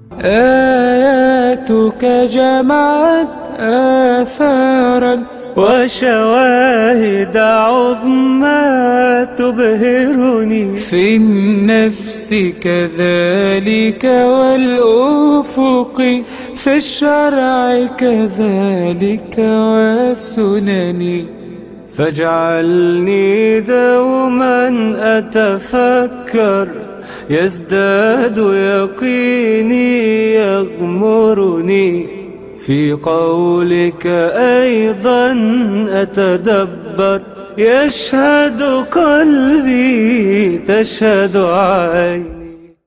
آياتك جمعت آثارا وشواهد عظمى تبهرني في النفس كذلك والأفق في الشرع كذلك والسنن فاجعلني دوما أتفكر يزداد يقيني يغمرني في قولك أيضا أتدبر يشهد قلبي تشهد عيني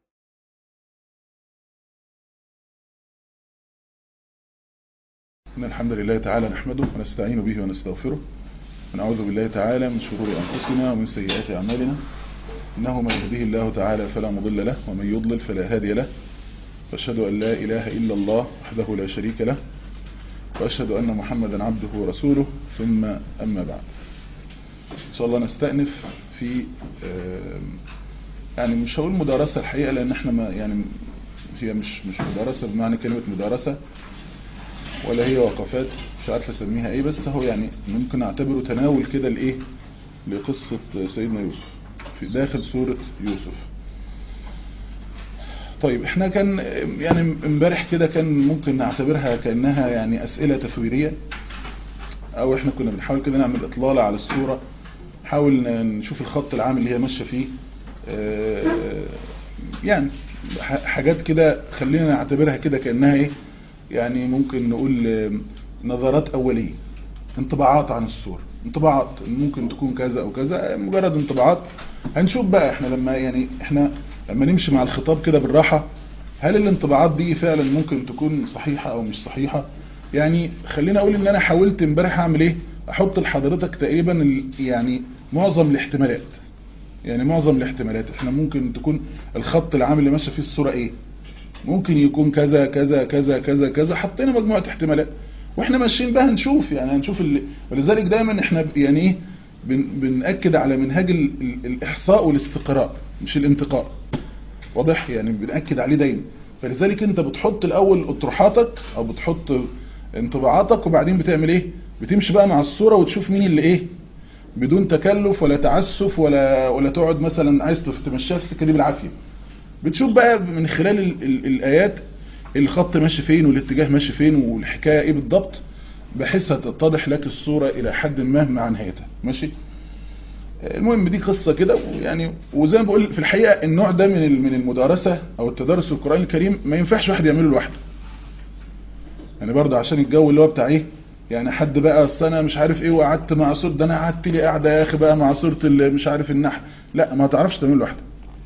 إن الحمد لله تعالى نحمده ونستعين به ونستغفره ونعوذ بالله تعالى من شرور أنفسنا ومن سيئات أعمالنا إنه من يهديه الله تعالى فلا مضل له ومن يضلل فلا هادي له وأشهد أن لا إله إلا الله وحده لا شريك له وأشهد أن محمدا عبده ورسوله ثم أما بعد إن شاء الله نستأنف في يعني مش هقول مدارسة الحقيقة لأن احنا ما يعني هي مش مش مدارسة بمعنى كلمة مدارسة ولا هي وقفات مش عارف اسميها ايه بس هو يعني ممكن اعتبره تناول كده لايه لقصة سيدنا يوسف في داخل سورة يوسف طيب احنا كان يعني امبارح كده كان ممكن نعتبرها كأنها يعني اسئلة تثويرية او احنا كنا بنحاول كده نعمل اطلالة على الصورة نحاول نشوف الخط العام اللي هي ماشية فيه يعني حاجات كده خلينا نعتبرها كده كأنها ايه يعني ممكن نقول نظرات أولية انطباعات عن الصورة انطباعات ممكن تكون كذا أو كذا مجرد انطباعات هنشوف بقى احنا لما يعني احنا لما نمشي مع الخطاب كده بالراحة هل الانطباعات دي فعلا ممكن تكون صحيحة أو مش صحيحة يعني خلينا أقول ان انا حاولت امبارح اعمل ايه احط لحضرتك تقريبا يعني معظم الاحتمالات يعني معظم الاحتمالات احنا ممكن تكون الخط العام اللي ماشي فيه الصورة ايه ممكن يكون كذا كذا كذا كذا كذا حطينا مجموعة احتمالات واحنا ماشيين بقى هنشوف يعني هنشوف اللي ولذلك دايما احنا يعني ايه بن بنأكد على منهاج ال ال الإحصاء والاستقراء مش الانتقاء واضح يعني بنأكد عليه دايما فلذلك انت بتحط الاول اطروحاتك او بتحط انطباعاتك وبعدين بتعمل ايه بتمشي بقى مع الصورة وتشوف مين اللي ايه بدون تكلف ولا تعسف ولا ولا تقعد مثلا عايز تمشيها في السكه دي بالعافيه بتشوف بقى من خلال ال ال الآيات الخط ماشي فين والاتجاه ماشي فين والحكاية ايه بالضبط بحيث تتضح لك الصورة الى حد ما مع نهايتها ماشي المهم دي قصة كده يعني وزي ما بقول في الحقيقة النوع ده من من المدارسة او التدرس القرآن الكريم ما ينفعش واحد يعمله لوحده يعني برضه عشان الجو اللي هو بتاع ايه يعني حد بقى اصل انا مش عارف ايه وقعدت مع صورة ده انا قعدت لي قاعده يا اخي بقى مع صورة مش عارف النحل لا ما تعرفش تعمله لوحدك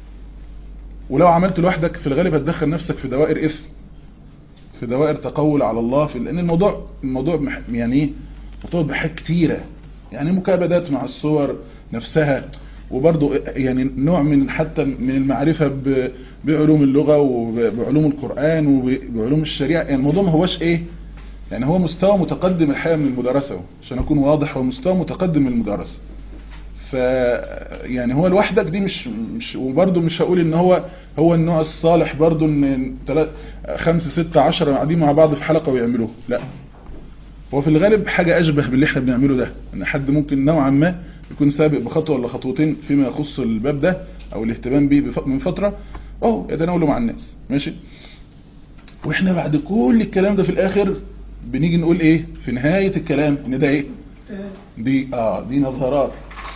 ولو عملت لوحدك في الغالب هتدخل نفسك في دوائر اثم في دوائر تقول على الله في لان الموضوع الموضوع يعني ايه مرتبط بحاجات كتيره يعني مكابدات مع الصور نفسها وبرضه يعني نوع من حتى من المعرفه بعلوم اللغه وبعلوم القران وبعلوم الشريعه يعني الموضوع ما هوش ايه يعني هو مستوى متقدم الحقيقه من المدرسه عشان اكون واضح هو مستوى متقدم من المدرسه ف يعني هو لوحدك دي مش مش وبرده مش هقول ان هو هو النوع الصالح برده ان خمسة ستة عشرة قاعدين مع بعض في حلقة ويعملوه لا هو في الغالب حاجة اشبه باللي احنا بنعمله ده ان حد ممكن نوعا ما يكون سابق بخطوة ولا خطوتين فيما يخص الباب ده او الاهتمام بيه من فترة اهو يتناوله مع الناس ماشي واحنا بعد كل الكلام ده في الاخر بنيجي نقول ايه في نهاية الكلام ان ده ايه دي اه دي نظرات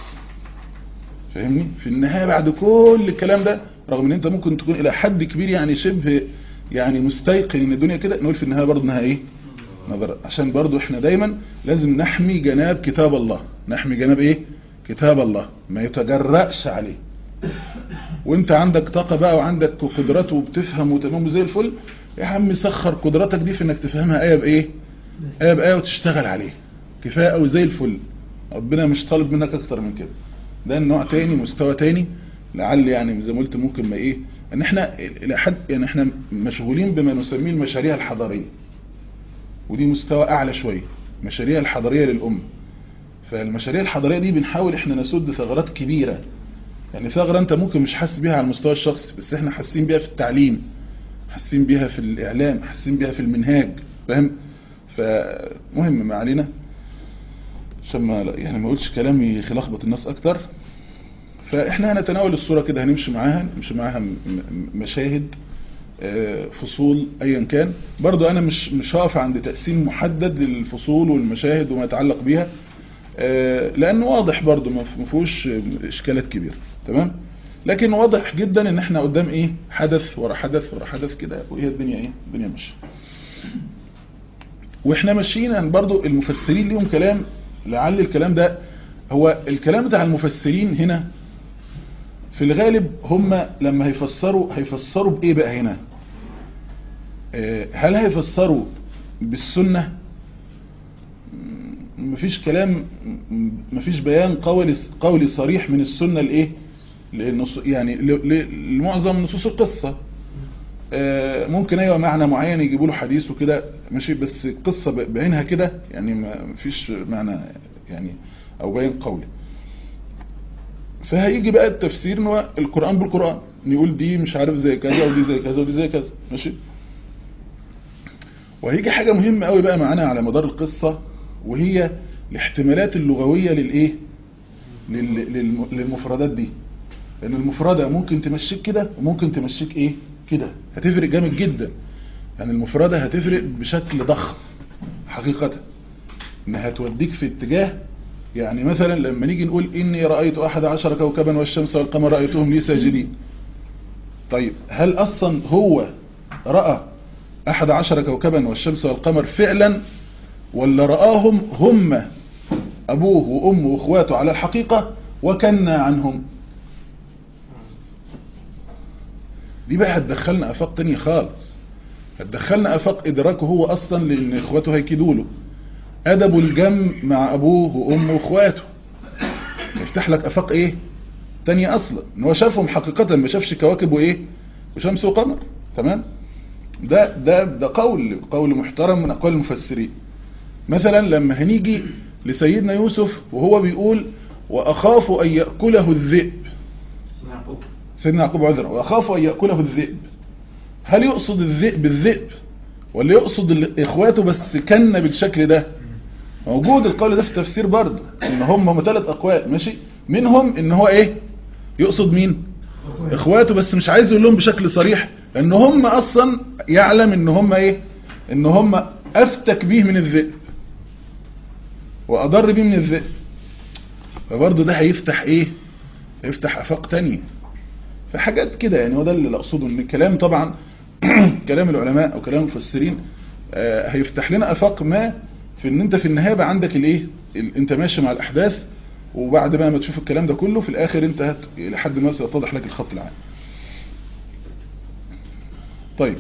فاهمني في النهاية بعد كل الكلام ده رغم ان انت ممكن تكون الى حد كبير يعني شبه يعني مستيقن ان الدنيا كده نقول في النهاية برضه انها ايه نظرات عشان برضه احنا دايما لازم نحمي جناب كتاب الله نحمي جناب ايه كتاب الله ما يتجرأش عليه وانت عندك طاقة بقى وعندك قدرات وبتفهم وتمام زي الفل يا عم سخر قدراتك دي في انك تفهمها ايه بايه ايه بايه وتشتغل عليه كفايه قوي زي الفل ربنا مش طالب منك اكتر من كده ده النوع تاني مستوى تاني لعل يعني زي ما قلت ممكن ما ايه ان احنا الى حد يعني احنا مشغولين بما نسميه المشاريع الحضاريه ودي مستوى اعلى شويه المشاريع الحضاريه للامه فالمشاريع الحضاريه دي بنحاول احنا نسد ثغرات كبيره يعني ثغره انت ممكن مش حاسس بيها على المستوى الشخصي بس احنا حاسين بيها في التعليم حاسين بيها في الاعلام حاسين بيها في المنهاج فاهم فمهم ما علينا عشان ما يعني ما اقولش كلام يلخبط الناس اكتر فاحنا هنتناول الصورة كده هنمشي معاها نمشي معاها م- م- مشاهد آه، فصول ايا كان برضو انا مش مش هقف عند تقسيم محدد للفصول والمشاهد وما يتعلق بيها آه، لانه واضح برضو ما ما فيهوش اشكالات كبيرة تمام لكن واضح جدا ان احنا قدام ايه حدث ورا حدث ورا حدث كده وهي الدنيا ايه الدنيا ماشيه واحنا ماشيين برضو المفسرين ليهم كلام لعل الكلام ده هو الكلام بتاع المفسرين هنا في الغالب هم لما هيفسروا هيفسروا بايه بقى هنا آه، هل هيفسروا بالسنة م- مفيش كلام م- مفيش بيان قولي قولي صريح من السنة لايه للنص يعني ل- ل- لمعظم نصوص القصة آه، ممكن ايوه معنى معين يجيبوا له حديث وكده ماشي بس القصة ب- بعينها كده يعني ما فيش معنى يعني او بيان قولي فهيجي بقى التفسير ان هو القرآن بالقرآن نقول دي مش عارف زي كذا ودي زي كذا ودي زي كذا ماشي وهيجي حاجة مهمة قوي بقى معانا على مدار القصة وهي الاحتمالات اللغوية للايه لل- للم- للمفردات دي لان المفردة ممكن تمشيك كده وممكن تمشيك ايه كده هتفرق جامد جدا يعني المفردة هتفرق بشكل ضخم حقيقة انها توديك في اتجاه يعني مثلا لما نيجي نقول إني رأيت أحد عشر كوكبا والشمس والقمر رأيتهم لي ساجدين طيب هل أصلا هو رأى أحد عشر كوكبا والشمس والقمر فعلا ولا رآهم هم أبوه وأمه وأخواته على الحقيقة وكنا عنهم دي بقى هتدخلنا أفاق تانية خالص هتدخلنا أفاق إدراكه هو أصلا لأن إخواته هيكيدوا له أدب الجم مع أبوه وأمه وأخواته يفتح لك أفاق إيه تانية أصلا إن هو شافهم حقيقة ما شافش كواكب وإيه وشمس وقمر تمام ده ده ده قول قول محترم من أقوال المفسرين مثلا لما هنيجي لسيدنا يوسف وهو بيقول وأخاف أن يأكله الذئب سيدنا يعقوب عذرا وأخاف أن يأكله الذئب هل يقصد الذئب الذئب ولا يقصد ال- إخواته بس كنا بالشكل ده موجود القول ده في التفسير برضه ان هم هم ثلاث اقوال ماشي منهم ان هو ايه يقصد مين اخواته بس مش عايز يقول لهم بشكل صريح ان هم اصلا يعلم ان هم ايه ان هم افتك بيه من الذئب واضر بيه من الذئب فبرضه ده هيفتح ايه هيفتح افاق تانية فحاجات كده يعني وده اللي اقصده ان الكلام طبعا كلام العلماء او كلام المفسرين آه، هيفتح لنا افاق ما في ان انت في النهايه بقى عندك الايه ال- انت ماشي مع الاحداث وبعد بقى ما تشوف الكلام ده كله في الاخر انت هت... لحد ما سيتضح لك الخط العام طيب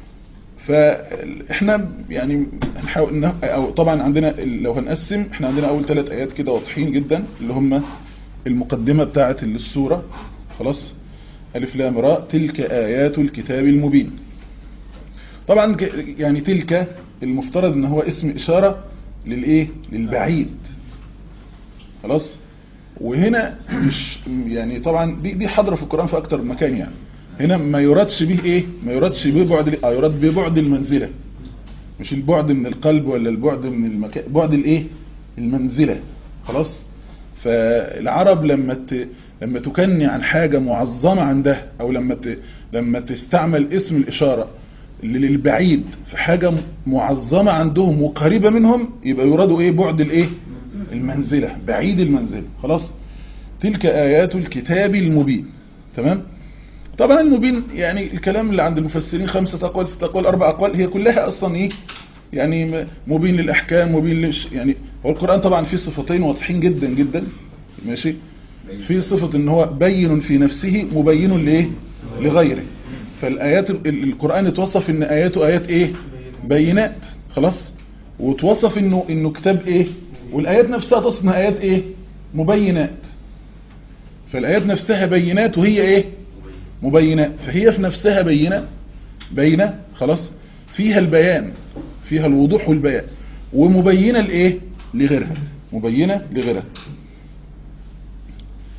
فاحنا يعني هنحاول نه... او طبعا عندنا ال- لو هنقسم احنا عندنا اول ثلاث ايات كده واضحين جدا اللي هم المقدمه بتاعه السوره خلاص الف لام راء تلك ايات الكتاب المبين طبعا ك- يعني تلك المفترض ان هو اسم اشاره للايه للبعيد خلاص وهنا مش يعني طبعا دي دي حاضره في القران في اكتر من مكان يعني هنا ما يرادش به ايه ما يرادش به بعد ال- آه يراد ببعد المنزله مش البعد من القلب ولا البعد من المكان بعد الايه المنزله خلاص فالعرب لما ت... لما تكني عن حاجه معظمه عندها او لما ت... لما تستعمل اسم الاشاره للبعيد في حاجه معظمه عندهم وقريبه منهم يبقى يرادوا ايه بعد الايه المنزله بعيد المنزله خلاص تلك ايات الكتاب المبين تمام طبعا المبين يعني الكلام اللي عند المفسرين خمسة أقوال ستة أقوال أربع أقوال هي كلها أصلا إيه يعني م- مبين للأحكام مبين للش يعني هو القرآن طبعا فيه صفتين واضحين جدا جدا ماشي في صفة ان هو بين في نفسه مبين لإيه لغيره فالآيات ال- القرآن اتوصف ان آياته آيات إيه بينات خلاص وتوصف انه انه كتاب ايه والايات نفسها تصف انها ايات ايه مبينات فالايات نفسها بينات وهي ايه مبينات فهي في نفسها بينة بينة خلاص فيها البيان فيها الوضوح والبيان ومبينة لايه لغيرها مبينة لغيرها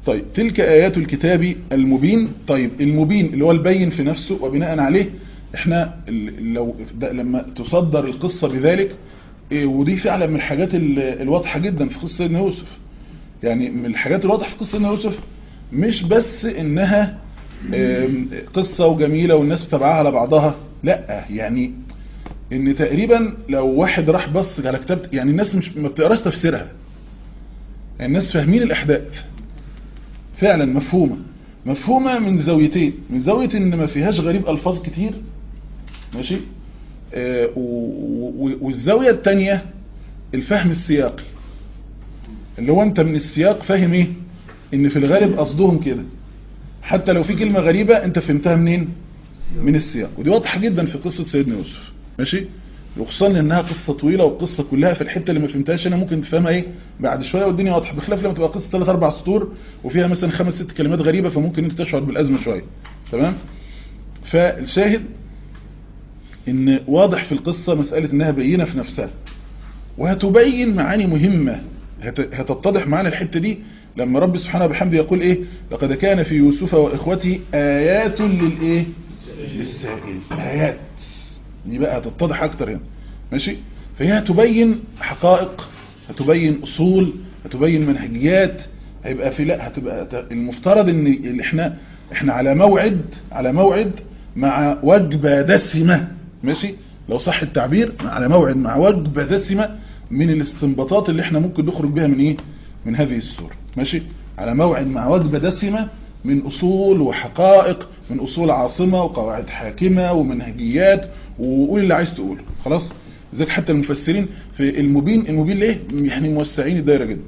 طيب تلك آيات الكتاب المبين طيب المبين اللي هو البين في نفسه وبناء عليه احنا ال- لو ده لما تصدر القصة بذلك إيه، ودي فعلا من الحاجات ال- الواضحة جدا في قصة سيدنا يوسف يعني من الحاجات الواضحة في قصة سيدنا يوسف مش بس انها آم، قصة وجميلة والناس بتابعها على بعضها لا يعني ان تقريبا لو واحد راح بص على كتاب يعني الناس مش ما بتقراش تفسيرها يعني الناس فاهمين الاحداث فعلا مفهومة مفهومة من زاويتين من زاوية ان ما فيهاش غريب الفاظ كتير ماشي آه و- و- والزاوية التانية الفهم السياقي اللي هو انت من السياق فاهم ايه ان في الغالب قصدهم كده حتى لو في كلمة غريبة انت فهمتها منين من السياق ودي واضحة جدا في قصة سيدنا يوسف ماشي وخصوصا انها قصة طويلة والقصة كلها في الحتة اللي ما فهمتهاش انا ممكن تفهمها ايه بعد شوية والدنيا واضحة بخلاف لما تبقى قصة 3 4 سطور وفيها مثلا خمس ست كلمات غريبة فممكن انت تشعر بالازمة شوية تمام فالشاهد ان واضح في القصة مسألة انها بينة في نفسها وهتبين معاني مهمة هت- هتتضح معانا الحتة دي لما رب سبحانه وبحمده يقول ايه لقد كان في يوسف واخوته ايات للايه للسائل ايات دي بقى هتتضح اكتر هنا ماشي فهي هتبين حقائق هتبين اصول هتبين منهجيات هيبقى في لا هتبقى هت- المفترض ان ال- احنا احنا على موعد على موعد مع وجبة دسمة ماشي لو صح التعبير على موعد مع وجبة دسمة من الاستنباطات اللي احنا ممكن نخرج بها من ايه من هذه السورة ماشي على موعد مع وجبة دسمة من اصول وحقائق من اصول عاصمة وقواعد حاكمة ومنهجيات وقول اللي عايز تقوله خلاص زيك حتى المفسرين في المبين المبين ليه يعني موسعين الدايرة جدا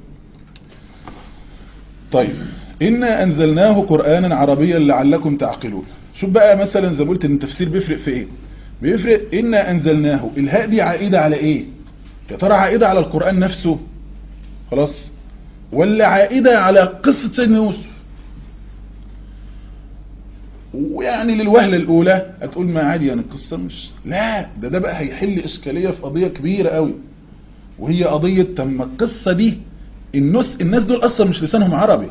طيب إنا أنزلناه قرآنا عربيا لعلكم تعقلون شوف بقى مثلا زي ما قلت ان التفسير بيفرق في ايه بيفرق إنا أنزلناه الهاء دي عائدة على ايه يا ترى عائدة على القرآن نفسه خلاص ولا عائدة على قصة سيدنا يوسف ويعني للوهلة الأولى هتقول ما عادي يعني القصة مش لا ده ده بقى هيحل إشكالية في قضية كبيرة قوي وهي قضية تم القصة دي الناس الناس دول أصلا مش لسانهم عربي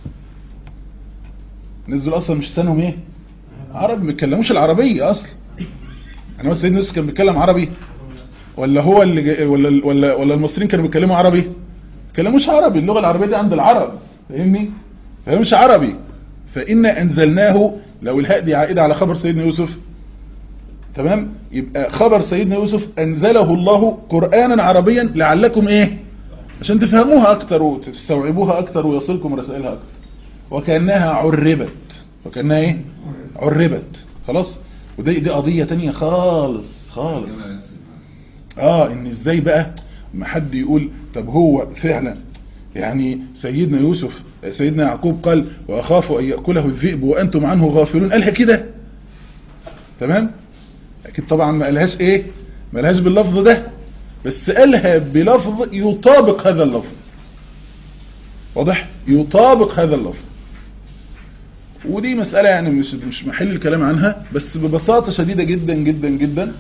الناس دول أصلا مش لسانهم إيه عربي ما بيتكلموش العربية أصلا أنا بس سيدنا يوسف كان بيتكلم عربي ولا هو اللي جاي ولا ولا ولا المصريين كانوا بيتكلموا عربي ما بيتكلموش عربي اللغة العربية دي عند العرب فاهمني فهمش عربي فإنا أنزلناه لو الهاء دي عائدة على خبر سيدنا يوسف تمام يبقى خبر سيدنا يوسف أنزله الله قرآنا عربيا لعلكم إيه عشان تفهموها أكتر وتستوعبوها أكتر ويصلكم رسائلها أكتر وكأنها عربت وكأنها إيه عربت خلاص ودي دي قضية تانية خالص خالص اه ان ازاي بقى ما حد يقول طب هو فعلا يعني سيدنا يوسف سيدنا يعقوب قال واخاف ان ياكله الذئب وانتم عنه غافلون قالها كده تمام اكيد طبعا ما قالهاش ايه ما قالهاش باللفظ ده بس قالها بلفظ يطابق هذا اللفظ واضح يطابق هذا اللفظ ودي مسألة يعني مش مش محل الكلام عنها بس ببساطة شديدة جدا جدا جدا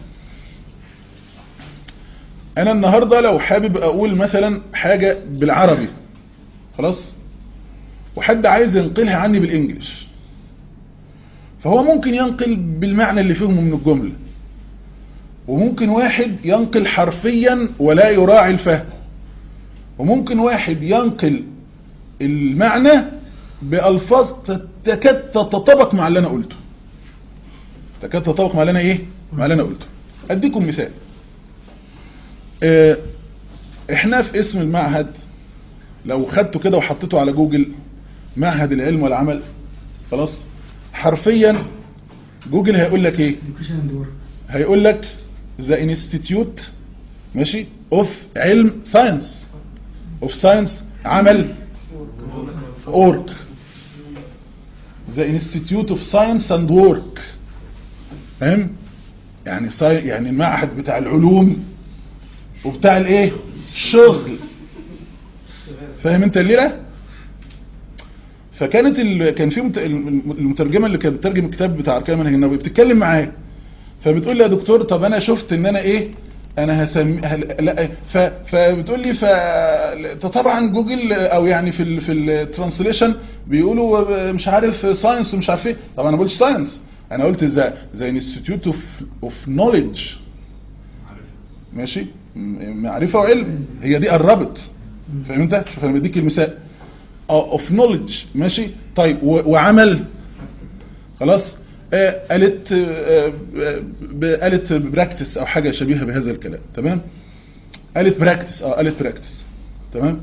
انا النهاردة لو حابب اقول مثلا حاجة بالعربي خلاص وحد عايز ينقلها عني بالانجليش فهو ممكن ينقل بالمعنى اللي فهمه من الجملة وممكن واحد ينقل حرفيا ولا يراعي الفهم وممكن واحد ينقل المعنى بألفاظ تكاد تتطابق مع اللي انا قلته تكاد تتطابق مع اللي انا ايه مع اللي انا قلته اديكم مثال اه احنا في اسم المعهد لو خدته كده وحطيته على جوجل معهد العلم والعمل خلاص حرفيا جوجل هيقول لك ايه هيقول لك ذا انستيتيوت ماشي اوف علم ساينس اوف ساينس عمل اورك ذا انستيتيوت اوف ساينس اند وورك فاهم يعني ساي... يعني المعهد بتاع العلوم وبتاع الايه الشغل فاهم انت الليله فكانت ال... كان في مت... المترجمه اللي كانت بتترجم الكتاب بتاع اركان منهج النبوي بتتكلم معايا فبتقول لي يا دكتور طب انا شفت ان انا ايه انا هسمي هل... لا ف... فبتقول لي ف طبعا جوجل او يعني في ال... في الترانسليشن بيقولوا مش عارف ساينس ومش عارف ايه طبعا انا ما قلتش ساينس انا قلت زي زي انستيتيوت اوف اوف نوليدج ماشي م- معرفه وعلم هي دي قربت فاهم انت شوف انا بديك المثال اوف نوليدج ماشي طيب و... وعمل خلاص آه، قالت آه، آه، ب- قالت براكتس او حاجه شبيهه بهذا الكلام تمام قالت براكتس اه قالت براكتس تمام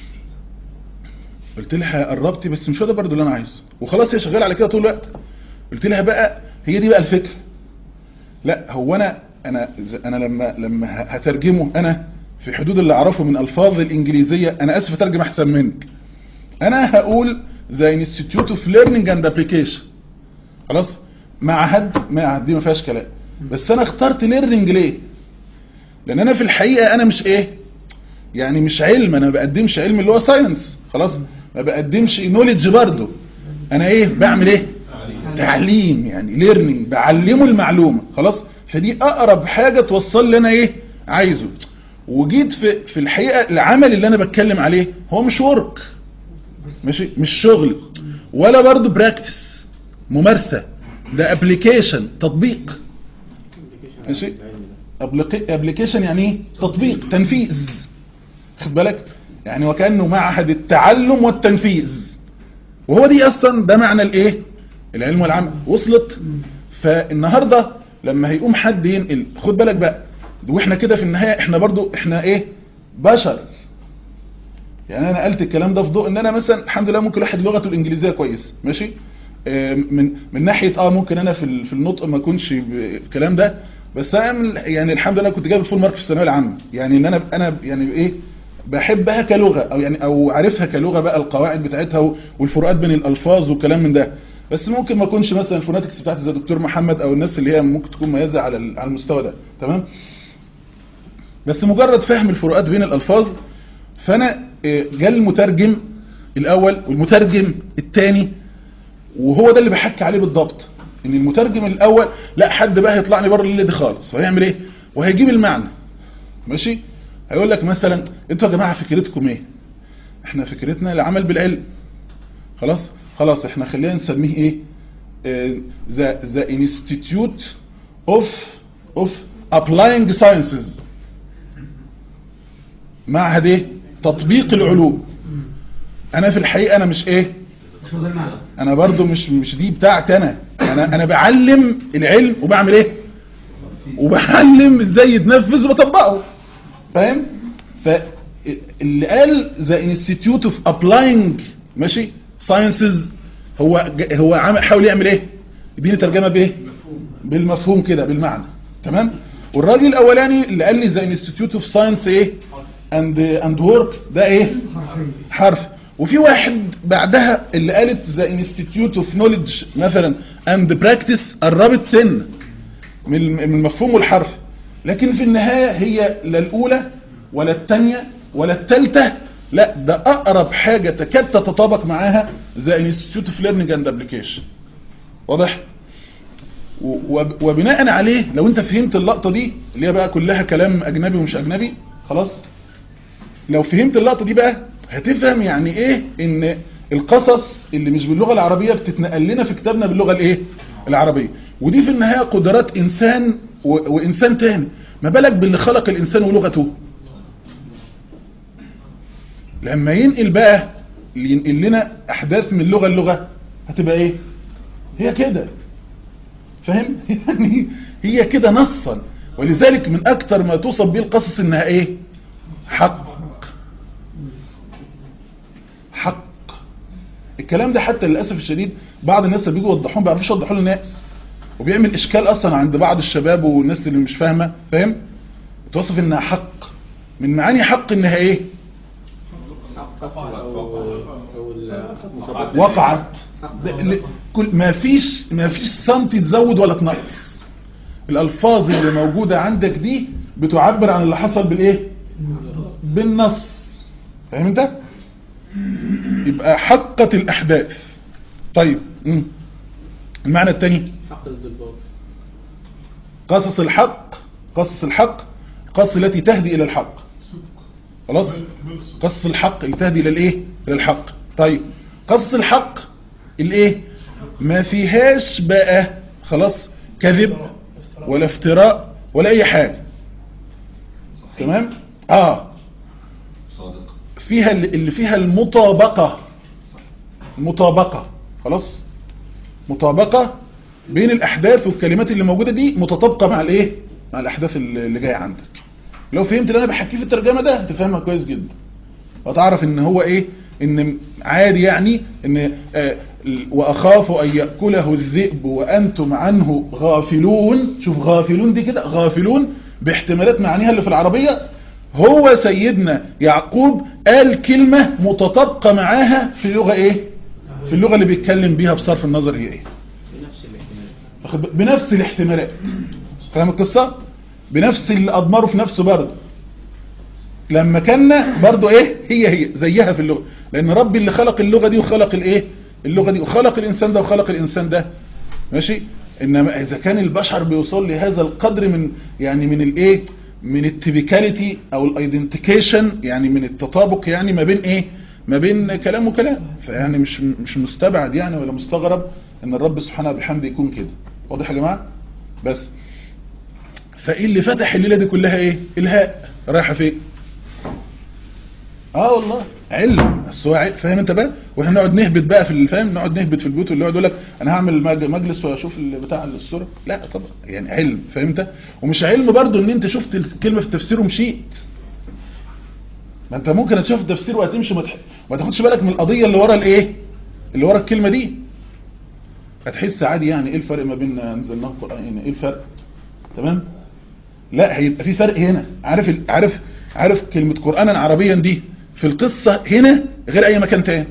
قلت لها قربتي بس مش هو ده برضه اللي انا عايزه وخلاص هي شغاله على كده طول الوقت قلت لها بقى هي دي بقى الفكره لا هو انا انا ز- انا لما لما ه- هترجمه انا في حدود اللي اعرفه من الفاظ الانجليزيه انا اسف اترجم احسن منك انا هقول ذا انستيتيوت اوف ليرنينج اند ابليكيشن خلاص معهد معهد دي ما فيهاش كلام بس انا اخترت ليرنينج ليه لان انا في الحقيقه انا مش ايه يعني مش علم انا ما بقدمش علم اللي هو ساينس خلاص ما بقدمش نوليدج برضه انا ايه بعمل ايه تعليم يعني ليرنينج بعلمه المعلومه خلاص فدي اقرب حاجه توصل لي انا ايه عايزه وجيت في في الحقيقه العمل اللي انا بتكلم عليه هو مش ورك ماشي مش شغل ولا برضه براكتس ممارسه ده ابلكيشن تطبيق ماشي ابلكيشن يعني ايه تطبيق تنفيذ خد بالك يعني وكانه معهد التعلم والتنفيذ وهو دي اصلا ده معنى الايه العلم والعمل وصلت فالنهارده لما هيقوم حد ينقل خد بالك بقى واحنا كده في النهايه احنا برضو احنا ايه بشر يعني انا قلت الكلام ده في ضوء ان انا مثلا الحمد لله ممكن واحد لغته الانجليزيه كويس ماشي آه، من من ناحيه اه ممكن انا في ال- في النطق ما اكونش ب- الكلام ده بس انا من- يعني الحمد لله كنت جايب الفول مارك في الثانويه العامه يعني ان انا انا يعني ايه بحبها كلغه او يعني او عارفها كلغه بقى القواعد بتاعتها و- والفروقات بين الالفاظ والكلام من ده بس ممكن ما اكونش مثلا الفوناتكس بتاعتي زي دكتور محمد او الناس اللي هي ممكن تكون مميزه على ال- على المستوى ده تمام بس مجرد فهم الفروقات بين الالفاظ فانا آه، جاء المترجم الاول والمترجم الثاني وهو ده اللي بحكي عليه بالضبط ان المترجم الاول لا حد بقى هيطلعني بره الليله دي خالص وهيعمل ايه وهيجيب المعنى ماشي هيقول لك مثلا انتوا يا جماعه فكرتكم ايه احنا فكرتنا العمل بالعلم خلاص خلاص احنا خلينا نسميه ايه ذا ذا انستيتيوت اوف اوف ابلاينج ساينسز معهد ايه تطبيق العلوم انا في الحقيقه انا مش ايه مش هو ده المعنى انا برضو مش مش دي بتاعتي انا انا انا بعلم العلم وبعمل ايه وبعلم ازاي يتنفذ وبطبقه فاهم فاللي قال ذا انستيتيوت اوف ابلاينج ماشي ساينسز هو ج- هو عامل حاول يعمل ايه يديني ترجمه بايه بالمفهوم كده بالمعنى تمام والراجل الاولاني اللي قال لي ذا انستيتيوت اوف ساينس ايه اند اند ورك ده ايه حرف وفي واحد بعدها اللي قالت ذا انستيتيوت اوف نوليدج مثلا اند براكتس قربت سن من من المفهوم والحرف لكن في النهايه هي لا الاولى ولا الثانيه ولا الثالثه لا ده اقرب حاجه تكاد تتطابق معاها ذا انستيتيوت اوف ليرنينج اند ابلكيشن واضح و- وب- وبناء عليه لو انت فهمت اللقطه دي اللي هي بقى كلها كلام اجنبي ومش اجنبي خلاص لو فهمت اللقطة دي بقى هتفهم يعني ايه ان القصص اللي مش باللغة العربية بتتنقل لنا في كتابنا باللغة الايه العربية ودي في النهاية قدرات انسان و... وانسان تاني ما بالك باللي خلق الانسان ولغته لما ينقل بقى ينقل لنا احداث من لغة للغة هتبقى ايه هي كده فاهم يعني هي كده نصا ولذلك من اكتر ما توصف به القصص انها ايه حق حق الكلام ده حتى للاسف الشديد بعض الناس اللي بيجوا يوضحوه ما بيعرفوش يوضحوه للناس وبيعمل اشكال اصلا عند بعض الشباب والناس اللي مش فاهمه فاهم توصف انها حق من معاني حق انها ايه وقعت ده- ل- كل ما فيش ما فيش سنتي تزود ولا تنقص الالفاظ اللي موجوده عندك دي بتعبر عن اللي حصل بالايه بالنص فاهم انت يبقى حقت الاحداث طيب مم. المعنى الثاني حق ضد الباطل قصص الحق قصص الحق قص التي تهدي الى الحق خلاص قص الحق اللي تهدي الى الايه الى الحق طيب قص الحق الايه ما فيهاش بقى خلاص كذب ولا افتراء ولا اي حاجة تمام اه صادق فيها اللي اللي فيها المطابقة مطابقة خلاص مطابقة بين الاحداث والكلمات اللي موجودة دي متطابقة مع الايه مع الاحداث اللي اللي جايه عندك لو فهمت اللي انا بحكيه في الترجمة ده تفهمها كويس جدا وتعرف ان هو ايه ان عادي يعني ان آه واخاف ان يأكله الذئب وانتم عنه غافلون شوف غافلون دي كده غافلون باحتمالات معانيها اللي في العربية هو سيدنا يعقوب قال كلمة متطابقة معاها في لغة ايه في اللغة اللي بيتكلم بيها بصرف النظر هي ايه واخد بالك؟ بنفس الاحتمالات فاهم القصة بنفس اللي اضمره في نفسه برضه لما كان برضه ايه هي هي زيها في اللغة لان ربي اللي خلق اللغة دي وخلق الايه اللغة دي وخلق الانسان ده وخلق الانسان ده ماشي انما اذا كان البشر بيوصل لهذا القدر من يعني من الايه من التبيكاليتي او الايدنتيكيشن يعني من التطابق يعني ما بين ايه ما بين كلام وكلام فيعني مش مش مستبعد يعني ولا مستغرب ان الرب سبحانه وبحمده يكون كده واضح يا جماعه بس فايه اللي فتح الليله دي كلها ايه الهاء رايحه فين اه والله علم بس هو عل- فاهم انت بقى واحنا نقعد نهبط بقى في الفهم نقعد نهبط في البيوت واللي يقعد يقول لك انا هعمل مج- مجلس واشوف ال- بتاع الصوره لا طبعا يعني علم فاهم انت ومش علم برضو ان انت شفت الكلمه في التفسير ومشيت ما انت ممكن تشوف التفسير وهتمشي ما تح- ما تاخدش بالك من القضيه اللي ورا الايه اللي ورا الكلمه دي هتحس عادي يعني ايه الفرق ما بين انزلناه قران هنا ايه الفرق تمام لا هيبقى في فرق هنا عارف ال- عارف عارف كلمة قرآنا عربيا دي في القصة هنا غير اي مكان تاني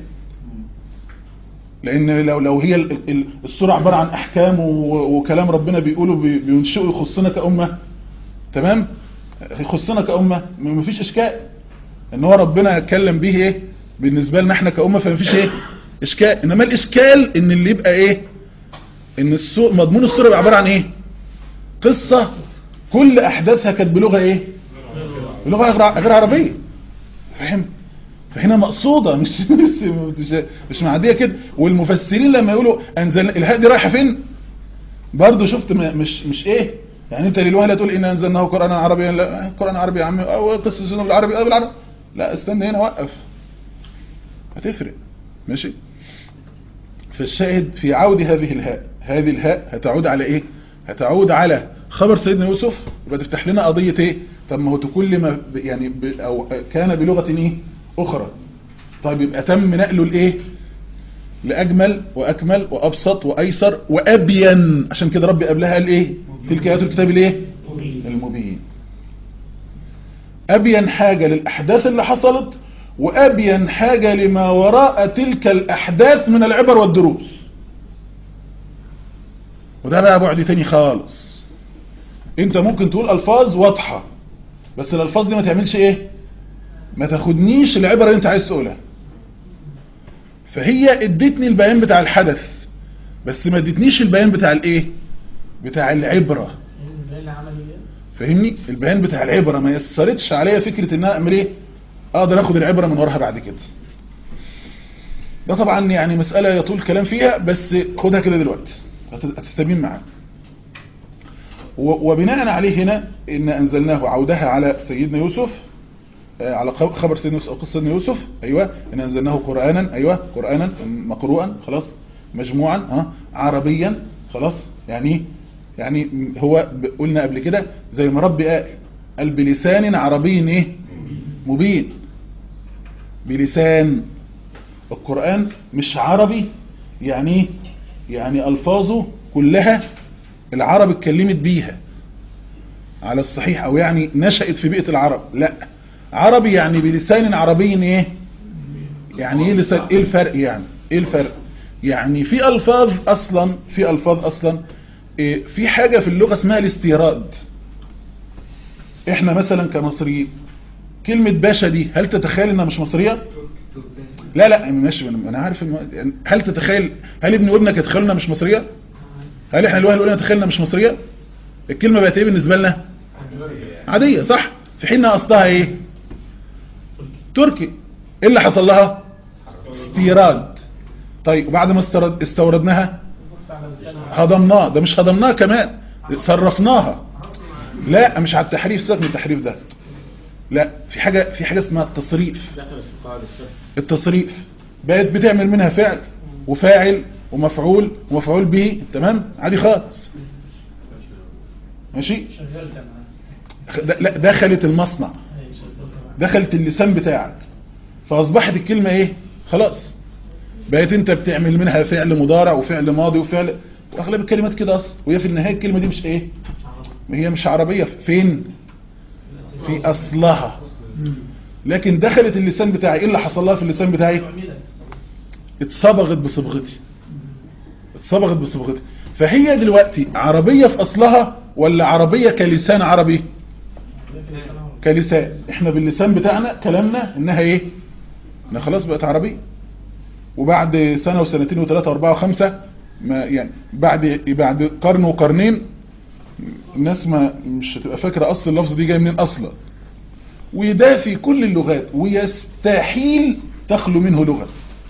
لان لو لو هي ال- ال- السورة عبارة عن احكام و- وكلام ربنا بيقوله بي- بينشئه يخصنا كأمة تمام يخصنا كأمة م- مفيش اشكال ان هو ربنا اتكلم به ايه بالنسبة لنا احنا كأمة فمفيش ايه اشكال انما الاشكال ان اللي يبقى ايه ان السو... مضمون السورة يبقى عبارة عن ايه قصة كل احداثها كانت بلغة ايه بلغة غير غير عربية فاهم فهنا مقصودة مش مش مش, مش معدية كده والمفسرين لما يقولوا انزل الهاء دي رايحة فين برضه شفت م- مش مش ايه يعني انت للوهله تقول ان انزلناه قرانا عربيا لا قران عربي يا عم او قصه سنه بالعربي او بالعربي لا استنى هنا وقف هتفرق ماشي فالشاهد في عود هذه الهاء هذه الهاء هتعود على ايه هتعود على خبر سيدنا يوسف يبقى تفتح لنا قضية ايه طب ما هو كل ما ب- يعني ب او كان بلغة ايه اخرى طيب يبقى تم نقله لايه لاجمل واكمل وابسط وايسر وابين عشان كده ربي قبلها قال ايه تلك ايات الكتاب الايه المبين ابين حاجة للاحداث اللي حصلت وابين حاجة لما وراء تلك الاحداث من العبر والدروس وده بقى بعد تاني خالص انت ممكن تقول الفاظ واضحة بس الالفاظ دي ما تعملش ايه ما تاخدنيش العبرة اللي انت عايز تقولها فهي ادتني البيان بتاع الحدث بس ما ادتنيش البيان بتاع الايه بتاع العبرة فاهمني البيان بتاع العبرة ما يسرتش عليا فكرة ان انا اعمل ايه اقدر اخد العبرة من وراها بعد كده ده طبعا يعني مسألة يطول الكلام فيها بس خدها كده دلوقتي هت- هتستبين معاك و- وبناء عليه هنا ان انزلناه عودها على سيدنا يوسف آه، على خ- خبر سيدنا يوسف أو قصة سيدنا يوسف ايوه ان انزلناه قرانا ايوه قرانا مقروءا خلاص مجموعا ها عربيا خلاص يعني إيه؟ يعني م- هو ب- قلنا قبل كده زي ما ربي قال قال بلسان عربي ايه مبين بلسان القرآن مش عربي يعني إيه؟ يعني ألفاظه كلها العرب اتكلمت بيها على الصحيح أو يعني نشأت في بيئة العرب لا عربي يعني بلسان عربي ايه يعني ايه لسان ايه الفرق يعني ايه الفرق يعني في ألفاظ أصلا في ألفاظ أصلا إيه في حاجة في اللغة اسمها الاستيراد احنا مثلا كمصريين كلمة باشا دي هل تتخيل انها مش مصرية لا لا ماشي انا أنا عارف الم... يعني هل تتخيل هل ابن وابنك يتخيلوا انها مش مصرية هل احنا الواحد نقول نتخيل انها مش مصرية الكلمة بقت ايه بالنسبة لنا عادية صح في حين إنها اصلها ايه تركي ايه اللي حصل لها استيراد طيب وبعد ما استرد استوردناها هضمناها ده مش هضمناها كمان صرفناها لا مش على التحريف سيبك من التحريف ده لا في حاجة في حاجة اسمها التصريف دخلت في قاعدة الشرط التصريف بقت بتعمل منها فعل وفاعل ومفعول ومفعول به تمام عادي خالص ماشي د- لا دخلت المصنع دخلت اللسان بتاعك فاصبحت الكلمة ايه خلاص بقيت انت بتعمل منها فعل مضارع وفعل ماضي وفعل واغلب الكلمات كده اصلا وهي في النهاية الكلمة دي مش ايه هي مش عربية فين في اصلها لكن دخلت اللسان بتاعي ايه اللي حصل لها في اللسان بتاعي اتصبغت بصبغتي اتصبغت بصبغتي فهي دلوقتي عربية في اصلها ولا عربية كلسان عربي كلسان احنا باللسان بتاعنا كلامنا انها ايه انها خلاص بقت عربية وبعد سنة وسنتين وثلاثة واربعة وخمسة ما يعني بعد بعد قرن وقرنين الناس ما مش هتبقى فاكرة اصل اللفظ دي جاي منين اصلا وده في كل اللغات ويستحيل تخلو منه لغة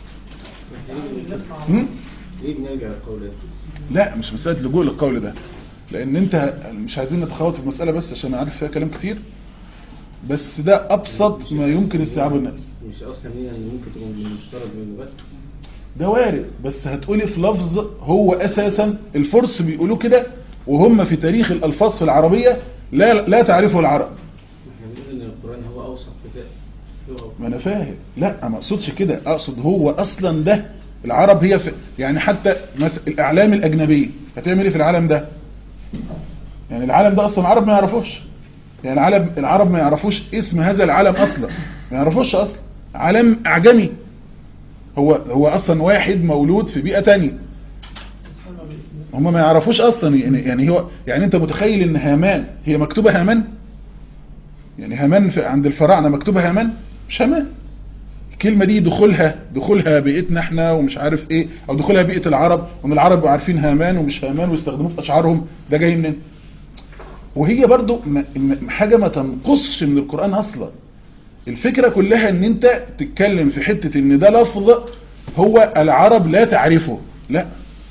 هم؟ ليه بنرجع القول ده؟ لا مش مسألة لجوء للقول ده لان انت مش عايزين نتخوض في المسألة بس عشان عارف فيها كلام كتير بس ده ابسط ما يمكن استيعاب الناس مش اصلا هي يعني ممكن تكون من مشترك بين اللغات ده وارد بس هتقولي في لفظ هو اساسا الفرس بيقولوا كده وهم في تاريخ الالفاظ في العربية لا لا تعرفه العرب احنا بنقول ان القرآن هو اوسط كتاب لغة ما انا فاهم لا ما اقصدش كده اقصد هو اصلا ده العرب هي في يعني حتى مثلا الاعلام الاجنبيه هتعمل ايه في العالم ده يعني العالم ده اصلا العرب ما يعرفوش يعني العالم العرب ما يعرفوش اسم هذا العالم اصلا ما يعرفوش اصلا عالم اعجمي هو هو اصلا واحد مولود في بيئه تانية هم ما يعرفوش اصلا يعني يعني هو يعني انت متخيل ان هامان هي مكتوبه هامان يعني هامان في عند الفراعنه مكتوبه هامان مش هامان الكلمه دي دخولها دخولها بيئتنا احنا ومش عارف ايه او دخولها بيئه العرب وان العرب بيبقوا عارفين هامان ومش هامان ويستخدموه في اشعارهم ده جاي منين وهي برضو م- م- حاجه ما تنقصش من القران اصلا الفكره كلها ان انت تتكلم في حته ان ده لفظ هو العرب لا تعرفه لا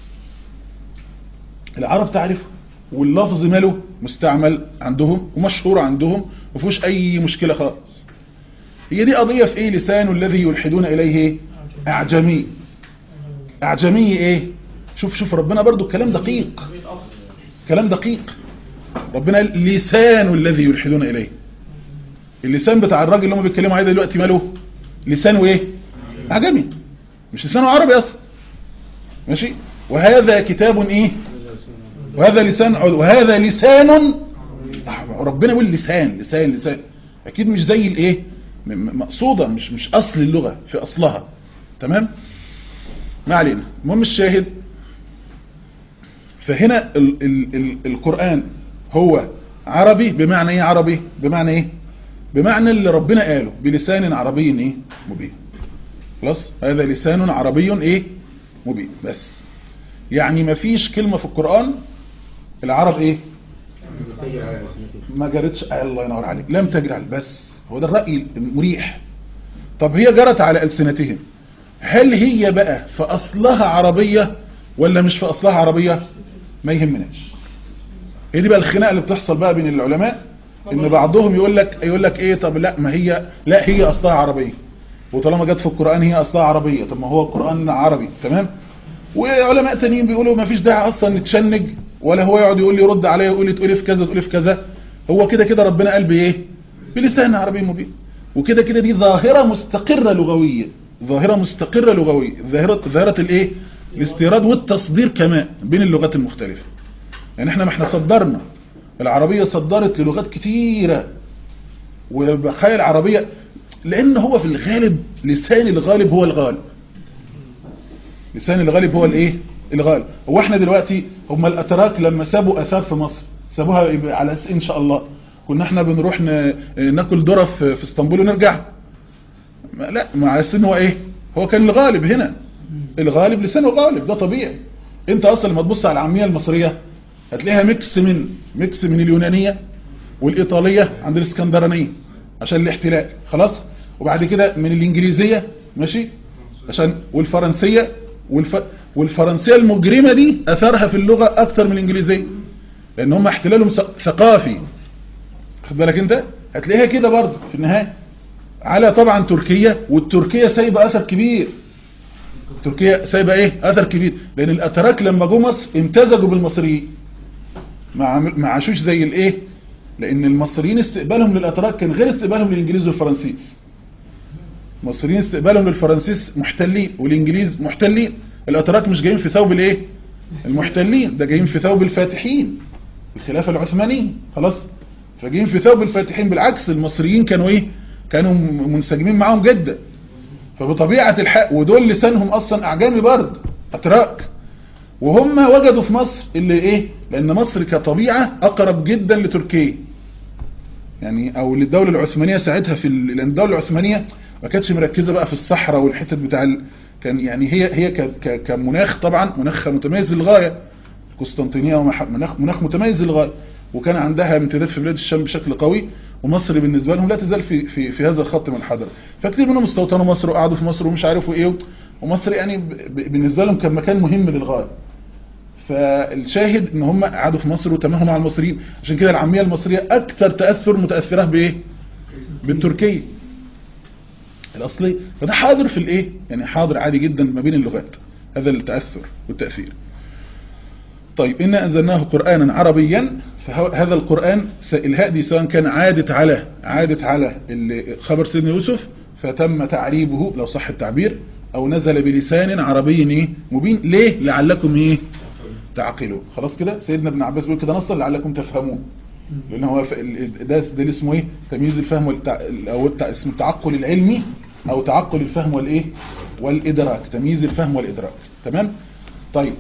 العرب تعرفه واللفظ ماله مستعمل عندهم ومشهور عندهم ومفيهوش اي مشكله خالص هي دي قضيه في ايه لسان الذي يلحدون اليه إيه؟ اعجمي اعجمي ايه شوف شوف ربنا برضو الكلام دقيق كلام دقيق ربنا قال لسان الذي يلحدون اليه اللسان بتاع الراجل اللي هم بيتكلموا عليه ده دلوقتي ماله لسانه ايه اعجمي مش لسانه عربي اصلا ماشي وهذا كتاب ايه وهذا لسان وهذا لسان ربنا يقول لسان لسان لسان اكيد مش زي الايه م- م- مقصوده مش مش اصل اللغه في اصلها تمام ما علينا المهم الشاهد فهنا ال ال ال القرآن هو عربي بمعنى ايه عربي بمعنى ايه بمعنى اللي ربنا قاله بلسان عربي ايه مبين خلاص هذا لسان عربي ايه مبين بس يعني مفيش كلمة في القرآن العرب ايه بتجري على اسمك ما جرتش الله ينور عليك لم تجري على بس هو ده الرأي المريح طب هي جرت على ألسنتهم هل هي بقى في أصلها عربية ولا مش في أصلها عربية ما يهمناش هي دي بقى الخناقة اللي بتحصل بقى بين العلماء ان بعضهم يقول لك يقول لك ايه طب لا ما هي لا هي أصلها عربية وطالما جت في القرآن هي أصلها عربية طب ما هو القرآن عربي تمام وعلماء تانيين بيقولوا ما فيش داعي اصلا نتشنج ولا هو يقعد يقول لي رد عليا يقول لي تقولي في كذا تقولي في كذا هو كده كده ربنا قال بايه بلسان عربي مبين وكده كده دي ظاهرة مستقرة لغوية ظاهرة مستقرة لغوية ظاهرة ظاهرة الايه الاستيراد والتصدير كمان بين اللغات المختلفة يعني احنا ما احنا صدرنا العربية صدرت للغات كتيرة وبقايا العربية لان هو في الغالب لسان الغالب هو الغالب لسان الغالب هو الايه الغالب هو احنا دلوقتي هم الاتراك لما سابوا اثار في مصر سابوها يبقى على اساس ان شاء الله كنا احنا بنروح ن- ناكل ذره في في اسطنبول ونرجع ما لا ما على اساس ان هو ايه هو كان الغالب هنا الغالب لسانه غالب ده طبيعي انت اصلا لما تبص على العاميه المصريه هتلاقيها ميكس من ميكس من اليونانيه والايطاليه عند الاسكندرانيه عشان الاحتلال خلاص وبعد كده من الانجليزيه ماشي عشان والفرنسيه والف... والفرنسيه المجرمه دي اثرها في اللغه اكتر من الانجليزيه لان هم احتلالهم ث- ثقافي خد بالك انت هتلاقيها كده برضه في النهايه على طبعا تركيا والتركيا سايبه اثر كبير تركيا سايبه ايه اثر كبير لان الاتراك لما جم مصر امتزجوا بالمصريين ما عمل- ما عاشوش زي الايه لان المصريين استقبالهم للاتراك كان غير استقبالهم للانجليز والفرنسيس المصريين استقبالهم للفرنسيس محتلين والانجليز محتلين الاتراك مش جايين في ثوب الايه المحتلين ده جايين في ثوب الفاتحين الخلافه العثمانيه خلاص فجايين في ثوب الفاتحين بالعكس المصريين كانوا ايه كانوا م- منسجمين معاهم جدا فبطبيعه الحق ودول لسانهم اصلا اعجامي برضه اتراك وهم وجدوا في مصر اللي ايه لان مصر كطبيعه اقرب جدا لتركيا يعني او للدوله العثمانيه ساعتها في ال- لان الدوله العثمانيه ما كانتش مركزه بقى في الصحراء والحتت بتاع ال... كان يعني هي هي ك... ك... كمناخ طبعا مناخ متميز للغايه قسطنطينيه ومح- مناخ مناخ متميز للغايه وكان عندها امتداد في بلاد الشام بشكل قوي ومصر بالنسبه لهم لا تزال في في, في هذا الخط من الحضر فكتير منهم استوطنوا مصر وقعدوا في مصر ومش عارفوا ايه ومصر يعني ب... ب... بالنسبه لهم كان مكان مهم للغايه فالشاهد ان هم قعدوا في مصر وتماهوا مع المصريين عشان كده العاميه المصريه اكثر تاثر متاثره بايه بالتركيه الاصلي فده حاضر في الايه يعني حاضر عادي جدا ما بين اللغات هذا التاثر والتاثير طيب إنا أنزلناه قرآنا عربيا فهذا القرآن س- الهاء دي سواء كان عادت على عادت على ال- خبر سيدنا يوسف فتم تعريبه لو صح التعبير أو نزل بلسان عربي إيه؟ مبين ليه لعلكم إيه تعقلوا خلاص كده سيدنا ابن عباس بيقول كده نصا لعلكم تفهمون لأن هو ف- ال- ده ده اللي اسمه إيه تمييز الفهم والتع... أو التع... اسمه التعقل العلمي أو تعقل الفهم والإيه والإدراك تمييز الفهم والإدراك تمام طيب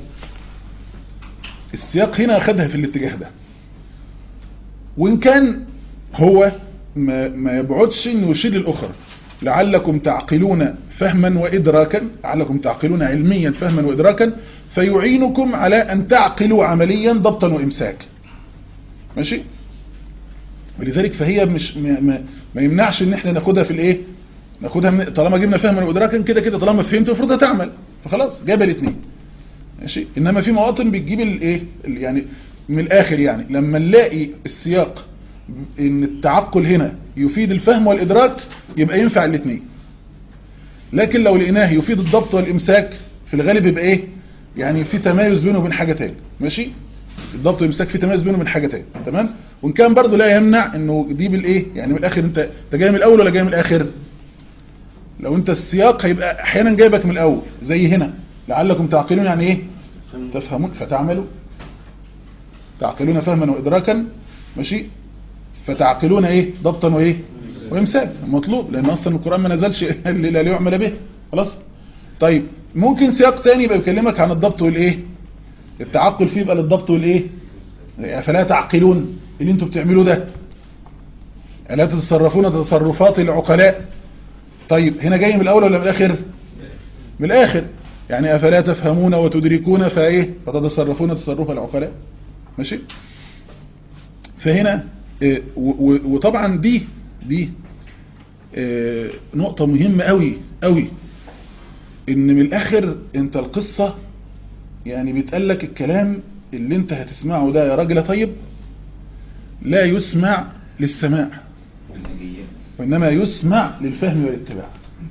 السياق هنا أخذها في الاتجاه ده وإن كان هو ما, ما يبعدش انه يشير للأخرى لعلكم تعقلون فهما وإدراكا لعلكم تعقلون علميا فهما وإدراكا فيعينكم على أن تعقلوا عمليا ضبطا وإمساك ماشي ولذلك فهي مش ما, ما, ما يمنعش ان احنا ناخدها في الايه ناخدها من طالما جبنا فهما وإدراكا كده كده طالما فهمت المفروض هتعمل فخلاص جاب الاثنين ماشي انما في مواطن بتجيب الايه ال- يعني من الاخر يعني لما نلاقي السياق ان التعقل هنا يفيد الفهم والادراك يبقى ينفع الاثنين لكن لو لقيناه يفيد الضبط والامساك في الغالب يبقى ايه يعني في تمايز بينه وبين حاجه تاني ماشي الضبط والامساك في تمايز بينه وبين حاجه تاني تمام وان كان برضو لا يمنع انه دي بالايه يعني من الاخر انت انت جاي من الاول ولا جاي من الاخر لو انت السياق هيبقى احيانا جايبك من الاول زي هنا لعلكم تعقلون يعني ايه تفهمون فتعملوا تعقلون فهما وادراكا ماشي فتعقلون ايه ضبطا وايه وامساك مطلوب لان اصلا القران ما نزلش الا ليعمل به خلاص طيب ممكن سياق تاني يبقى يكلمك عن الضبط والايه التعقل فيه يبقى للضبط والايه فلا تعقلون اللي انتوا بتعملوه ده الا تتصرفون تصرفات العقلاء طيب هنا جاي من الاول ولا من الاخر من الاخر يعني افلا تفهمون وتدركون فايه فتتصرفون تصرف العقلاء ماشي فهنا إيه، و- و- وطبعا دي دي إيه، نقطة مهمة قوي قوي ان من الاخر انت القصة يعني بيتقال لك الكلام اللي انت هتسمعه ده يا راجل يا طيب لا يسمع للسماع وانما يسمع للفهم والاتباع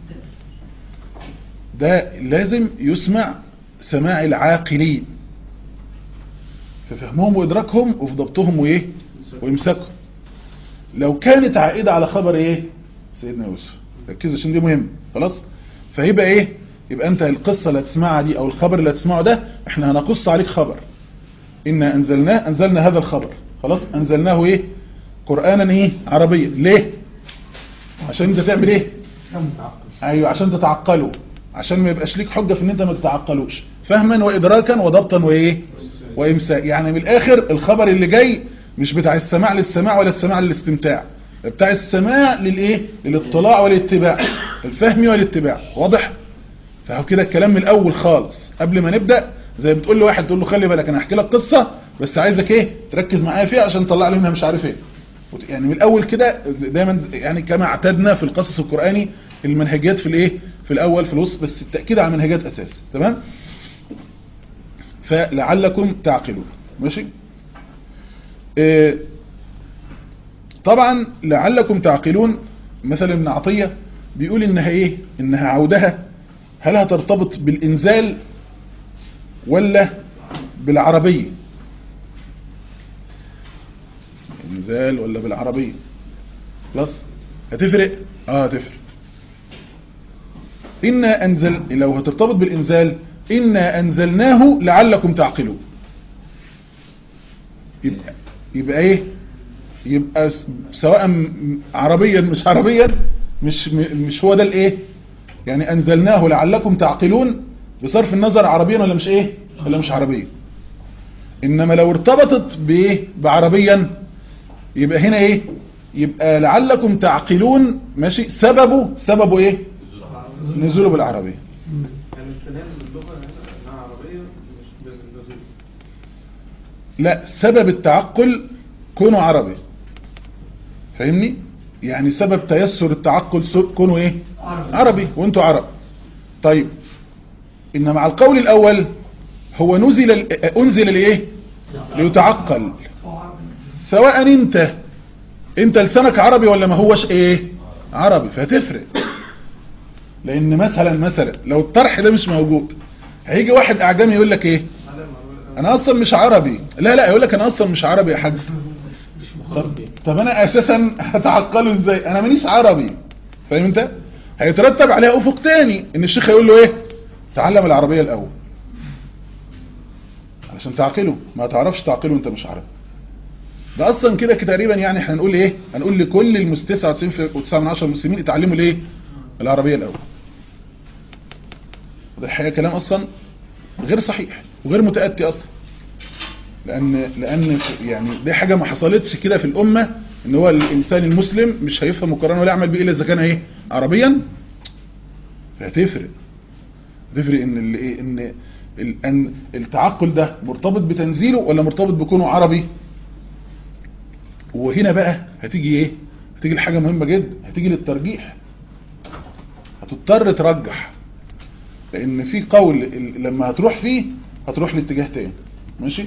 ده لازم يسمع سماع العاقلين في فهمهم وإدراكهم وفي ضبطهم وإيه وإمساكهم لو كانت عائدة على خبر إيه سيدنا يوسف ركزوا عشان دي مهم خلاص فيبقى إيه يبقى أنت القصة اللي هتسمعها دي أو الخبر اللي هتسمعه ده إحنا هنقص عليك خبر إنا أنزلناه أنزلنا هذا الخبر خلاص أنزلناه إيه قرآنا إيه عربيا ليه عشان أنت تعمل إيه ايوه عشان تتعقلوا عشان ما يبقاش ليك حجة في ان انت ما تتعقلوش فهما وادراكا وضبطا وايه وامساك يعني من الاخر الخبر اللي جاي مش بتاع السماع للسماع ولا السماع للاستمتاع بتاع السماع للايه للاطلاع والاتباع الفهم والاتباع واضح فهو كده الكلام من الاول خالص قبل ما نبدا زي بتقول لواحد تقول له خلي بالك انا هحكي لك قصه بس عايزك ايه تركز معايا فيها عشان تطلع لي منها مش عارف ايه وت- يعني من الاول كده دايما يعني كما اعتدنا في القصص القراني المنهجيات في الايه في الاول في الوسط بس التاكيد على منهجيات اساس تمام فلعلكم تعقلون ماشي آه، طبعا لعلكم تعقلون مثلا ابن عطية بيقول انها ايه انها عودها هل هترتبط بالانزال ولا بالعربية انزال ولا بالعربية خلاص هتفرق اه هتفرق إنا أنزل لو هترتبط بالإنزال إنا أنزلناه لعلكم تعقلون يبقى, يبقى إيه يبقى س- سواء م- عربيا مش عربيا مش م- مش هو ده الإيه يعني أنزلناه لعلكم تعقلون بصرف النظر عربيا ولا مش إيه ولا مش عربيا إنما لو ارتبطت بإيه بعربيا يبقى هنا إيه يبقى لعلكم تعقلون ماشي سببه سببه إيه نزوله بالعربية يعني استلهام اللغة انها عربية مش بالنزول لا سبب التعقل كونه عربي فاهمني يعني سبب تيسر التعقل سو- كونه ايه عربي. عربي وانتوا عرب طيب ان مع القول الاول هو نزل ال- انزل لايه ليتعقل سواء انت انت لسانك عربي ولا ما هوش ايه عربي فهتفرق لان مثلا مثلا لو الطرح ده مش موجود هيجي واحد اعجمي يقول لك ايه انا اصلا مش عربي لا لا يقول لك انا اصلا مش عربي يا حاج طب, طب انا اساسا هتعقله ازاي انا مانيش عربي فاهم انت هيترتب عليها افق تاني ان الشيخ يقول له ايه تعلم العربية الاول علشان تعقله ما تعرفش تعقله انت مش عربي ده اصلا كده كده تقريبا يعني احنا هنقول ايه هنقول لكل المس 99 و9 من 10 المسلمين اتعلموا الايه العربية الاول وده الحقيقة كلام اصلا غير صحيح وغير متأتي اصلا لان لان يعني دي حاجة ما حصلتش كده في الامة ان هو الانسان المسلم مش هيفهم القرآن ولا يعمل بيه الا اذا كان ايه عربيا فهتفرق تفرق ان ال- ايه ان ال- ان التعقل ده مرتبط بتنزيله ولا مرتبط بكونه عربي وهنا بقى هتيجي ايه هتيجي الحاجة مهمة جدا هتيجي للترجيح هتضطر ترجح لان في قول ال- لما هتروح فيه هتروح لاتجاه تاني ماشي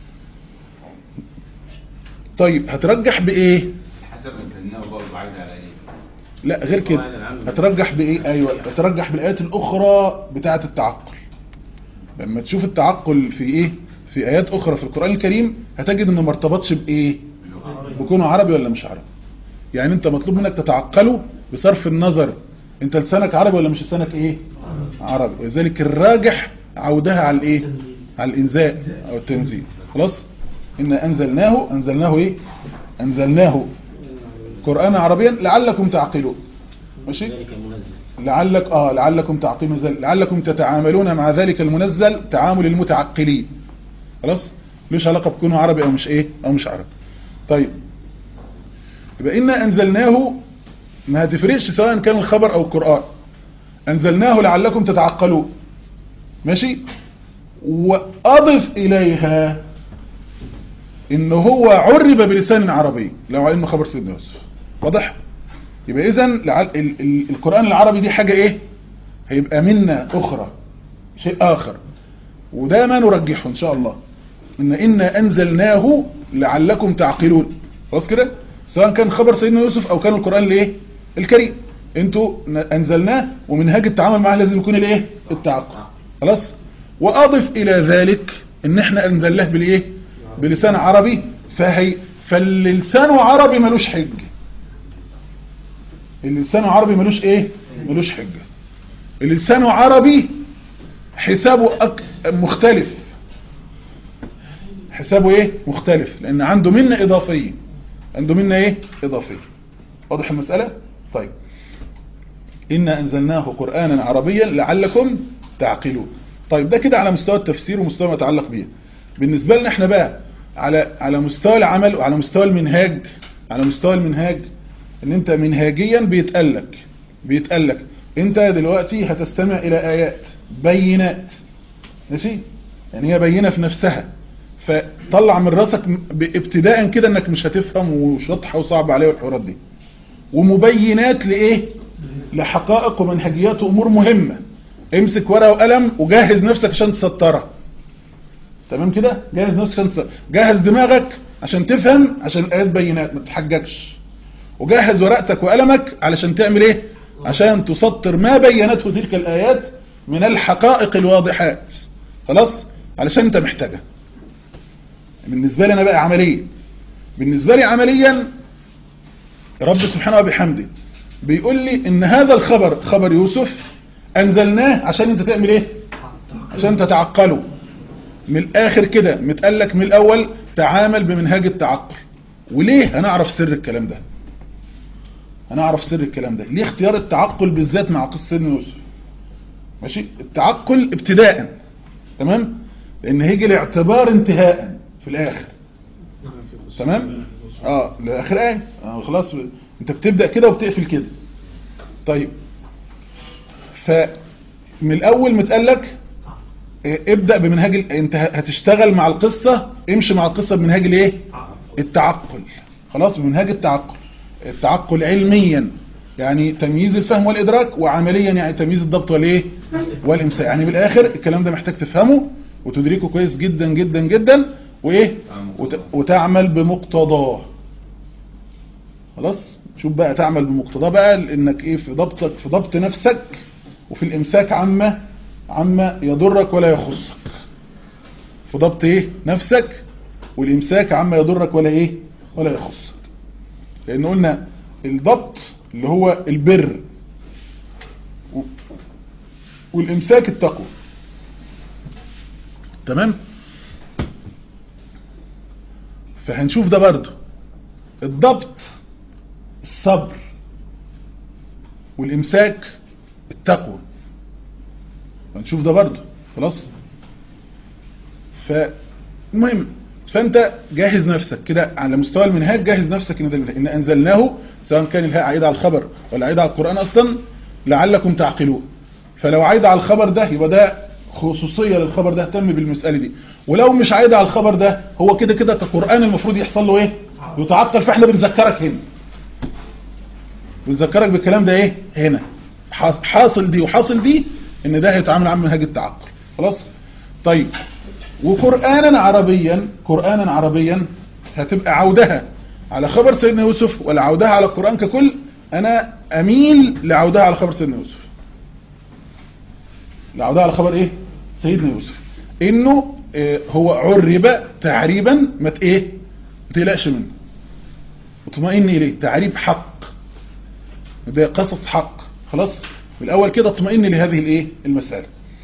طيب هترجح بايه حسب انتناه برضه عايز على ايه لا غير كده هترجح بايه ايوه هترجح بالايات الاخرى بتاعه التعقل لما تشوف التعقل في ايه في ايات اخرى في القران الكريم هتجد انه ما ارتبطش بايه بكونه عربي ولا مش عربي يعني انت مطلوب منك تتعقله بصرف النظر انت لسانك عربي ولا مش لسانك ايه عربي ولذلك الراجح عودها على الايه على الانزال او التنزيل خلاص ان انزلناه انزلناه ايه انزلناه قرانا عربيا لعلكم تعقلون ماشي ذلك المنزل لعلك اه لعلكم تعقلون ذلك لعلكم تتعاملون مع ذلك المنزل تعامل المتعقلين خلاص ليش علاقه بكونه عربي او مش ايه او مش عربي طيب يبقى إنا أنزلناه ما هتفرقش سواء كان الخبر أو القرآن أنزلناه لعلكم تتعقلون ماشي وأضف إليها إن هو عرب بلسان عربي لو علم خبر سيدنا يوسف واضح يبقى إذن لعل... ال... ال... القرآن العربي دي حاجة إيه هيبقى منا أخرى شيء آخر وده ما نرجحه إن شاء الله إن إنا أنزلناه لعلكم تعقلون خلاص كده سواء كان خبر سيدنا يوسف أو كان القرآن الإيه الكريم انتوا أنزلناه ومنهاج التعامل معاه لازم يكون الإيه التعقل خلاص وأضف إلى ذلك إن إحنا أنزلناه بالإيه بلسان عربي فهي فاللسان عربي ملوش حج اللسان عربي ملوش ايه ملوش حجة اللسان عربي حسابه أك... مختلف حسابه ايه مختلف لان عنده منة اضافية عنده منة ايه اضافية واضح المسألة طيب إنا أنزلناه قرآنا عربيا لعلكم تعقلون طيب ده كده على مستوى التفسير ومستوى ما يتعلق بيه بالنسبة لنا احنا بقى على على مستوى العمل وعلى مستوى المنهاج على مستوى المنهاج ان انت منهاجيا بيتقالك بيتقالك انت دلوقتي هتستمع الى ايات بينات ماشي يعني هي بينة في نفسها فطلع من راسك ب- ابتداء كده انك مش هتفهم وشطحه وصعب عليه والحوارات دي ومبينات لايه لحقائق ومنهجيات وامور مهمه امسك ورقه وقلم وجهز نفسك عشان تسطرها تمام كده جهز نفسك عشان تسطرها. جهز دماغك عشان تفهم عشان الايات بينات ما تتحججش وجهز ورقتك وقلمك علشان تعمل ايه عشان تسطر ما بينته تلك الايات من الحقائق الواضحات خلاص علشان انت محتاجها بالنسبه لي انا بقى عمليا بالنسبه لي عمليا رب سبحانه وبحمده بيقول لي ان هذا الخبر خبر يوسف انزلناه عشان انت تعمل ايه عشان تتعقله من الاخر كده متقالك من الاول تعامل بمنهاج التعقل وليه هنعرف سر الكلام ده هنعرف سر الكلام ده ليه اختيار التعقل بالذات مع قصة سيدنا يوسف ماشي التعقل ابتداء تمام لان هيجي الاعتبار انتهاء في الاخر تمام اه لاخر ايه آه خلاص انت بتبدا كده وبتقفل كده طيب فمن الاول متقالك إيه، ابدا بمنهاج ال- انت هتشتغل مع القصه امشي مع القصه بمنهاج الايه التعقل خلاص بمنهاج التعقل التعقل علميا يعني تمييز الفهم والادراك وعمليا يعني تمييز الضبط والايه والامساك يعني بالاخر الكلام ده محتاج تفهمه وتدركه كويس جدا جدا جدا وايه وت- وتعمل بمقتضاه خلاص شوف بقى تعمل بمقتضاه بقى انك ايه في ضبطك في ضبط نفسك وفي الامساك عما عما يضرك ولا يخصك في ضبط ايه نفسك والامساك عما يضرك ولا ايه ولا يخصك لان قلنا الضبط اللي هو البر و- والامساك التقوى تمام فهنشوف ده برضو الضبط الصبر والامساك التقوى هنشوف ده برضو خلاص فالمهم فانت جهز نفسك كده على مستوى المنهاج جهز نفسك ان, ده- إن انزلناه سواء كان الهاء عايده على الخبر ولا عايده على القران اصلا لعلكم تعقلون فلو عايده على الخبر ده يبقى ده خصوصيه للخبر ده اهتم بالمساله دي ولو مش عايده على الخبر ده هو كده كده كقران المفروض يحصل له ايه يتعقل فاحنا بنذكرك هنا بنذكرك بالكلام ده ايه هنا حاص- حاصل دي وحاصل دي ان ده هيتعامل عن منهج التعقل خلاص طيب وقرانا عربيا قرانا عربيا هتبقى عودها على خبر سيدنا يوسف ولا عودها على القران ككل انا اميل لعودها على خبر سيدنا يوسف لعودها على خبر ايه سيدنا يوسف انه آه، هو عرب تعريبا ما ت- ايه ما تقلقش منه اطمئن اليه تعريب حق ده قصص حق خلاص بالاول كده اطمئن لهذه الايه المساله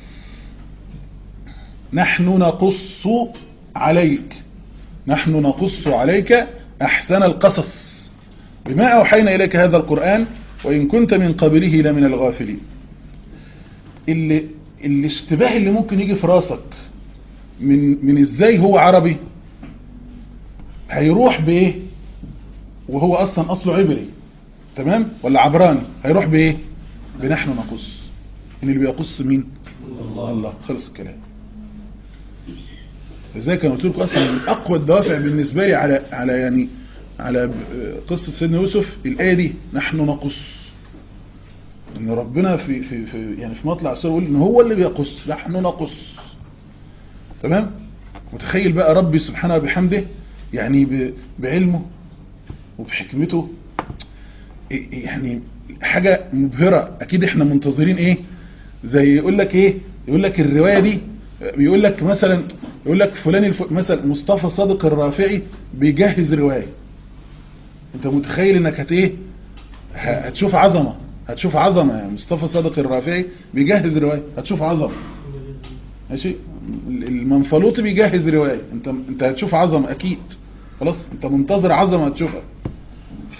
نحن نقص عليك نحن نقص عليك احسن القصص بما اوحينا اليك هذا القران وان كنت من قبله لمن الغافلين اللي الاشتباه اللي ممكن يجي في راسك من من ازاي هو عربي هيروح بايه وهو اصلا اصله عبري تمام ولا عبراني هيروح بايه بنحن نقص ان اللي بيقص مين الله الله خلص الكلام لذلك انا قلت لكم اصلا من اقوى الدوافع بالنسبه لي على على يعني على ب- قصه سيدنا يوسف الايه دي نحن نقص ان ربنا في في في يعني في مطلع السوره يقول ان هو اللي بيقص نحن نقص تمام متخيل بقى ربي سبحانه وبحمده يعني ب- بعلمه وبحكمته إيه- يعني حاجة مبهرة اكيد احنا منتظرين ايه زي يقول لك ايه يقول لك الرواية دي بيقول لك مثلا يقول لك فلان الف... مثلا مصطفى صادق الرافعي بيجهز رواية انت متخيل انك هت ايه ه- هتشوف عظمة هتشوف عظمة يعني مصطفى صادق الرافعي بيجهز رواية هتشوف عظمة ماشي المنفلوطي بيجهز رواية انت انت هتشوف عظمة اكيد خلاص انت منتظر عظمة هتشوفها ف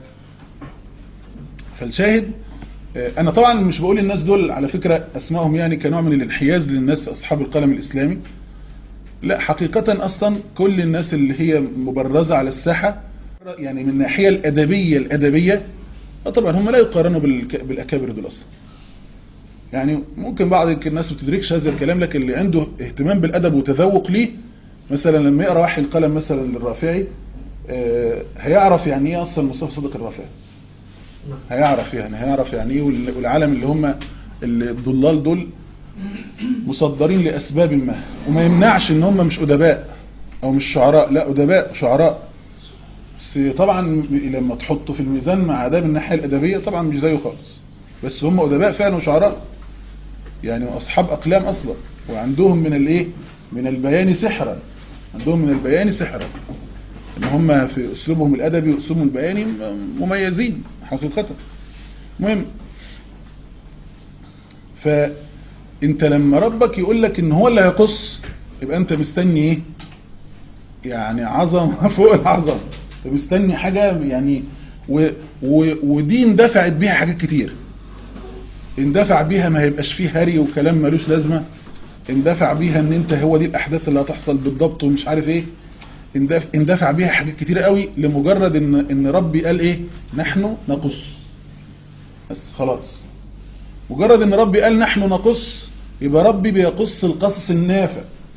فالشاهد آه، انا طبعا مش بقول الناس دول على فكرة اسمائهم يعني كنوع من الانحياز للناس اصحاب القلم الاسلامي لا حقيقة اصلا كل الناس اللي هي مبرزة على الساحة يعني من الناحية الادبية الادبية آه طبعا هم لا يقارنوا بالك- بالاكابر دول اصلا يعني ممكن بعض الناس ما تدركش هذا الكلام لكن اللي عنده اهتمام بالادب وتذوق ليه مثلا لما يقرا وحي القلم مثلا للرافعي آه، هيعرف يعني ايه اصلا مصطفى صدق الرافعي هيعرف يعني هيعرف يعني ايه وال- والعالم اللي هم الضلال دول مصدرين لاسباب ما وما يمنعش ان هم مش ادباء او مش شعراء لا ادباء شعراء بس طبعا لما تحطه في الميزان مع اداب الناحيه الادبيه طبعا مش زيه خالص بس هم ادباء فعلا وشعراء يعني اصحاب اقلام اصلا وعندهم من الايه من البيان سحرا عندهم من البيان سحرا ان هم في اسلوبهم الادبي واسلوبهم البياني مميزين حقيقه المهم فانت لما ربك يقول لك ان هو اللي هيقص يبقى انت مستني ايه يعني عظمه فوق العظمه انت مستني حاجه يعني و و ودي اندفعت بيها حاجات كتير اندفع بيها ما هيبقاش فيه هري وكلام ملوش لازمه اندفع بيها ان انت هو دي الاحداث اللي هتحصل بالضبط ومش عارف ايه اندف- اندفع بيها حاجات كتيره قوي لمجرد ان ان ربي قال ايه نحن نقص بس خلاص مجرد ان ربي قال نحن نقص يبقى ربي بيقص القصص النافع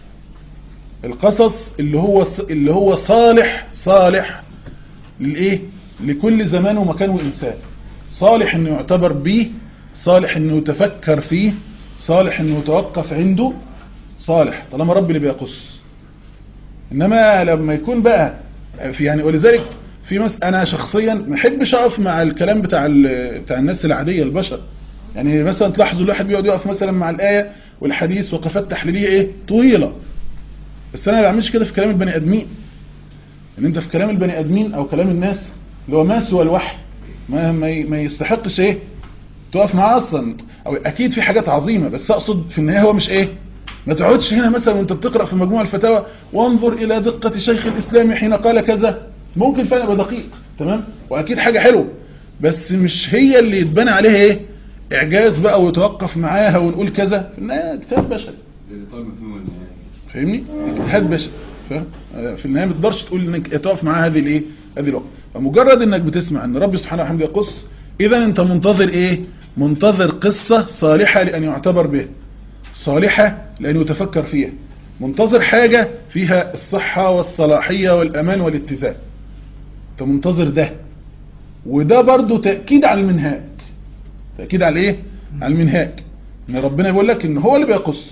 القصص اللي هو اللي هو صالح صالح للايه لكل زمان ومكان وانسان صالح انه يعتبر به صالح انه يتفكر فيه صالح انه يتوقف عنده صالح طالما ربي اللي بيقص انما لما يكون بقى في يعني ولذلك في مس انا شخصيا ما احبش اقف مع الكلام بتاع ال- بتاع الناس العاديه البشر يعني مثلا تلاحظوا الواحد بيقعد يقف مثلا مع الايه والحديث وقفات تحليليه ايه طويله بس انا ما بعملش كده في كلام البني ادمين ان انت في كلام البني ادمين او كلام الناس اللي هو ما سوى الوحي ما ما ي- ما يستحقش ايه تقف معاه اصلا او اكيد في حاجات عظيمه بس اقصد في النهايه هو مش ايه ما تقعدش هنا مثلا وانت بتقرا في مجموع الفتاوى وانظر الى دقه شيخ الاسلام حين قال كذا ممكن فعلا يبقى دقيق تمام واكيد حاجه حلوه بس مش هي اللي يتبنى عليها ايه اعجاز بقى ويتوقف معاها ونقول كذا في النهايه كتاب بشري زي اللي طالب مفهوم والنهاية فاهمني اجتهاد بشري فاهم آه، في النهايه ما تقدرش تقول انك تقف معاه هذه الايه هذه الوقت فمجرد انك بتسمع ان ربي سبحانه وتعالى يقص اذا انت منتظر ايه منتظر قصه صالحه لان يعتبر بها صالحه لان يتفكر فيها منتظر حاجه فيها الصحه والصلاحيه والامان والاتزان انت منتظر ده وده برضو تاكيد على المنهاج تاكيد على ايه على المنهاج ان ربنا بيقول لك ان هو اللي بيقص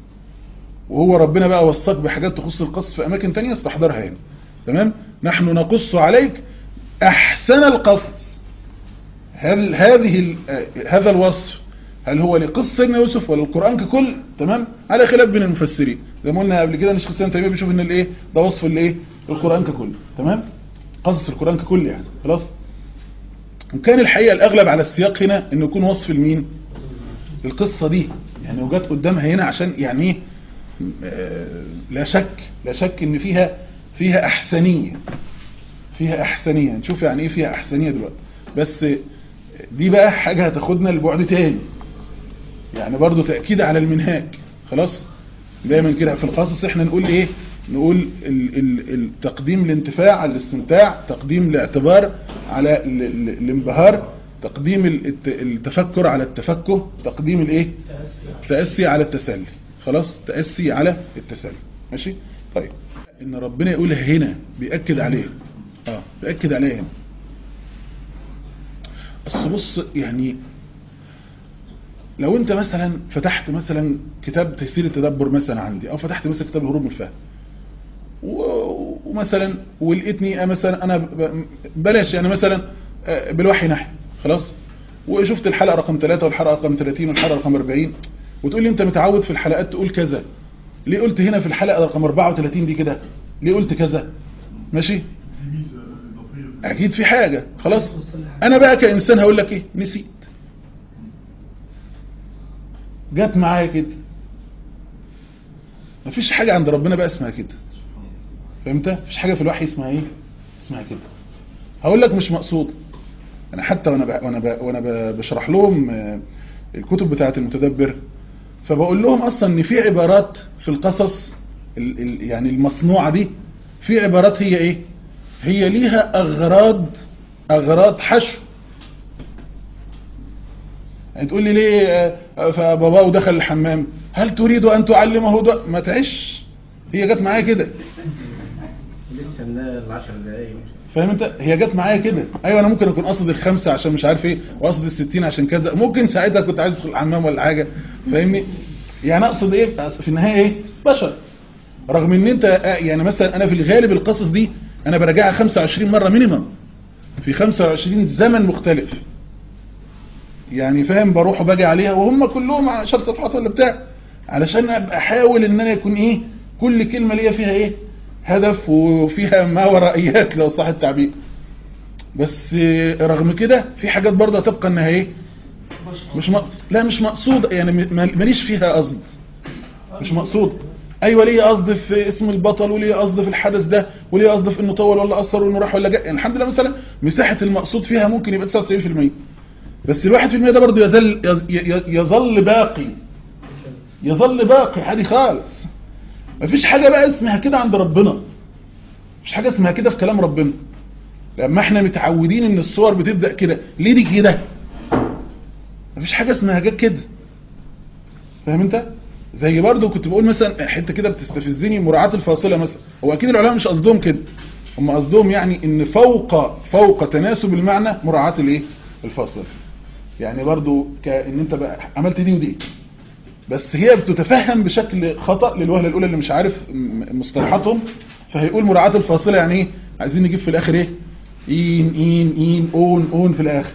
وهو ربنا بقى وصاك بحاجات تخص القصص في اماكن تانية استحضرها هنا تمام نحن نقص عليك احسن القصص هل هذه ال- آه، هذا الوصف هل هو لقصة سيدنا يوسف ولا القرآن ككل تمام على خلاف بين المفسرين زي ما قلنا قبل كده ان شيخ الاسلام تيميه بيشوف ان الايه ده وصف الايه القرآن ككل تمام قصص القرآن ككل يعني خلاص وكان الحقيقة الاغلب على السياق هنا انه يكون وصف لمين القصة دي يعني وجات قدامها هنا عشان يعني ايه آه، لا شك لا شك ان فيها فيها احسنية فيها احسنية نشوف يعني ايه فيها احسنية دلوقتي بس دي بقى حاجة هتاخدنا لبعد تاني يعني برضو تأكيد على المنهاج خلاص دايما كده في القصص احنا نقول ايه نقول ال ال التقديم الانتفاع على الاستمتاع تقديم الاعتبار على ال ال الانبهار تقديم ال- الت- التفكر على التفكه تقديم الايه التأسي على التسلي خلاص تأسي على التسلي ماشي طيب ان ربنا يقولها هنا بيأكد عليه اه بيأكد عليه هنا اصل بص يعني لو انت مثلا فتحت مثلا كتاب تيسير التدبر مثلا عندي او فتحت مثلا كتاب الهروب من الفهم و- ومثلا ولقيتني مثلا انا ب- بلاش يعني مثلا آه، بالوحي نحي خلاص وشفت الحلقه رقم 3 والحلقه رقم 30 والحلقه رقم 40 وتقول لي انت متعود في الحلقات تقول كذا ليه قلت هنا في الحلقه رقم 34 دي كده ليه قلت كذا ماشي اكيد في حاجه خلاص انا بقى كانسان هقول لك ايه نسيت جت معايا كده مفيش حاجه عند ربنا بقى اسمها كده فهمت مفيش حاجه في الوحي اسمها ايه اسمها كده هقول لك مش مقصود انا حتى وانا ب... وانا ب... وانا ب... بشرح لهم آه، الكتب بتاعه المتدبر فبقول لهم اصلا ان في عبارات في القصص ال... ال... يعني المصنوعه دي في عبارات هي ايه هي ليها اغراض اغراض حشو يعني تقول لي ليه آه، فباباه دخل الحمام هل تريد ان تعلمه ده ما تعيش هي جت معايا كده لسه من العشر دقايق فاهم انت هي جت معايا كده ايوه انا ممكن اكون قصد الخمسه عشان مش عارف ايه وقصد الستين عشان كذا ممكن ساعتها كنت عايز ادخل الحمام ولا حاجه فاهمني يعني اقصد ايه في النهايه ايه بشر رغم ان انت آه، يعني مثلا انا في الغالب القصص دي انا براجعها 25 مره مينيمم في 25 زمن مختلف يعني فاهم بروح وباجي عليها وهم كلهم 10 صفحات ولا بتاع علشان ابقى احاول ان انا يكون ايه كل كلمه ليا فيها ايه هدف وفيها ما ورائيات لو صح التعبير بس آه، رغم كده في حاجات برضه هتبقى انها ايه مش م... لا مش مقصود يعني م- ماليش فيها قصد مش مقصود ايوه ليه قصد في اسم البطل وليه قصد في الحدث ده وليه قصد في انه طول ولا قصر وانه راح ولا جاء يعني الحمد لله مثلا مساحه المقصود فيها ممكن يبقى 99% بس الواحد في المية ده برضه يظل يظ- ي- يظل باقي يظل باقي عادي خالص مفيش حاجه بقى اسمها كده عند ربنا مفيش حاجه اسمها كده في كلام ربنا لما احنا متعودين ان الصور بتبدا كده ليه دي كده مفيش حاجه اسمها جت كده فاهم انت زي برضو كنت بقول مثلا حته كده بتستفزني مراعاه الفاصله مثلا هو اكيد العلماء مش قصدهم كده هم قصدهم يعني ان فوق فوق تناسب المعنى مراعاه الايه الفاصله يعني برضو كان انت بقى عملت دي ودي بس هي بتتفهم بشكل خطأ للوهلة الأولى اللي مش عارف م- مصطلحاتهم فهيقول مراعاة الفاصلة يعني ايه عايزين نجيب في الآخر ايه إين إين إين أون أون في الآخر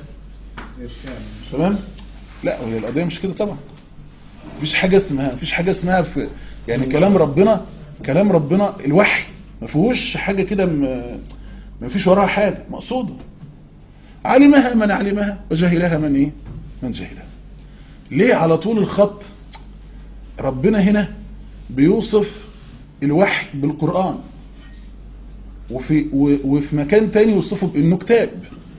تمام لا هي القضية مش كده طبعا مفيش حاجة اسمها مفيش حاجة اسمها في يعني كلام ربنا كلام ربنا الوحي ما فيهوش حاجة كده م- ما فيش وراها حاجة مقصودة علمها من علمها وجهلها من ايه من جهلها ليه على طول الخط ربنا هنا بيوصف الوحي بالقرآن وفي و- وفي مكان تاني يوصفه بانه كتاب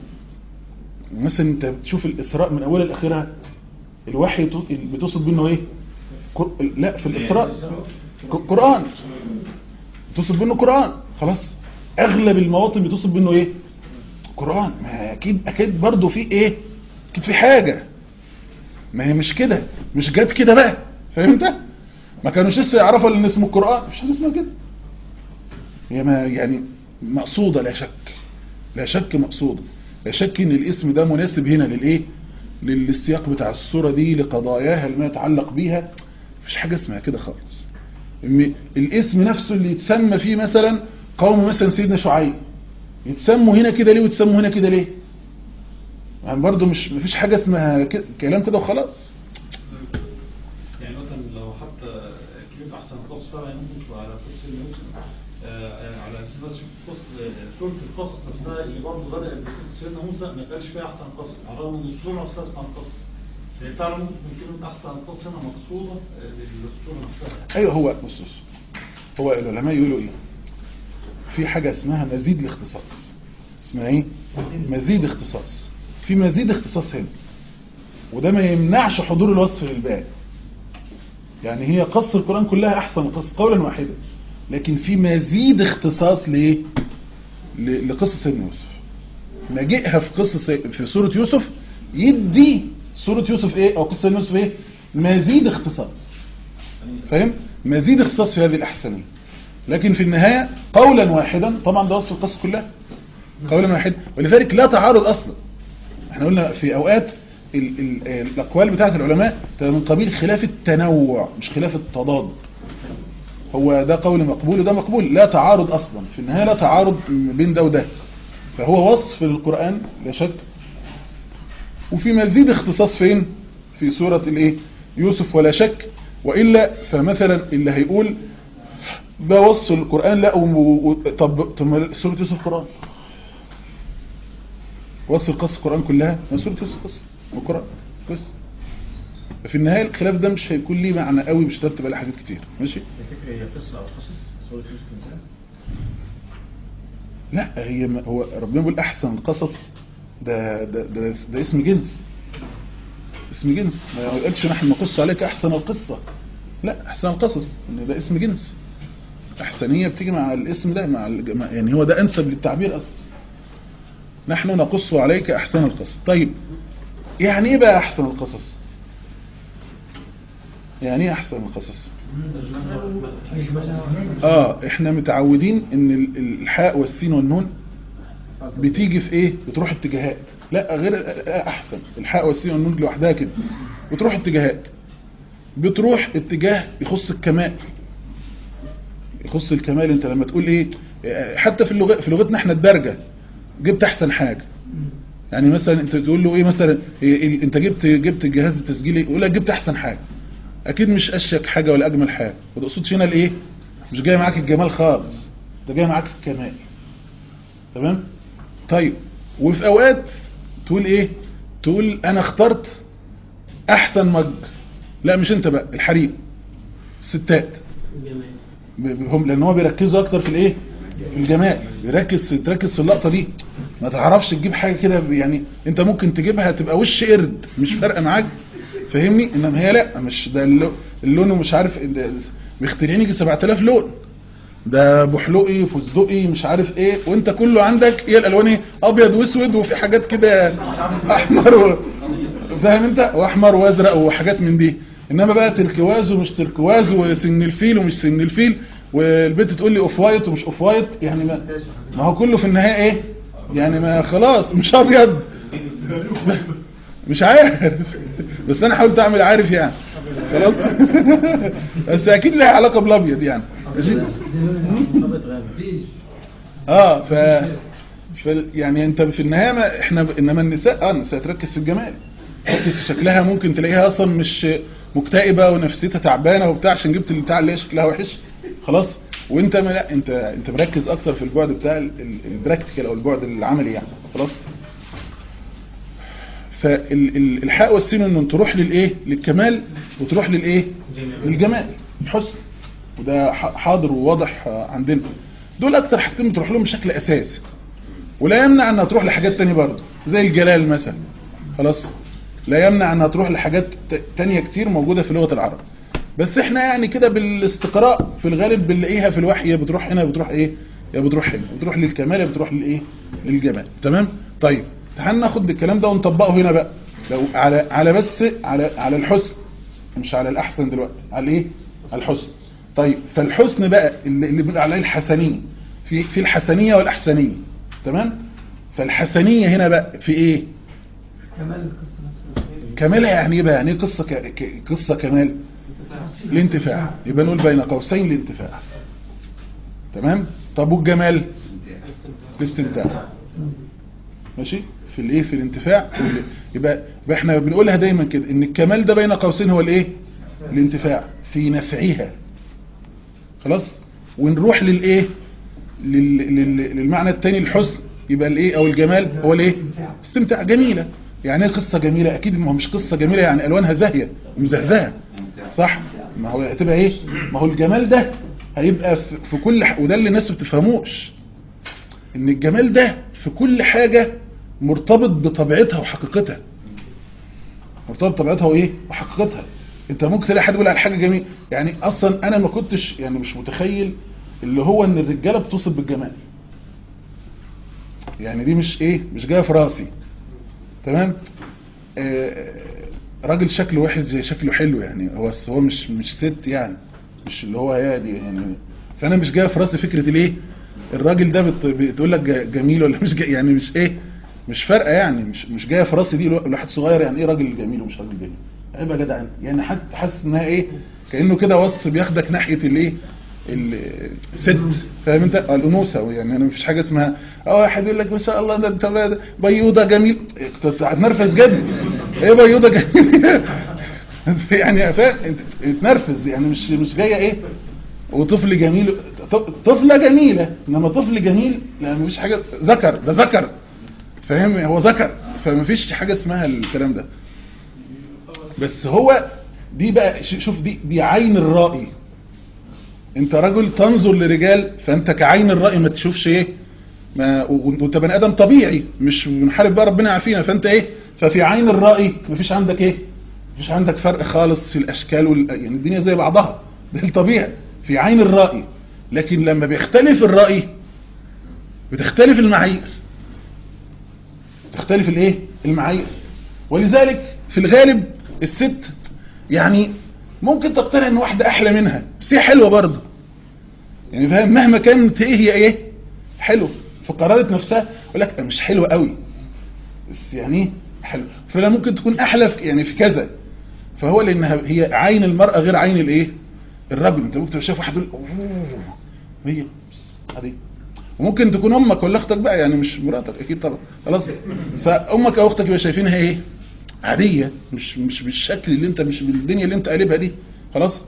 مثلا انت بتشوف الاسراء من اولها لاخرها الوحي تو- بتوصف بانه ايه قر- لا في الاسراء ق- قرآن توصف بانه قرآن خلاص اغلب المواطن بتوصف بانه ايه قرآن ما اكيد اكيد برضه في ايه اكيد في حاجة ما هي مش كده مش جت كده بقى فهمت ما كانوش لسه يعرفوا ان اسمه القرآن مش حاجه اسمها كده هي ما يعني مقصودة لا شك لا شك مقصودة لا شك ان الاسم ده مناسب هنا للايه للسياق بتاع الصورة دي لقضاياها اللي ما يتعلق بيها مفيش حاجة اسمها كده خالص م- الاسم نفسه اللي يتسمى فيه مثلا قوم مثلا سيدنا شعيب يتسموا هنا كده ليه ويتسموا هنا كده ليه يعني برضو مش مفيش حاجة اسمها ك- كلام كده وخلاص يعني مثلا لو حتى كلمة أحسن قصص فعلا ممكن تبقى على قصة سيدنا يوسف آه، آه، على أساس بس قصة سورة القصص نفسها اللي برضه بدأت بقصة سيدنا موسى ما قالش فيها أحسن قصة على الرغم إن السورة نفسها اسمها القصة يعني فعلا ممكن تكون كلمة أحسن القصة هنا مقصودة آه، للسورة نفسها ايوه هو بص بص هو العلماء يقولوا ايه في حاجة اسمها مزيد الاختصاص اسمها ايه مزيد اختصاص في مزيد اختصاص هنا وده ما يمنعش حضور الوصف للباقي يعني هي قص القرآن كلها احسن قصة قولا واحدا لكن في مزيد اختصاص لايه ل- لقصة سيدنا يوسف مجيئها في قصة سي- في سورة يوسف يدي سورة يوسف ايه او قصة سيدنا يوسف ايه مزيد اختصاص فاهم مزيد اختصاص في هذه الأحسنية لكن في النهاية قولا واحدا طبعا ده وصف القصة كلها قولا واحدا ولذلك لا تعارض أصلا احنا قلنا في أوقات ال ال الأقوال بتاعت العلماء تبقى من قبيل خلاف التنوع مش خلاف التضاد هو ده قول مقبول وده مقبول لا تعارض أصلا في النهاية لا تعارض بين ده وده فهو وصف للقرآن لا شك وفي مزيد اختصاص فين في سورة الايه يوسف ولا شك وإلا فمثلا اللي هيقول ده وصف القرآن لا و... و... طب طب سورة يوسف قرآن وصف القصة القرآن كلها ما سورة يوسف قصة وقرآن بس في النهاية الخلاف ده مش هيكون ليه معنى قوي مش هترتب على حاجات كتير ماشي الفكرة هي قصة أو قصص سورة يوسف مثلا لا هي ما هو ربنا بيقول احسن القصص ده ده ده, ده اسم جنس اسم جنس ما قالش نحن نقص عليك احسن القصة لا احسن القصص ان ده اسم جنس احسنية بتيجي مع الاسم ده مع الج- مع- يعني هو ده انسب للتعبير اصلا نحن نقص عليك احسن القصص طيب يعني ايه بقى احسن القصص يعني ايه احسن القصص اه احنا متعودين ان ال- الحاء والسين والنون بتيجي في ايه بتروح اتجاهات لا غير لا احسن الحاء والسين والنون لوحدها كده بتروح اتجاهات بتروح اتجاه يخص الكمال يخص الكمال انت لما تقول ايه حتى في اللغة في لغتنا احنا الدرجة جبت احسن حاجة يعني مثلا انت تقول له ايه مثلا إيه إيه انت جبت جبت الجهاز التسجيلي يقول لك جبت احسن حاجة اكيد مش اشيك حاجة ولا اجمل حاجة ما تقصدش هنا الايه مش جاي معاك الجمال خالص ده جاي معاك الكمال تمام طيب وفي اوقات تقول ايه تقول انا اخترت احسن مج لا مش انت بقى الحريم الستات ب- ب- هم لان هو بيركزوا اكتر في الايه في الجمال بيركز تركز في اللقطه دي ما تعرفش تجيب حاجه كده ب- يعني انت ممكن تجيبها تبقى وش قرد مش فارقه معاك فاهمني انما هي لا مش ده اللو- اللون مش عارف ده- مخترعين يجي 7000 لون ده بحلقي فستقي مش عارف ايه وانت كله عندك ايه الالوان ايه ابيض واسود وفي حاجات كده احمر و... فاهم انت واحمر وازرق وحاجات من دي انما بقى تركواز ومش تركواز وسن الفيل ومش سن الفيل والبنت تقول لي اوف وايت ومش اوف وايت يعني ما, ما هو كله في النهايه ايه يعني ما خلاص مش ابيض مش عارف بس انا حاولت اعمل عارف يعني خلاص بس اكيد لها علاقه بالابيض يعني ماشي أبيض غامق. اه ف ف يعني انت في النهايه ما احنا ب... انما النساء اه النساء تركز في الجمال تركز في شكلها ممكن تلاقيها اصلا مش مكتئبه ونفسيتها تعبانه وبتاع عشان جبت البتاع اللي هي شكلها وحش خلاص وانت ما لا انت انت مركز اكتر في البعد بتاع ال- ال- البراكتيكال او البعد العملي يعني خلاص فالحاء والسين انه تروح للايه للكمال وتروح للايه للجمال الحسن وده ح- حاضر وواضح آه، عندنا دول اكتر حاجتين بتروح لهم بشكل اساسي ولا يمنع انها تروح لحاجات تانية برضه زي الجلال مثلا خلاص لا يمنع انها تروح لحاجات ت- تانية كتير موجودة في لغة العرب بس احنا يعني كده بالاستقراء في الغالب بنلاقيها في الوحي يا بتروح هنا يا بتروح ايه يا بتروح هنا بتروح للكمال يا بتروح للايه للجمال تمام طيب تعال ناخد الكلام ده ونطبقه هنا بقى لو على على بس على على الحسن مش على الاحسن دلوقتي على ايه على الحسن طيب فالحسن بقى اللي اللي بنقول عليه الحسنيه في في الحسنيه والاحسنيه تمام فالحسنيه هنا بقى في ايه كمالها يعني ايه بقى يعني ايه قصه ك... ك... قصه كمال الانتفاع يبقى نقول بين قوسين الانتفاع تمام طب والجمال الاستمتاع ماشي في الايه في الانتفاع وال- يبقى يبقى احنا بنقولها دايما كده ان الكمال ده بين قوسين هو الايه الانتفاع في نفعها خلاص ونروح للايه لل... لل... للمعنى الثاني الحسن يبقى الايه او الجمال هو الايه استمتاع جميله يعني ايه قصه جميله اكيد ما هو مش قصه جميله يعني الوانها زاهيه ومزهزهه صح ما هو هتبقى ايه ما هو الجمال ده هيبقى في في كل ح... وده اللي الناس ما بتفهموش ان الجمال ده في كل حاجه مرتبط بطبيعتها وحقيقتها مرتبط بطبيعتها وايه وحقيقتها انت ممكن تلاقي حد يقول على حاجه جميله يعني اصلا انا ما كنتش يعني مش متخيل اللي هو ان الرجاله بتوصف بالجمال يعني دي مش ايه مش جايه في راسي تمام آه راجل شكله وحش زي شكله حلو يعني هو بس هو مش مش ست يعني مش اللي هو هادي يعني فانا مش جايه في راسي فكره الايه الراجل ده بت- بتقول لك ج- جميل ولا مش جاي يعني مش ايه مش فارقه يعني مش مش جايه في راسي دي لواحد صغير يعني ايه راجل جميل ومش راجل جميل عيب يا جدع انت. يعني حتى حاسس انها ايه كانه كده وصف بياخدك ناحيه الايه الست فاهم انت آه، الانوثه يعني انا مفيش حاجه اسمها اه واحد يقول لك ما شاء الله ده انت بيوضه جميل انت هتنرفز جد ايه بيوضه جميل يعني فاهم انت اتنرفز يعني مش مش جايه ايه وطفل جميل ط- طفله جميله انما طفل جميل لا مفيش حاجه ذكر ده ذكر فاهم هو ذكر فمفيش حاجه اسمها الكلام ده بس هو دي بقى ش- شوف دي دي عين الرائي انت رجل تنظر لرجال فانت كعين الرأي ما تشوفش ايه ما و- وانت بني ادم طبيعي مش بنحارب بقى ربنا يعافينا فانت ايه ففي عين الرأي مفيش عندك ايه مفيش عندك فرق خالص في الاشكال وال... يعني الدنيا زي بعضها ده الطبيعي في عين الرأي لكن لما بيختلف الرأي بتختلف المعايير تختلف الايه المعايير ولذلك في الغالب الست يعني ممكن تقتنع ان واحده احلى منها بس هي حلوه برضه يعني فاهم مهما كانت ايه هي ايه حلو فقررت نفسها يقول لك مش حلوه قوي بس يعني ايه حلو فلا ممكن تكون احلى في يعني في كذا فهو لانها هي عين المرأة غير عين الايه الرجل انت ممكن تبقى شايف واحد يقول اوه هي بس عادي وممكن تكون امك ولا اختك بقى يعني مش مراتك اكيد طبعا خلاص فامك او اختك يبقى شايفينها ايه عاديه مش مش بالشكل اللي انت مش بالدنيا اللي انت قالبها دي خلاص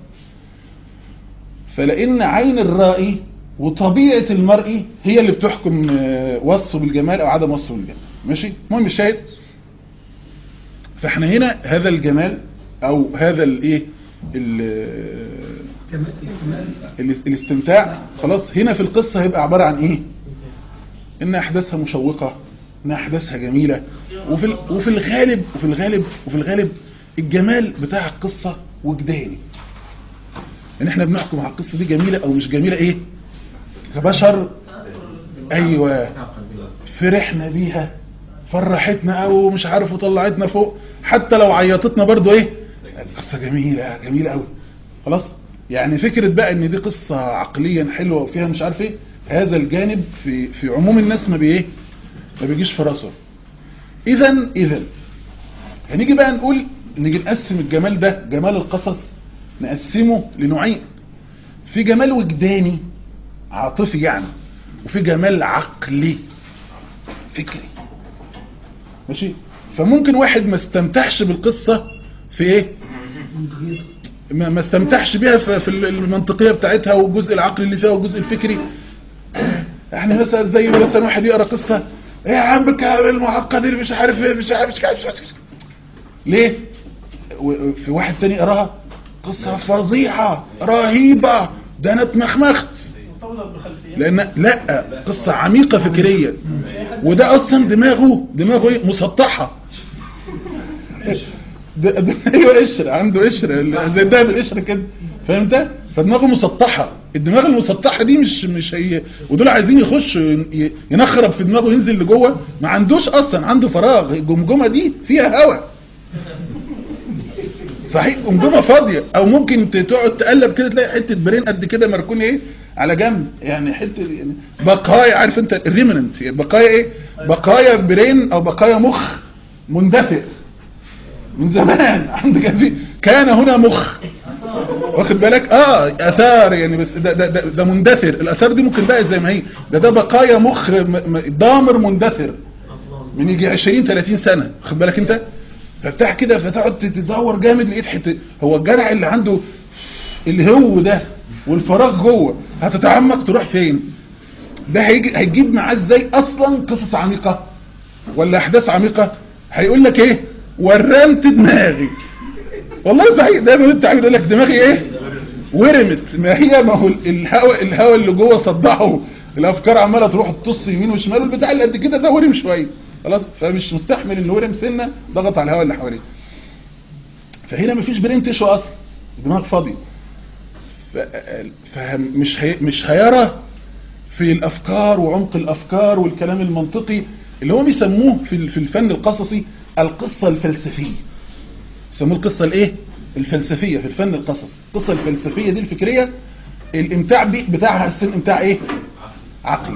فلان عين الرائي وطبيعه المرء هي اللي بتحكم آه، وصفه بالجمال او عدم وصفه بالجمال ماشي المهم الشاهد فاحنا هنا هذا الجمال او هذا الايه ال- ال- الاستمتاع خلاص هنا في القصة هيبقى عبارة عن ايه ان احداثها مشوقة ان احداثها جميلة وفي ال- وفي الغالب وفي الغالب وفي الغالب الجمال بتاع القصة وجداني ان احنا بنحكم على القصة دي جميلة او مش جميلة ايه كبشر ايوه فرحنا بيها فرحتنا او مش عارف وطلعتنا فوق حتى لو عيطتنا برضو ايه قصة جميلة جميلة قوي خلاص يعني فكرة بقى ان دي قصة عقليا حلوة وفيها مش عارف ايه هذا الجانب في في عموم الناس ما بايه ما بيجيش في راسه اذا اذا هنيجي بقى نقول نيجي نقسم الجمال ده جمال القصص نقسمه لنوعين في جمال وجداني عاطفي يعني وفي جمال عقلي فكري ماشي فممكن واحد ما استمتعش بالقصة في ايه ما ما استمتعش بيها في في المنطقية بتاعتها والجزء العقلي اللي فيها والجزء الفكري يعني مثلا زي مثلا واحد يقرا قصة ايه يا عم الكلام المعقد اللي مش عارف ايه مش عارف مش عارف, مش عارف, مش عارف. ليه و- في واحد تاني يقراها قصة فظيعة رهيبة ده انا اتمخمخت لان لا قصة عميقة فكرية وده اصلا دماغه دماغه ايه مسطحة ده ده ايوه قشر عنده قشر زي ده بالقشر كده فهمت فدماغه مسطحه الدماغ المسطحه دي مش مش هي ودول عايزين يخشوا ي- ينخرب في دماغه ينزل لجوه ما عندوش اصلا عنده فراغ الجمجمه دي فيها هواء صحيح جمجمه فاضيه او ممكن ت- تقعد تقلب كده تلاقي حته برين قد كده مركون ايه على جنب يعني حته يعني بقايا عارف انت الريمننت بقايا ايه بقايا برين او بقايا مخ مندثر من زمان عندك كان في كان هنا مخ واخد بالك اه اثار يعني بس ده ده ده, ده مندثر الاثار دي ممكن بقى زي ما هي ده ده بقايا مخ م- م- ضامر مندثر من يجي 20 30 سنه واخد بالك انت فبتاع كده فتقعد تدور جامد لقيت حته هو الجدع اللي عنده اللي هو ده والفراغ جوه هتتعمق تروح فين ده هيجي هيجيب معاه ازاي اصلا قصص عميقه ولا احداث عميقه هيقول لك ايه ورمت دماغي والله صحيح دايما انت عايز يقول لك دماغي ايه ورمت ما هي ما هو الهواء الهواء اللي جوه صدعه الافكار عماله تروح تطص يمين وشمال والبتاع اللي قد كده ده ورم شويه خلاص فمش مستحمل ان ورم سنه ضغط على الهواء اللي حواليه فهنا مفيش برين تشو اصلا الدماغ فاضي ف- فمش هي مش هيرى في الافكار وعمق الافكار والكلام المنطقي اللي هو بيسموه في ال- في الفن القصصي القصة الفلسفية يسموه القصة الايه الفلسفية في الفن القصصي القصة الفلسفية دي الفكرية الامتاع بي- بتاعها السن امتاع ايه عقلي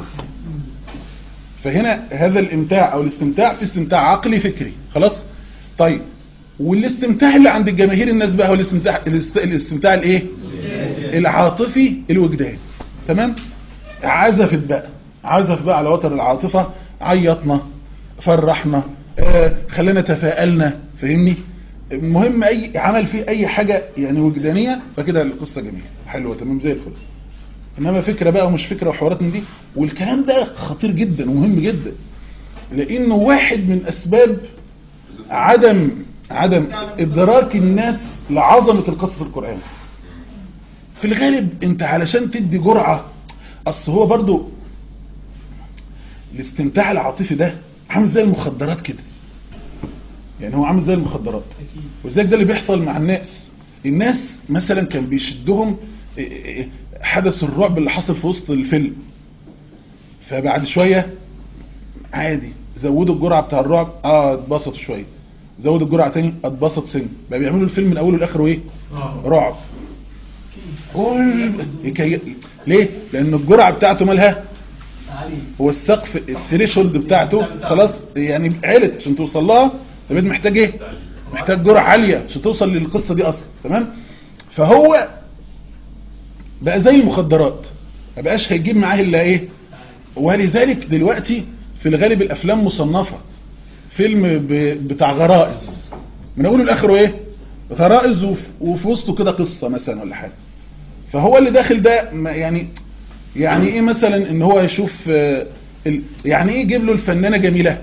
فهنا هذا الامتاع او الاستمتاع في استمتاع عقلي فكري خلاص طيب والاستمتاع اللي عند الجماهير الناس بقى هو الاستمتاع الاست- الاستمتاع الايه العاطفي الوجداني تمام عزفت بقى عزف بقى على وتر العاطفة عيطنا فرحنا آه خلينا تفائلنا فاهمني المهم اي عمل فيه اي حاجة يعني وجدانية فكده القصة جميلة حلوة تمام زي الفل انما فكرة بقى ومش فكرة وحوارات من دي والكلام ده خطير جدا ومهم جدا لانه واحد من اسباب عدم عدم ادراك الناس لعظمة القصص القرآن في الغالب انت علشان تدي جرعة اصل هو برضو الاستمتاع العاطفي ده عامل زي المخدرات كده يعني هو عامل زي المخدرات وذلك ده اللي بيحصل مع الناس الناس مثلا كان بيشدهم إيه إيه حدث الرعب اللي حصل في وسط الفيلم فبعد شوية عادي زودوا الجرعة بتاع الرعب اه اتبسطوا شوية زودوا الجرعة تاني اتبسط سن بقى بيعملوا الفيلم من اوله لاخره ايه رعب قول يكي... ليه لان الجرعه بتاعته مالها هو السقف الثريشولد بتاعته خلاص يعني علت عشان توصل لها طب انت محتاج ايه محتاج جرعه عاليه عشان توصل للقصه دي اصلا تمام فهو بقى زي المخدرات ما بقاش هيجيب معاه الا ايه ولذلك دلوقتي في الغالب الافلام مصنفه فيلم ب... بتاع غرائز من اوله لاخره ايه غرائز وف... وفي وسطه كده قصه مثلا ولا حاجه فهو اللي داخل ده ما- يعني يعني ايه مثلا ان هو يشوف آه، ال... يعني ايه يجيب له الفنانه جميله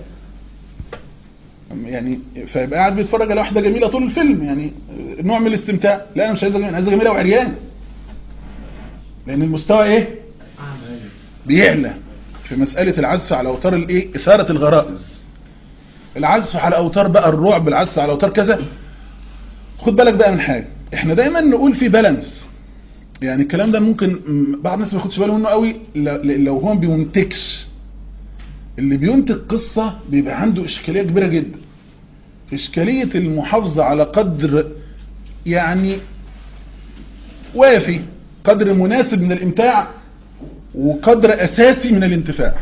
يعني فيبقى قاعد بيتفرج على واحده جميله طول الفيلم يعني آه، نوع من الاستمتاع لا انا مش عايزها جميله انا عايزها جميله وعريان لان المستوى ايه بيعلى في مسألة العزف على أوتار الإيه؟ إثارة الغرائز العزف على أوتار بقى الرعب العزف على أوتار كذا خد بالك بقى من حاجة احنا دايما نقول في بالانس يعني الكلام ده ممكن م، بعض الناس ما ياخدش باله منه قوي ل- لو هو ما بينتجش اللي بينتج قصة بيبقى عنده إشكالية كبيرة جدا إشكالية المحافظة على قدر يعني وافي قدر مناسب من الإمتاع وقدر أساسي من الانتفاع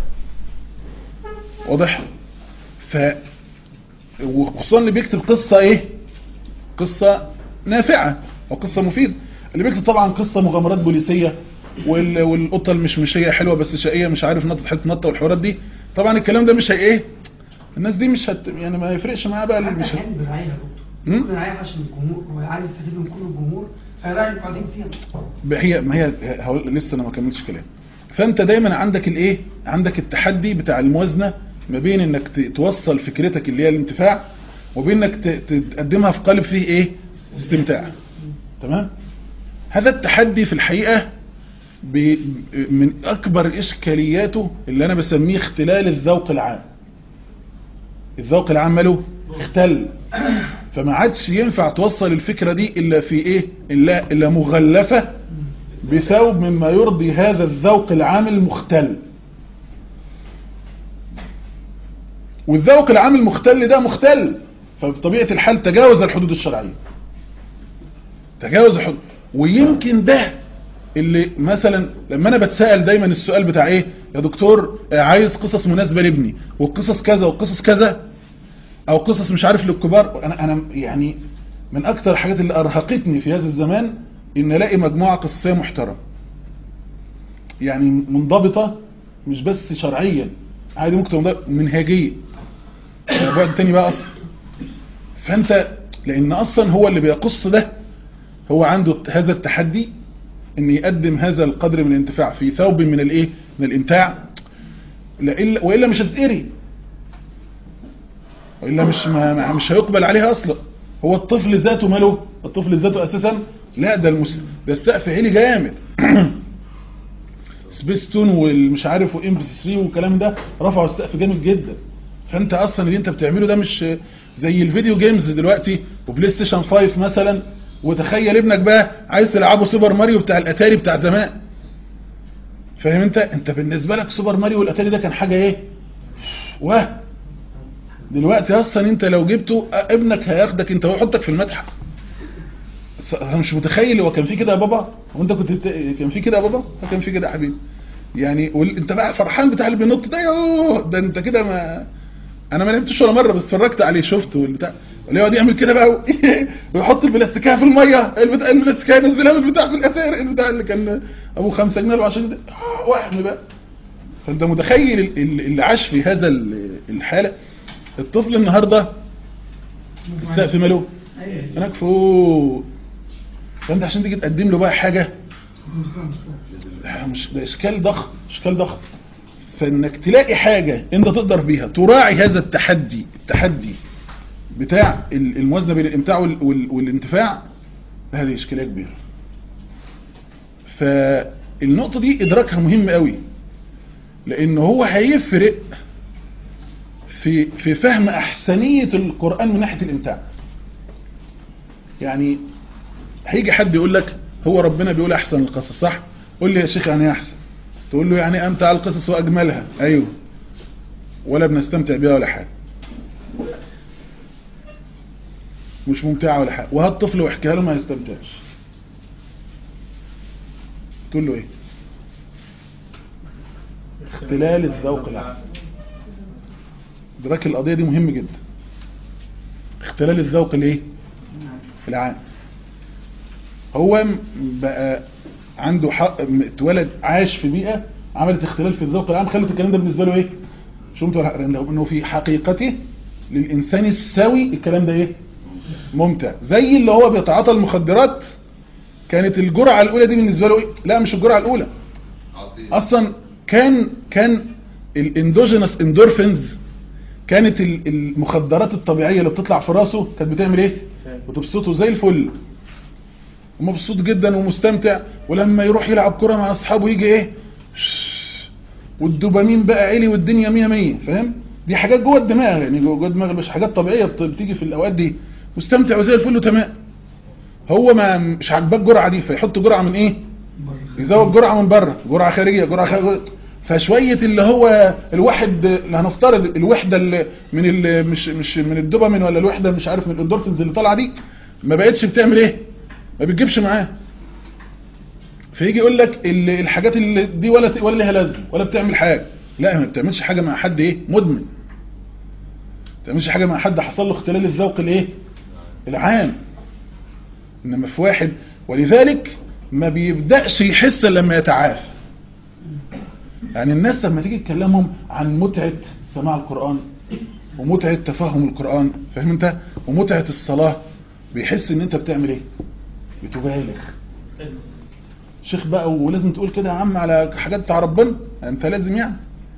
واضح ف وخصوصا اللي بيكتب قصة ايه قصة نافعة او قصة مفيدة اللي بيكتب طبعا قصة مغامرات بوليسية وال... والقطة المشمشية حلوة بس شقية مش عارف نطت حته نطة والحوارات دي طبعا الكلام ده مش هي ايه الناس دي مش هت... يعني ما يفرقش معاه بقى اللي مش هت... احيانا بيراعيها يا دكتور مم؟ ممكن يراعيها عشان الجمهور هو عايز يستفيد من كل الجمهور فيراعي اللي قاعدين فيها هي ما هي هقول لسه انا ما كملتش كلام فانت دايما عندك الايه عندك التحدي بتاع الموازنه ما بين انك ت- توصل فكرتك اللي هي الانتفاع وبين انك ت- تقدمها في قالب فيه ايه استمتاع تمام هذا التحدي في الحقيقه ب- من اكبر اشكالياته اللي انا بسميه اختلال الذوق العام الذوق العام ماله اختل فما عادش ينفع توصل الفكرة دي إلا في إيه إلا, إلا مغلفة بثوب مما يرضي هذا الذوق العام المختل والذوق العام المختل ده مختل فبطبيعة الحال تجاوز الحدود الشرعية تجاوز الحدود ويمكن ده اللي مثلا لما انا بتسأل دايما السؤال بتاع ايه يا دكتور آه، عايز قصص مناسبة لابني والقصص كذا والقصص كذا او قصص مش عارف للكبار انا انا يعني من اكتر الحاجات اللي ارهقتني في هذا الزمان ان الاقي مجموعه قصصيه محترمه يعني منضبطه مش بس شرعيا عادي ممكن تبقى منضبطة منهجيا ده بعد تاني بقى اصلا فانت لان اصلا هو اللي بيقص ده هو عنده هذا التحدي ان يقدم هذا القدر من الانتفاع في ثوب من الايه من الامتاع لإلا والا مش هتتقري والا مش ما ما- مش هيقبل عليها اصلا هو الطفل ذاته ماله الطفل ذاته اساسا لا ده المس... ده السقف عالي جامد سبيستون والمش عارف وام بي 3 والكلام ده رفعوا السقف جامد جدا فانت اصلا اللي انت بتعمله ده مش زي الفيديو جيمز دلوقتي وبلاي ستيشن 5 مثلا وتخيل ابنك بقى عايز تلعبه سوبر ماريو بتاع الاتاري بتاع زمان فاهم انت انت بالنسبه لك سوبر ماريو والاتاري ده كان حاجه ايه واه دلوقتي اصلا انت لو جبته ابنك هياخدك انت ويحطك في المتحف انا مش متخيل هو كان في كده يا بابا هو انت كنت بت... كان في كده يا بابا هو كان في كده يا حبيبي يعني وال... انت بقى فرحان بتاع اللي بينط ده يوه ده انت كده ما انا ما لعبتش ولا مره بس اتفرجت عليه شفته والبتاع اللي يقعد يعمل كده بقى و- ويحط البلاستيكيه في الميه البتاع البلاستيكيه ينزلها من البتاع في الاتار البتاع اللي كان ابو 5 جنيه و10 جنيه آه، وهم بقى فانت متخيل ال- ال- اللي عاش في هذا ال- الحاله الطفل النهارده السقف ماله هناك فوق فانت عشان تيجي تقدم له بقى حاجه لا، مش ده اشكال ضخم اشكال ضخم فانك تلاقي حاجه انت تقدر بيها تراعي هذا التحدي التحدي بتاع ال- الموازنه بين الامتاع وال- وال- والانتفاع هذه اشكاليه كبيره فالنقطه دي ادراكها مهم قوي لان هو هيفرق في في فهم احسنيه القران من ناحيه الامتاع يعني هيجي حد يقول لك هو ربنا بيقول احسن القصص صح قول لي يا شيخ يعني إيه احسن تقول له يعني امتع القصص واجملها ايوه ولا بنستمتع بيها ولا حاجه مش ممتعة ولا حاجة وهات طفل واحكيها له ما يستمتعش تقول له ايه اختلال الذوق العام ادراك القضية دي مهم جدا اختلال الذوق الايه العام هو م- بقى عنده حق م- اتولد عاش في بيئة عملت اختلال في الذوق العام خلت الكلام ده بالنسبة له ايه شو انت ولا- انه إنه في حقيقته للإنسان السوي الكلام ده ايه ممتع زي اللي هو بيتعاطى المخدرات كانت الجرعة الأولى دي بالنسبة له ايه لا مش الجرعة الأولى عصير اصلا كان كان الاندوجينس اندورفينز كانت ال- المخدرات الطبيعيه اللي بتطلع في راسه كانت بتعمل ايه بتبسطه زي الفل ومبسوط جدا ومستمتع ولما يروح يلعب كره مع اصحابه يجي ايه شش، والدوبامين بقى عالي والدنيا مية مية فاهم دي حاجات جوه الدماغ يعني جوه جوه الدماغ مش حاجات طبيعيه بت- بتيجي في الاوقات دي مستمتع وزي الفل وتمام هو ما مش عاجباه الجرعه دي فيحط جرعه من ايه يزود جرعة من بره جرعة خارجية جرعة خارجية فشوية اللي هو الواحد اللي هنفترض الوحدة اللي من ال مش مش من الدوبامين ولا الوحدة مش عارف من الاندورفينز اللي طالعة دي ما بقتش بتعمل ايه ما بتجيبش معاه فيجي يقول لك ال- الحاجات اللي دي ولا ت- ولا لها لازمه ولا بتعمل حاجة لا ما بتعملش حاجة مع حد ايه مدمن ما بتعملش حاجة مع حد حصل له اختلال الذوق الايه العام انما في واحد ولذلك ما بيبدأش يحس إلا لما يتعافى يعني الناس لما تيجي تكلمهم عن متعة سماع القرآن ومتعة تفهم القرآن فاهم انت ومتعة الصلاة بيحس ان انت بتعمل ايه بتبالغ شيخ بقى ولازم تقول كده يا عم على حاجات بتاع ربنا انت لازم يعني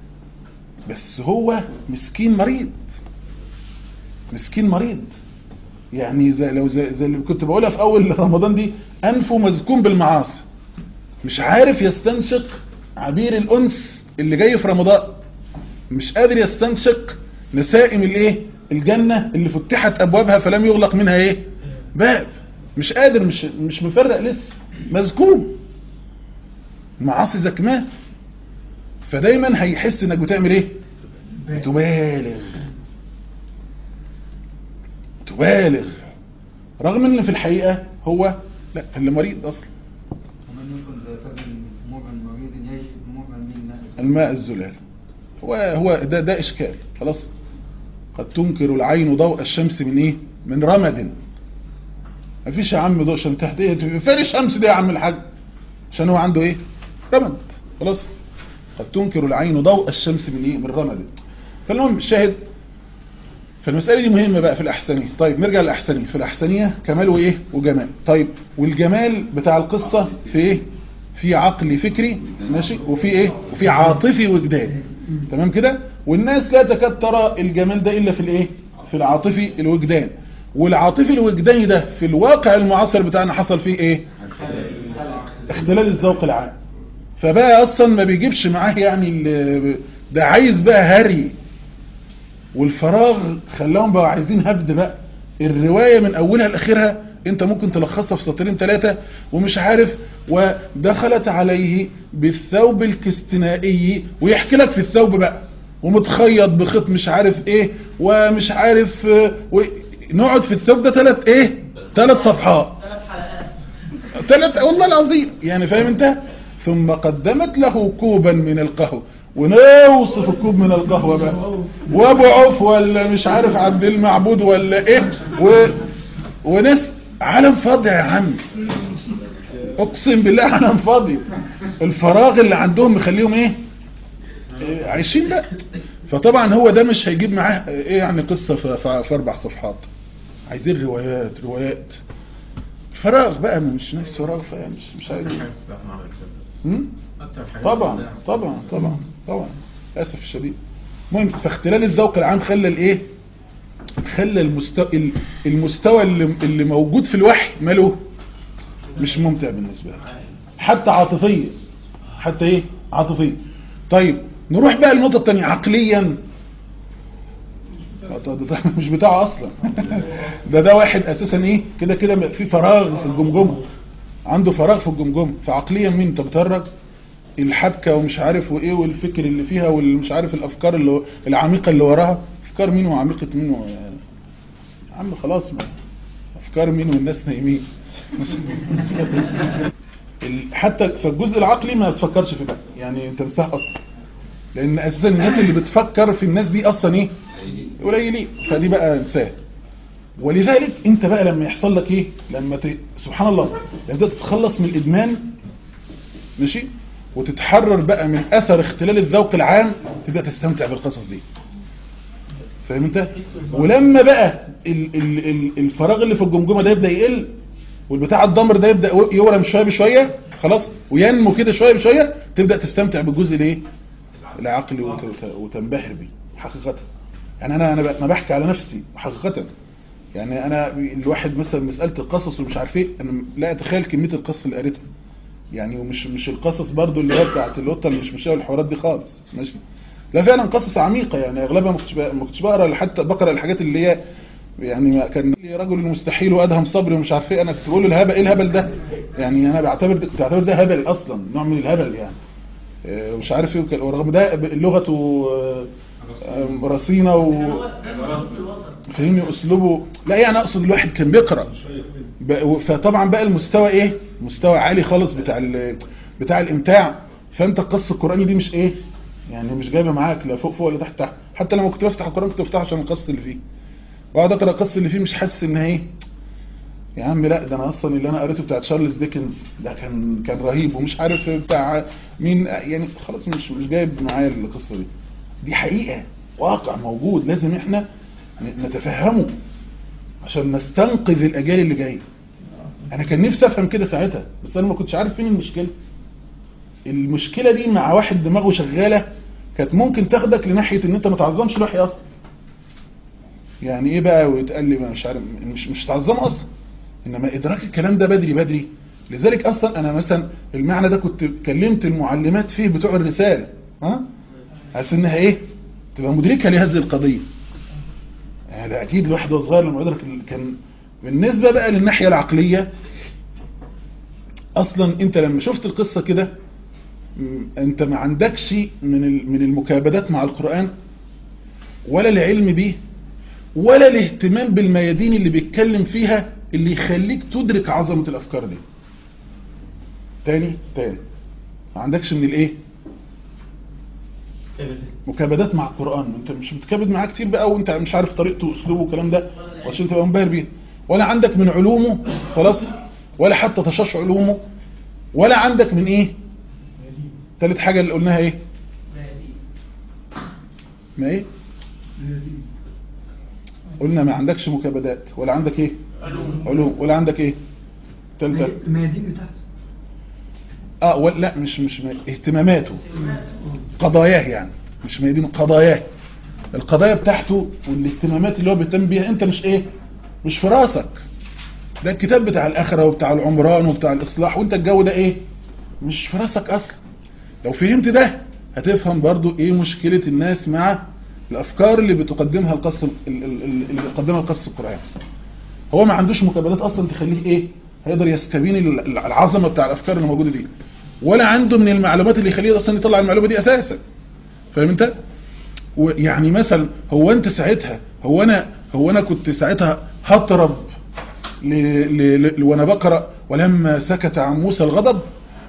بس هو مسكين مريض مسكين مريض يعني زي لو زي, زي اللي كنت بقولها في اول رمضان دي انفه مزكوم بالمعاصي مش عارف يستنشق عبير الانس اللي جاي في رمضان مش قادر يستنشق نسائم الايه الجنة اللي فتحت ابوابها فلم يغلق منها ايه باب مش قادر مش مش مفرق لسه مزكوم معاصي زكماه فدايما هيحس انك بتعمل ايه بتبالغ تبالغ رغم ان في الحقيقة هو لا اللي مريض اصلا ومن يكن ذا فضل مؤمن مريض يجد مؤمن من ماء الماء الزلال هو هو ده ده اشكال خلاص قد تنكر العين ضوء الشمس من ايه من رمد مفيش يا عم ضوء شمس تحت ايه فين الشمس دي يا عم الحاج عشان هو عنده ايه رمد خلاص قد تنكر العين ضوء الشمس من ايه من رمد فالمهم الشاهد فالمسألة دي مهمة بقى في الأحسنية طيب نرجع للأحسنية في الأحسنية كمال وإيه وجمال طيب والجمال بتاع القصة في إيه في عقلي فكري ماشي وفي إيه وفي عاطفي وجداني تمام كده والناس لا تكاد ترى الجمال ده إلا في الإيه في العاطفي الوجدان والعاطفي الوجداني ده في الواقع المعاصر بتاعنا حصل فيه إيه اختلال الذوق العام فبقى أصلا ما بيجيبش معاه يعني ال- ده عايز بقى هري والفراغ خلاهم بقى عايزين هبد بقى الرواية من أولها لآخرها انت ممكن تلخصها في سطرين ثلاثة ومش عارف ودخلت عليه بالثوب الكستنائي ويحكي لك في الثوب بقى ومتخيط بخيط مش عارف ايه ومش عارف اه، و... نقعد في الثوب ده ثلاث ايه ثلاث صفحات ثلاث والله العظيم يعني فاهم انت ثم قدمت له كوبا من القهوة ونوصف الكوب من القهوة بقى وابو عوف ولا مش عارف عبد المعبود ولا ايه و... وناس عالم فاضي يا عم اقسم بالله عالم فاضي الفراغ اللي عندهم مخليهم ايه إيه، عايشين بقى فطبعا هو ده مش هيجيب معاه ايه يعني قصة في, في, في اربع صفحات عايزين روايات روايات فراغ بقى مش ناس فراغ فمش مش, مش عايزين هم؟ طبعا طبعا طبعا طبعا للاسف الشديد المهم فاختلال الذوق العام خلى الايه خلى المستوى المستوى اللي, اللي موجود في الوحي ماله مش ممتع بالنسبه له حتى عاطفيا حتى ايه عاطفيا طيب نروح بقى للنقطه الثانيه عقليا ده- ده- ده مش بتاعه اصلا ده ده واحد اساسا ايه كده كده في فراغ في الجمجمه عنده فراغ في الجمجمه فعقليا مين انت بتهرج الحبكه ومش عارف وايه والفكر اللي فيها والمش عارف الافكار اللي العميقه اللي وراها افكار مين وعميقه مين و... يا عم خلاص ما افكار مين والناس نايمين ال- حتى في الجزء العقلي ما بتفكرش في ده يعني انت بتساح اصلا لان اساسا الناس اللي بتفكر في الناس دي اصلا ايه قليلين فدي بقى انساه ولذلك انت بقى لما يحصل لك ايه لما ت... سبحان الله لما انت تتخلص من الادمان ماشي وتتحرر بقى من اثر اختلال الذوق العام تبدا تستمتع بالقصص دي فاهم انت ولما بقى ال... ال... ال... الفراغ اللي في الجمجمه ده يبدا يقل والبتاع الضمر ده يبدا يورم شويه بشويه خلاص وينمو كده شويه بشويه تبدا تستمتع بالجزء الايه العقلي وت... وت... وتنبهر بيه حقيقه يعني انا انا ب- انا بحكي على نفسي حقيقه يعني انا الواحد مثلا مساله القصص ومش عارف ايه انا لا اتخيل كميه القصص اللي قريتها يعني ومش مش القصص برضو اللي هي بتاعت القطه اللي مش ماشيه والحوارات دي خالص ماشي لا فعلا قصص عميقه يعني اغلبها ما كنتش بق- ما كنتش بقرا حتى بقرا الحاجات اللي هي يعني ما كان لي رجل المستحيل وادهم صبري ومش عارف ايه انا كنت بقول الهبل ايه الهبل ده يعني انا بعتبر ده كنت بعتبر ده هبل اصلا نوع من الهبل يعني آه، ومش عارف ايه وك- ورغم ده ب- لغته آه، آه، رصينه و فاهمني اسلوبه لا يعني اقصد الواحد كان بيقرا ب- فطبعا بقى المستوى ايه مستوى عالي خالص بتاع ال- بتاع الامتاع فانت القصه القراني دي مش ايه يعني مش جايبه معاك لا فوق فوق ولا تحت تحت حتى لما كنت بفتح القران كنت بفتحه عشان القصه اللي فيه واقعد اقرا القصه اللي فيه مش حاسس انها ايه يا عم لا ده انا اصلا اللي انا قريته بتاع تشارلز ديكنز ده كان كان رهيب ومش عارف بتاع مين يعني خلاص مش مش جايب معايا القصه دي دي حقيقه واقع موجود لازم احنا ن- نتفهمه عشان نستنقذ الاجيال اللي جايه انا كان نفسي افهم كده ساعتها بس انا ما كنتش عارف فين المشكله المشكله دي مع واحد دماغه شغاله كانت ممكن تاخدك لناحيه ان انت ما تعظمش الوحي اصلا يعني ايه بقى ويتقال لي ما مش عارف مش مش تعظمه اصلا انما ادراك الكلام ده بدري بدري لذلك اصلا انا مثلا المعنى ده كنت كلمت المعلمات فيه بتوع الرساله ها حاسس انها ايه تبقى مدركه لهذه القضيه يعني اكيد الواحد وهو صغير لما يدرك ال- كان بالنسبه بقى للناحيه العقليه اصلا انت لما شفت القصه كده م، انت ما عندكش من ال- من المكابدات مع القران ولا العلم بيه ولا الاهتمام بالميادين اللي بيتكلم فيها اللي يخليك تدرك عظمه الافكار دي تاني تاني ما عندكش من الايه مكابدات مع القرآن انت مش بتكابد معاه كتير بقى وانت مش عارف طريقته واسلوبه والكلام ده وعشان تبقى منبهر بيه ولا عندك من علومه خلاص ولا حتى تشاش علومه ولا عندك من ايه ثالث حاجة اللي قلناها ايه ما ايه قلنا ما عندكش مكابدات ولا عندك ايه علوم ولا عندك ايه ثالثة الميادين بتاعته اه ولا لا مش مش اهتماماته قضاياه يعني مش ميادين قضاياه القضايا بتاعته والاهتمامات اللي هو بيهتم بيها انت مش ايه مش في راسك ده الكتاب بتاع الاخره وبتاع العمران وبتاع الاصلاح وانت الجو ده ايه مش في راسك اصلا لو فهمت ده هتفهم برضو ايه مشكلة الناس مع الافكار اللي بتقدمها القص ال- ال- ال- اللي بيقدمها القص القرآن هو ما عندوش مكابدات اصلا تخليه ايه هيقدر يستبين ال- العظمة بتاع الافكار اللي موجودة دي ولا عنده من المعلومات اللي يخليه اصلا يطلع المعلومة دي اساسا فاهم انت ويعني مثلا هو انت ساعتها هو انا هو انا كنت ساعتها هطرب ل... ل... ل... وانا بقرا ولما سكت عن موسى الغضب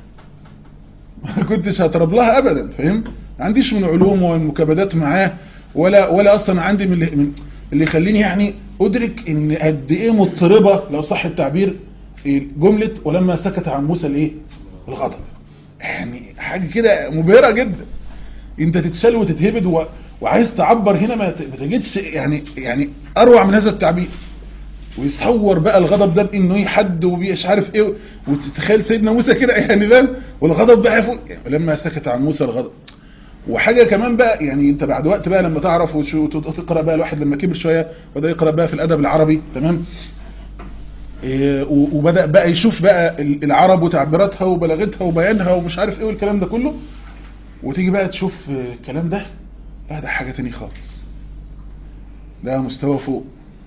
ما كنتش هترب لها ابدا فاهم ما عنديش من علوم والمكابدات معاه ولا ولا اصلا عندي من اللي, من اللي يخليني يعني ادرك ان قد ايه مضطربه لو صح التعبير جمله ولما سكت عن موسى الايه الغضب يعني حاجه كده مبهره جدا انت تتشل وتتهبد و... وعايز تعبر هنا ما ت- ما تجدش يعني يعني اروع من هذا التعبير ويصور بقى الغضب ده بانه ايه حد ومش عارف ايه وتتخيل سيدنا موسى كده يعني فاهم والغضب بقى فوق يعني لما سكت عن موسى الغضب وحاجه كمان بقى يعني انت بعد وقت بقى لما تعرف وشو- وتقرا بقى الواحد لما كبر شويه وبدا يقرا بقى في الادب العربي تمام إيه، و- وبدا بقى يشوف بقى ال- العرب وتعبيراتها وبلاغتها وبيانها ومش عارف ايه والكلام ده كله وتيجي بقى تشوف آه، الكلام ده لا ده حاجه تاني خالص ده مستوى فوق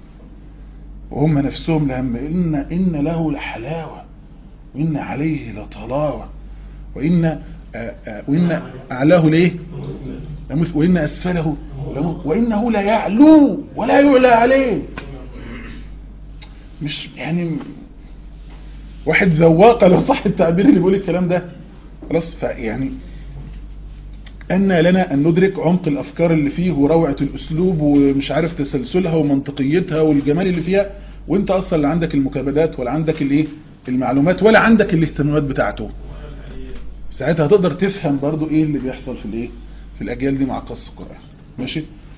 وهم نفسهم لما إن, إن له لحلاوة وإن عليه لطلاوة وإن آه، آه، وإن أعلاه ليه لمث- وإن أسفله لمث- وإنه لا يعلو ولا يعلى عليه مش يعني واحد ذواق لو صح التعبير اللي بيقول الكلام ده خلاص فيعني أن لنا أن ندرك عمق الأفكار اللي فيه وروعة الأسلوب ومش عارف تسلسلها ومنطقيتها والجمال اللي فيها وانت أصلا لا عندك المكابدات ولا عندك الايه المعلومات ولا عندك الاهتمامات بتاعته ساعتها هتقدر تفهم برضو ايه اللي بيحصل في الايه في الأجيال دي مع قصة القرآن ماشي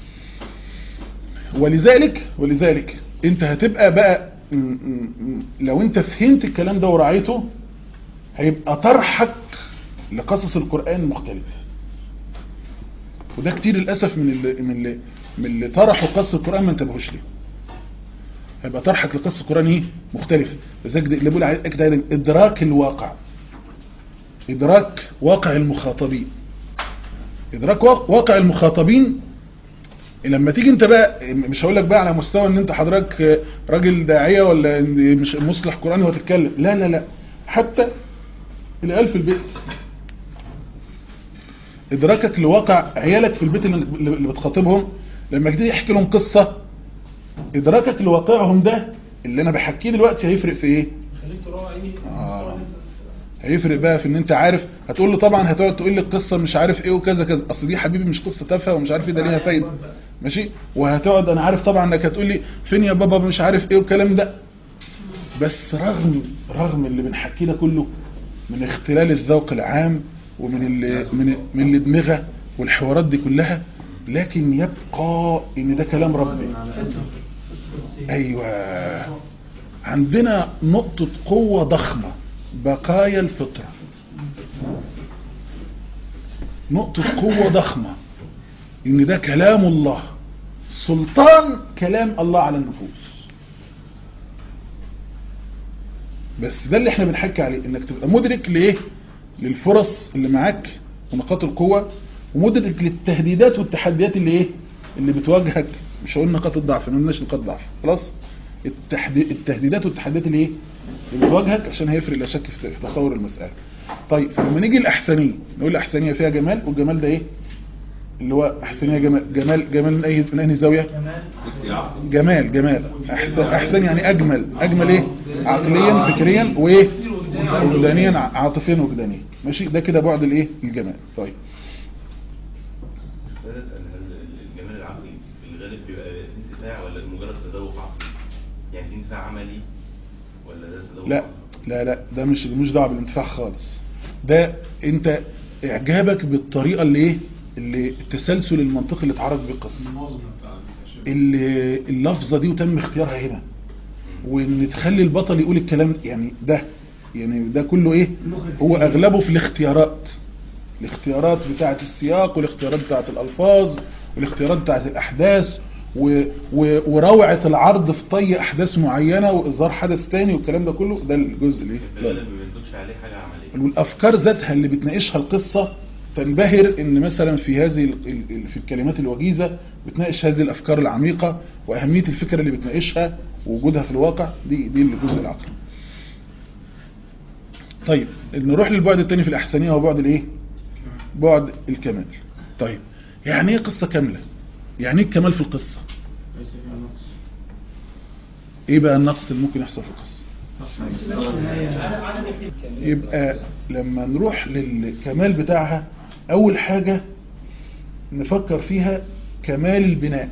ولذلك ولذلك انت هتبقى بقى م- م- م- لو انت فهمت الكلام ده ورعيته هيبقى طرحك لقصص القرآن مختلف وده كتير للأسف من اللي, من اللي, من اللي طرحوا قصص القرآن ما انتبهوش ليه هيبقى طرحك لقصص القرآن ايه مختلف لذلك ده- اللي بقول عليك ده إدراك الواقع إدراك واقع المخاطبين إدراك وا- واقع المخاطبين لما تيجي انت بقى مش هقول لك بقى على مستوى ان انت حضرتك راجل داعية ولا إن مش مصلح قرآني وتتكلم لا لا لا حتى العيال في البيت ادراكك لواقع عيالك في البيت اللي اللي بتخاطبهم لما تيجي تحكي لهم قصة ادراكك لواقعهم ده اللي انا بحكيه دلوقتي هيفرق في ايه خليك تراعي آه. هيفرق بقى في ان انت عارف هتقول له طبعا هتقعد تقول لي القصه مش عارف ايه وكذا كذا اصل دي حبيبي مش قصه تافهه ومش عارف ايه ده ليها فايده ماشي وهتقعد انا عارف طبعا انك هتقول لي فين يا بابا مش عارف ايه والكلام ده بس رغم رغم اللي بنحكيه ده كله من اختلال الذوق العام ومن اللي من من الادمغه والحوارات دي كلها لكن يبقى ان ده كلام ربي ايوه عندنا نقطة قوة ضخمة بقايا الفطرة نقطة قوة ضخمة ان ده كلام الله سلطان كلام الله على النفوس بس ده اللي احنا بنحكي عليه انك تبقى مدرك لايه للفرص اللي معاك ونقاط القوة ومدرك للتهديدات والتحديات اللي ايه اللي بتواجهك مش هقول نقاط الضعف ما قلناش نقاط ضعف خلاص التحدي... التهديدات والتحديات اللي ايه اللي بتواجهك عشان هيفرق لا شك في في تصور المسألة طيب لما نيجي الاحسنية نقول الاحسنية فيها جمال والجمال ده ايه اللي هو احسنية جمال جمال جمال من اي من اي زاوية جمال جمال احسن احسن يعني اجمل اجمل ايه عقليا فكريا وايه وجدانيا عاطفيا وجدانيا ماشي ده كده بعد الايه الجمال طيب نسأل هل الجمال العقلي في الغالب بيبقى في انتفاع ولا مجرد تذوق عقلي؟ يعني في انتفاع عملي ولا ده تذوق لا لا لا ده مش مش دعوه بالانتفاع خالص ده انت اعجابك بالطريقه اللي ايه اللي التسلسل المنطقي اللي اتعرض بيه القصه النظم بتاع الشيء. اللي اللفظه دي وتم اختيارها هنا وان تخلي البطل يقول الكلام يعني ده يعني ده كله ايه هو اغلبه في الاختيارات الاختيارات بتاعه السياق والاختيارات بتاعه الالفاظ والاختيارات بتاعه الاحداث و و وروعه العرض في طي احداث معينه واظهار حدث تاني والكلام ده كله ده الجزء اللي في الغالب ما بينتجش عليه حاجة عملية والافكار ذاتها اللي بتناقشها القصة تنبهر ان مثلا في هذه ال- ال- ال- في الكلمات الوجيزة بتناقش هذه الافكار العميقة واهمية الفكرة اللي بتناقشها ووجودها في الواقع دي دي الجزء العقلي طيب نروح للبعد الثاني في الاحسانية هو بعد الايه بعد الكمال طيب يعني ايه قصة كاملة يعني ايه الكمال في القصة ليس فيها نقص ايه بقى النقص اللي ممكن يحصل في القصة يبقى لما نروح للكمال بتاعها اول حاجة نفكر فيها كمال البناء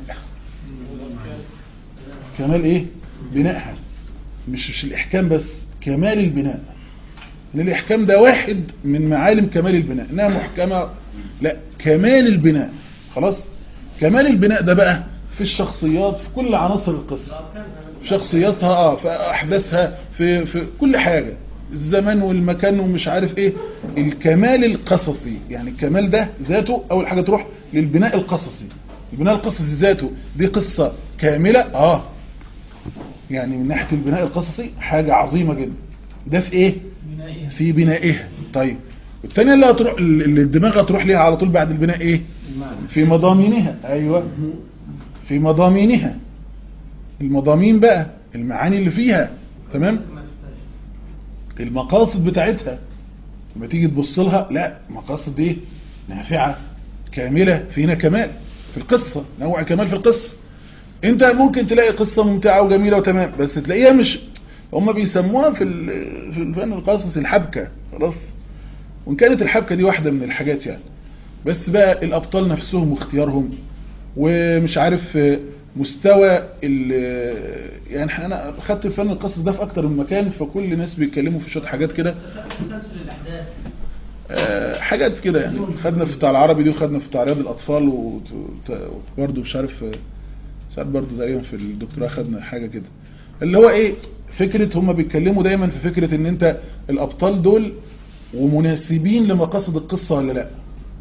كمال ايه بنائها مش مش الاحكام بس كمال البناء لان الاحكام ده واحد من معالم كمال البناء انها محكمة لا كمال البناء خلاص كمال البناء ده بقى في الشخصيات في كل عناصر القصة في شخصياتها اه في احداثها في في كل حاجة الزمان والمكان ومش عارف ايه الكمال القصصي يعني الكمال ده ذاته اول حاجة تروح للبناء القصصي البناء القصصي ذاته دي قصة كاملة اه يعني من ناحية البناء القصصي حاجة عظيمة جدا ده في ايه في بنائها طيب والتانية اللي هتروح اللي الدماغ هتروح ليها على طول بعد البناء ايه في مضامينها ايوه في مضامينها المضامين بقى المعاني اللي فيها تمام المقاصد بتاعتها لما تيجي تبص لها لا مقاصد ايه نافعة كاملة فينا كمال في القصة نوع كمال في القصة انت ممكن تلاقي قصة ممتعة وجميلة وتمام بس تلاقيها مش هم بيسموها في ال- في الفن القصص الحبكة خلاص وان كانت الحبكة دي واحدة من الحاجات يعني بس بقى الابطال نفسهم واختيارهم ومش عارف آه، مستوى ال يعني إحنا- انا خدت الفن القصص ده في اكتر من مكان فكل الناس بيتكلموا في شويه حاجات كده تسلسل الاحداث آه، حاجات كده يعني خدنا في بتاع العربي دي وخدنا في بتاع رياض الاطفال وبرده مش عارف آه، مش عارف برضه تقريبا في الدكتوراه خدنا حاجه كده اللي هو ايه فكره هم بيتكلموا دايما في فكره ان انت الابطال دول ومناسبين لمقاصد القصه ولا لا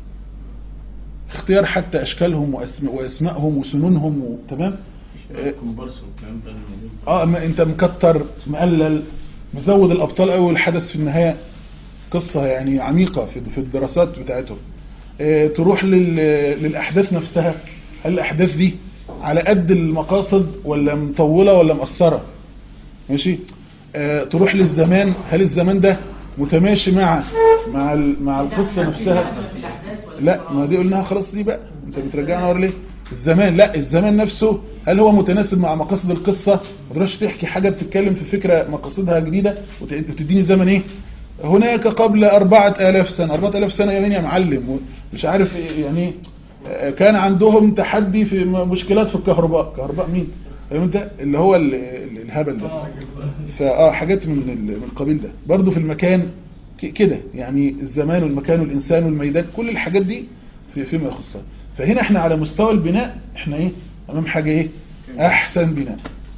اختيار حتى اشكالهم وأسم- واسمائهم وسنونهم و- تمام آه، كومبارس والكلام ده الموجود. اه ما انت مكتر مقلل مزود الابطال قوي والحدث في النهايه قصه يعني عميقه في في الدراسات بتاعتهم اه تروح لل للاحداث نفسها هل الاحداث دي على قد المقاصد ولا مطوله ولا مقصره ماشي اه تروح للزمان هل الزمان ده متماشي مع مع ال- مع القصه نفسها في الاحداث ولا لا ما دي قلناها خلاص دي بقى انت بترجعنا ورا ليه الزمان لا الزمان نفسه هل هو متناسب مع مقاصد القصة ما تروحش تحكي حاجة بتتكلم في فكرة مقاصدها جديدة وت- وتديني زمن ايه هناك قبل أربعة آلاف سنة أربعة آلاف سنة يا مين يا معلم مش عارف إيه يعني آه، كان عندهم تحدي في م- مشكلات في الكهرباء كهرباء مين فاهم انت اللي هو ال- ال- الهبل ده فاه حاجات من ال- من القبيل ده برضو في المكان ك- كده يعني الزمان والمكان والإنسان والميدان كل الحاجات دي في فيما يخصها فهنا احنا على مستوى البناء احنا ايه امام حاجة ايه احسن بناء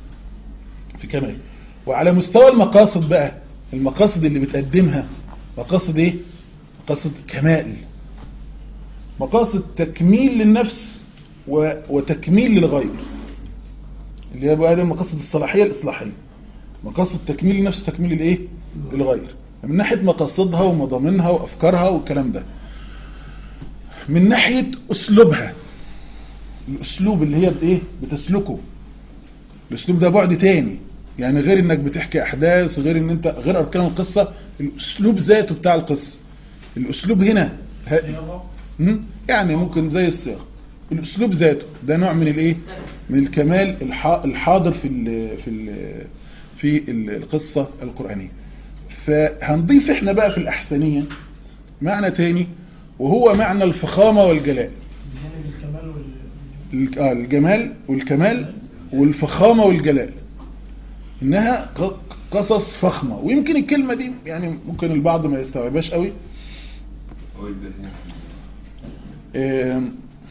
في كمال وعلى مستوى المقاصد بقى المقاصد اللي بتقدمها مقاصد ايه مقاصد كمال مقاصد تكميل للنفس و... وتكميل للغير اللي هي بقى هذه المقاصد الصلاحية الإصلاحية مقاصد تكميل النفس تكميل الايه الغير من ناحية مقاصدها ومضامنها وأفكارها والكلام ده من ناحية أسلوبها الأسلوب اللي هي بإيه بتسلكه الأسلوب ده بعد تاني يعني غير انك بتحكي احداث غير ان انت غير اركان القصة الاسلوب ذاته بتاع القصة الاسلوب هنا ه... مم؟ يعني ممكن زي الصياغه الاسلوب ذاته ده نوع من الايه من الكمال الح... الحاضر في ال... في ال... في ال- القصة القرآنية فهنضيف احنا بقى في الأحسنية معنى تاني وهو معنى الفخامة والجلال بجانب الكمال وال ال- آه، الجمال والكمال والفخامة والجلال انها ق- قصص فخمة ويمكن الكلمة دي يعني ممكن البعض ما يستوعبهاش قوي هو ده آم،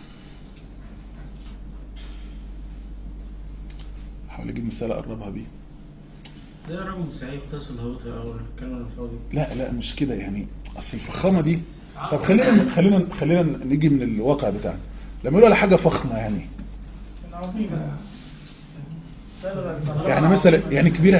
حاول اجيب مثال اقربها بيه زي رجل سعيد تصل هو او الكلمة الفاضي لا لا مش كده يعني اصل الفخامة دي طب خلينا خلينا خلينا نيجي من الواقع بتاعنا لما يقولوا على حاجة فخمة يعني عظيمة يعني مثلا يعني كبيرة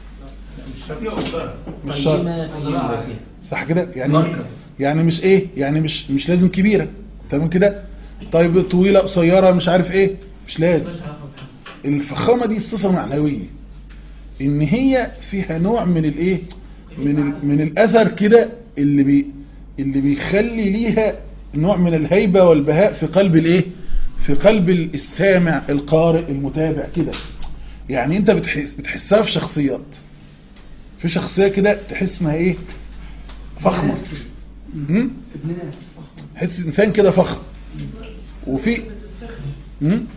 مش شرط قيمة قيمة فيها صح كده يعني مركز. يعني مش ايه يعني مش مش لازم كبيرة تمام كده طيب طويلة قصيرة مش عارف ايه مش لازم الفخامة دي صفة معنوية ان هي فيها نوع من الايه من ال من الاثر كده اللي بي اللي بيخلي ليها نوع من الهيبة والبهاء في قلب الايه في قلب السامع القارئ المتابع كده يعني انت بتحس بتحسها في شخصيات في شخصية كده تحس انها ايه فخمة هم؟ ابن ناس حس انسان كده فخم وفي هم؟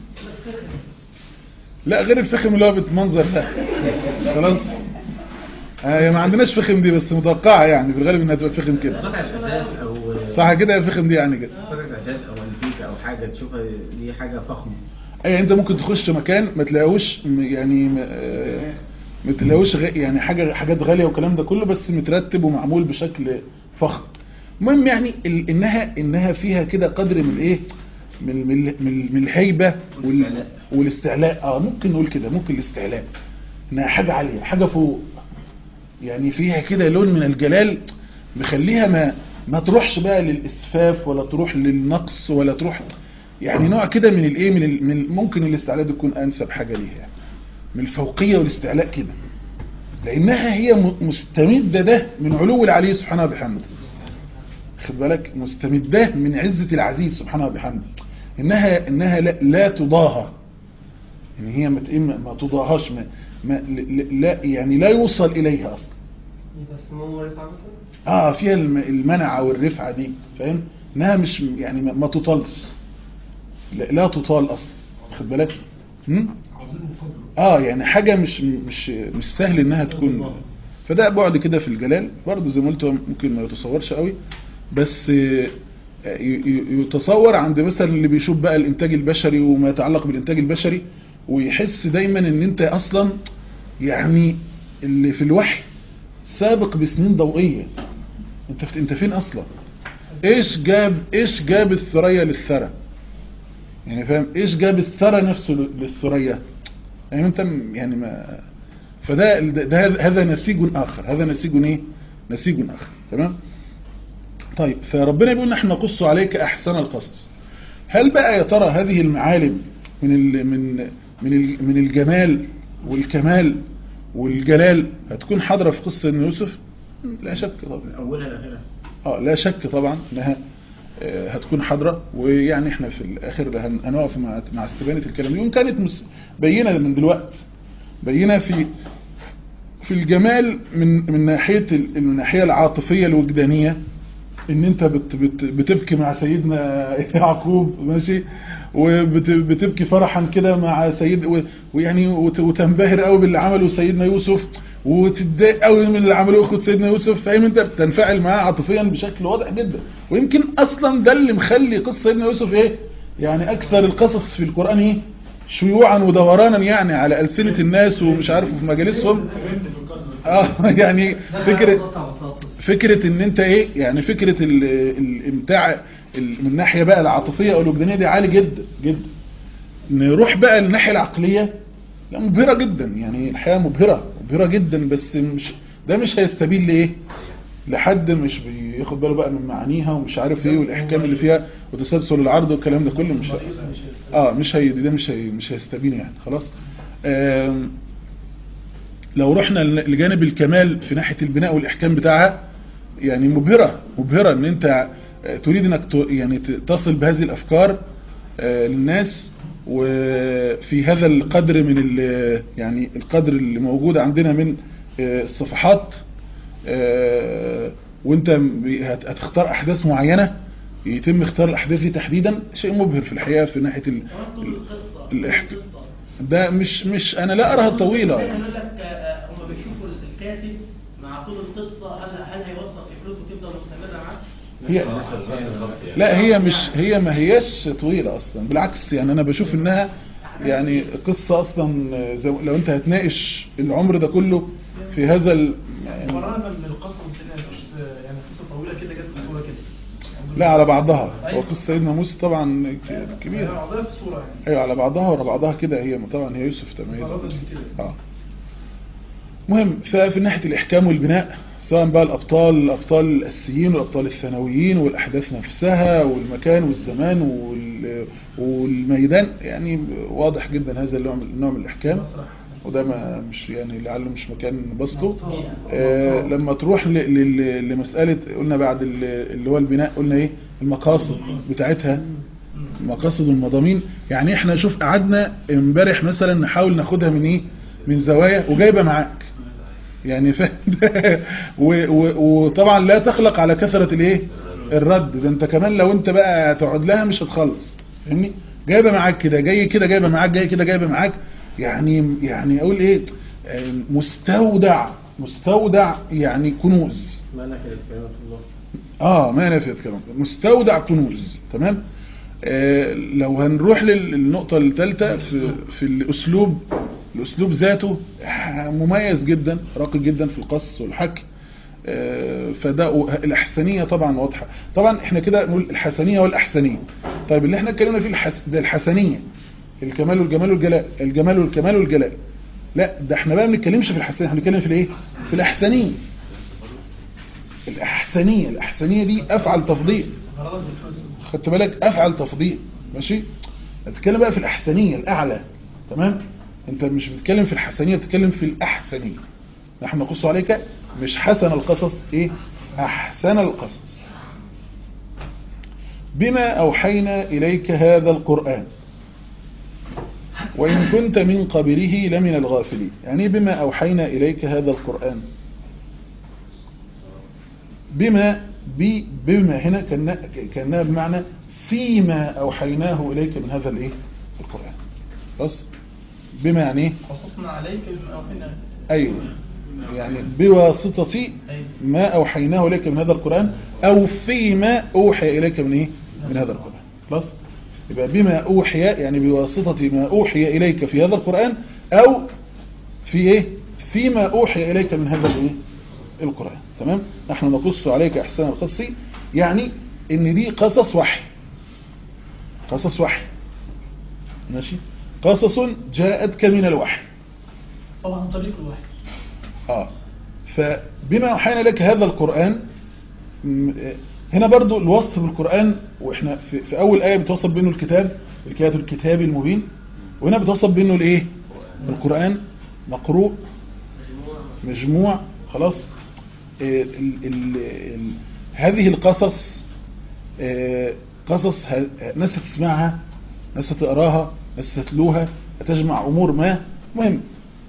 لا غير الفخم اللي هو بتمنظر ده خلاص آه ما عندناش فخم دي بس متوقعة يعني في الغالب انها تبقى فخم كده قطعة أساس أو صح كده يا فخم دي يعني كده قطعة أساس أو أنتيك أو حاجة تشوفها دي حاجة فخمة اي انت ممكن تخش مكان ما تلاقوش م- يعني م- آه، ما تلاقوش غ- يعني حاجة حاجات غالية والكلام ده كله بس مترتب ومعمول بشكل فخم المهم يعني ال- انها انها فيها كده قدر من الايه من من من, من الهيبة وال والاستعلاء. والاستعلاء اه ممكن نقول كده ممكن الاستعلاء انها حاجة عالية حاجة فوق يعني فيها كده لون من الجلال مخليها ما ما تروحش بقى للاسفاف ولا تروح للنقص ولا تروح يعني نوع كده من الايه من, ال- من ممكن الاستعلاء ده يكون انسب حاجة ليها يعني. من الفوقية والاستعلاء كده لانها هي م- مستمدة ده من علو العلي سبحانه وبحمده خد بالك مستمدة من عزة العزيز سبحانه وبحمده انها انها لا, لا تضاهى يعني هي ما ت- إيه، ما ما تضاهاش ما ما ل- لا يعني لا يوصل اليها اصلا يبقى اسمه رفع مثلا اه فيها الم- المنعه والرفعه دي فاهم انها مش يعني ما ما تطالش لا, لا تطال اصلا خد بالك هم؟ عظيم وفضل اه يعني حاجه مش مش مش سهل انها تكون فده بعد كده في الجلال برضه زي ما قلت هو ممكن ما يتصورش قوي بس آه، ي- ي- يتصور عند مثلا اللي بيشوف بقى الانتاج البشري وما يتعلق بالانتاج البشري ويحس دايما ان انت اصلا يعني اللي في الوحي سابق بسنين ضوئيه انت في انت فين اصلا ايش جاب ايش جاب الثريا للثرى يعني فاهم ايش جاب الثرى نفسه للثريا يعني انت م- يعني ما فده ده ده- هذا نسيج اخر هذا نسيج ايه نسيج اخر تمام طيب فربنا بيقول نحن نقص عليك احسن القصص هل بقى يا ترى هذه المعالم من ال من من ال من الجمال والكمال والجلال هتكون حاضره في قصه سيدنا يوسف لا شك طبعا اولها لاخرها اه لا شك طبعا انها آه، هتكون حاضره ويعني احنا في الاخر هن- هنقف مع مع استبانه الكلام دي وان كانت مس- بينه من دلوقتي بينه في في الجمال من من ناحيه ال- من الناحيه العاطفيه الوجدانيه ان انت بت بت بتبكي مع سيدنا يعقوب ماشي وبتبكي فرحا كده مع سيد و- ويعني وت- وتنبهر قوي باللي عمله سيدنا يوسف وتتضايق قوي من اللي عمله اخوه سيدنا يوسف فاهم انت بتنفعل معاه عاطفيا بشكل واضح جدا ويمكن اصلا ده اللي مخلي قصه سيدنا يوسف ايه يعني اكثر القصص في القران ايه شيوعا ودورانا يعني على السنه الناس ومش عارف في مجالسهم اه يعني فكره فكرة ان انت ايه يعني فكرة ال- الامتاع ال- من الناحية بقى العاطفية او الوجدانية دي عالي جدا جدا نروح بقى للناحية العقلية لا مبهرة جدا يعني الحياة مبهرة مبهرة جدا بس مش ده مش هيستبيل لايه لحد مش بياخد باله بقى من معانيها ومش عارف ايه والاحكام اللي فيها وتسلسل العرض والكلام ده كله مش اه مش هي ده مش هي مش هيستبين يعني خلاص آم، لو رحنا لجانب الكمال في ناحية البناء والإحكام بتاعها يعني مبهرة مبهرة ان انت تريد انك ت- يعني ت- تصل بهذه الافكار آه، للناس وفي هذا القدر من ال- يعني القدر اللي موجود عندنا من آه، الصفحات آه، وانت ب- هت- هتختار احداث معينة يتم اختيار الاحداث دي تحديدا شيء مبهر في الحقيقة في ناحية ال- طول القصة الإحكام ده مش مش انا لا ارها طويلة يعني يقول لك آه، هم بيشوفوا الكاتب مع طول القصة هل هل هيوصل فكرته تفضل مستمرة معاه؟ هي لا هي مش هي ما هياش طويلة اصلا بالعكس يعني انا بشوف انها يعني قصة اصلا زي لو انت هتناقش العمر ده كله في هذا ال... يعني مقارنة بالقصة الثانية مش يعني قصة طويلة كده جت في صورة كده لا على بعضها هو قصة سيدنا موسى طبعا ك- هي كبيرة عضلة في الصورة يعني ايوه على بعضها وعلى بعضها كده هي طبعا هي يوسف تميز قربت من كده اه مهم ففي ناحية الإحكام والبناء سواء بقى الأبطال الأبطال الأساسيين والأبطال الثانويين والأحداث نفسها والمكان والزمان وال- والميدان يعني واضح جدا هذا النوع من النوع من الإحكام وده ما مش يعني لعله مش مكان بسطه آه لما تروح ل- ل- لمسألة قلنا بعد ال- اللي هو البناء قلنا ايه المقاصد بتاعتها مقاصد المضامين يعني احنا شوف قعدنا امبارح مثلا نحاول ناخدها من ايه من زوايا وجايبه معاك يعني فاهم و- و- وطبعا لا تخلق على كثرة الايه الرد ده انت كمان لو انت بقى تقعد لها مش هتخلص فاهمني جايبه معاك كده جاي كده جايبه معاك جاي كده جايبه معاك يعني يعني اقول ايه آه، مستودع مستودع يعني كنوز ما نكرت كلمة الله اه ما نفيت كلام مستودع كنوز تمام آه لو هنروح لل- للنقطة الثالثة في, في الأسلوب الأسلوب ذاته آه، مميز جدا راقي جدا في القص والحكي آه، فده الأحسنية طبعا واضحة طبعا احنا كده نقول الحسنية والأحسنية طيب اللي احنا اتكلمنا فيه الحس... ده الحسنية الكمال والجمال والجلال الجمال والكمال والجلال لا ده احنا بقى ما بنتكلمش في الحسنية احنا بنتكلم في الايه في الأحسنية الأحسنية الأحسنية دي أفعل تفضيل خدت بالك أفعل تفضيل ماشي هتتكلم بقى في الأحسنية الأعلى تمام أنت مش بتتكلم في الحسنية بتتكلم في الأحسنية نحن نقص عليك مش حسن القصص إيه أحسن القصص بما أوحينا إليك هذا القرآن وإن كنت من قبله لمن الغافلين يعني بما أوحينا إليك هذا القرآن بما بي بما هنا كان كانها بمعنى فيما أوحيناه إليك من هذا الإيه القرآن بس بما يعني إيه قصصنا عليك بما أوحينا أيوه يعني بواسطة ما أوحيناه إليك من هذا القرآن أو فيما أوحي إليك من إيه من هذا القرآن خلاص يبقى بما أوحي يعني بواسطة ما أوحي إليك في هذا القرآن أو في إيه فيما أوحي إليك من هذا الإيه القرآن تمام نحن نقص عليك أحسن القص يعني إن دي قصص وحي قصص وحي ماشي قصص جاءتك من الوحي طبعا عن طريق الوحي آه فبما أوحينا لك هذا القرآن م- آه، هنا برضو الوصف بالقرآن وإحنا في, في أول آية بتوصف بينه الكتاب الكتاب الكتاب المبين وهنا بتوصف بينه الإيه القرآن مقروء مجموع خلاص آه، ال ال ال هذه القصص آه، قصص ه- ناس تسمعها ناس تقراها ناس تتلوها تجمع أمور ما مهم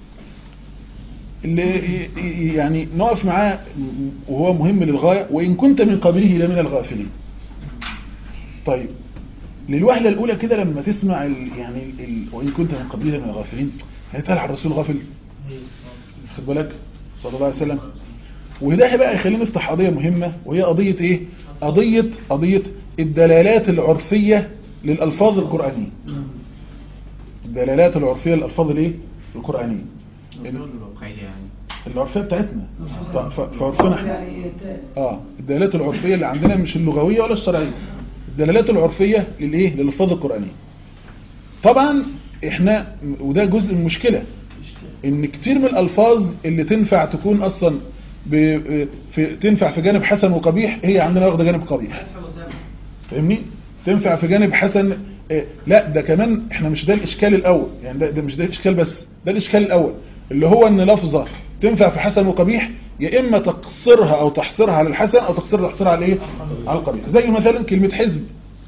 اللي ي- ي- يعني نقف معاه وهو مهم للغاية وإن كنت من قبله لمن الغافلين طيب للوهلة الأولى كده لما تسمع ال يعني ال وإن كنت من قبله لمن الغافلين هيتقال على الرسول غافل خد بالك صلى الله عليه وسلم وده بقى يخلينا نفتح قضية مهمة وهي قضية ايه قضية قضية الدلالات العرفية للألفاظ القرآنية الدلالات العرفية للألفاظ الايه القرآنية العرفية بتاعتنا ف- ف- فعرفنا احنا يعني ت- اه الدلالات العرفية اللي عندنا مش اللغوية ولا الشرعية الدلالات العرفية للايه للألفاظ القرآنية طبعا احنا وده جزء من المشكلة ان كتير من الألفاظ اللي تنفع تكون اصلا ب... في... تنفع في جانب حسن وقبيح هي عندنا واخده جانب قبيح فاهمني تنفع في جانب حسن إيه، لا ده كمان احنا مش ده الاشكال الاول يعني ده, ده مش ده الاشكال بس ده الاشكال الاول اللي هو ان لفظة تنفع في حسن وقبيح يا اما تقصرها او تحصرها على الحسن او تقصرها تحصرها على ايه على القبيح زي مثلا كلمة حزب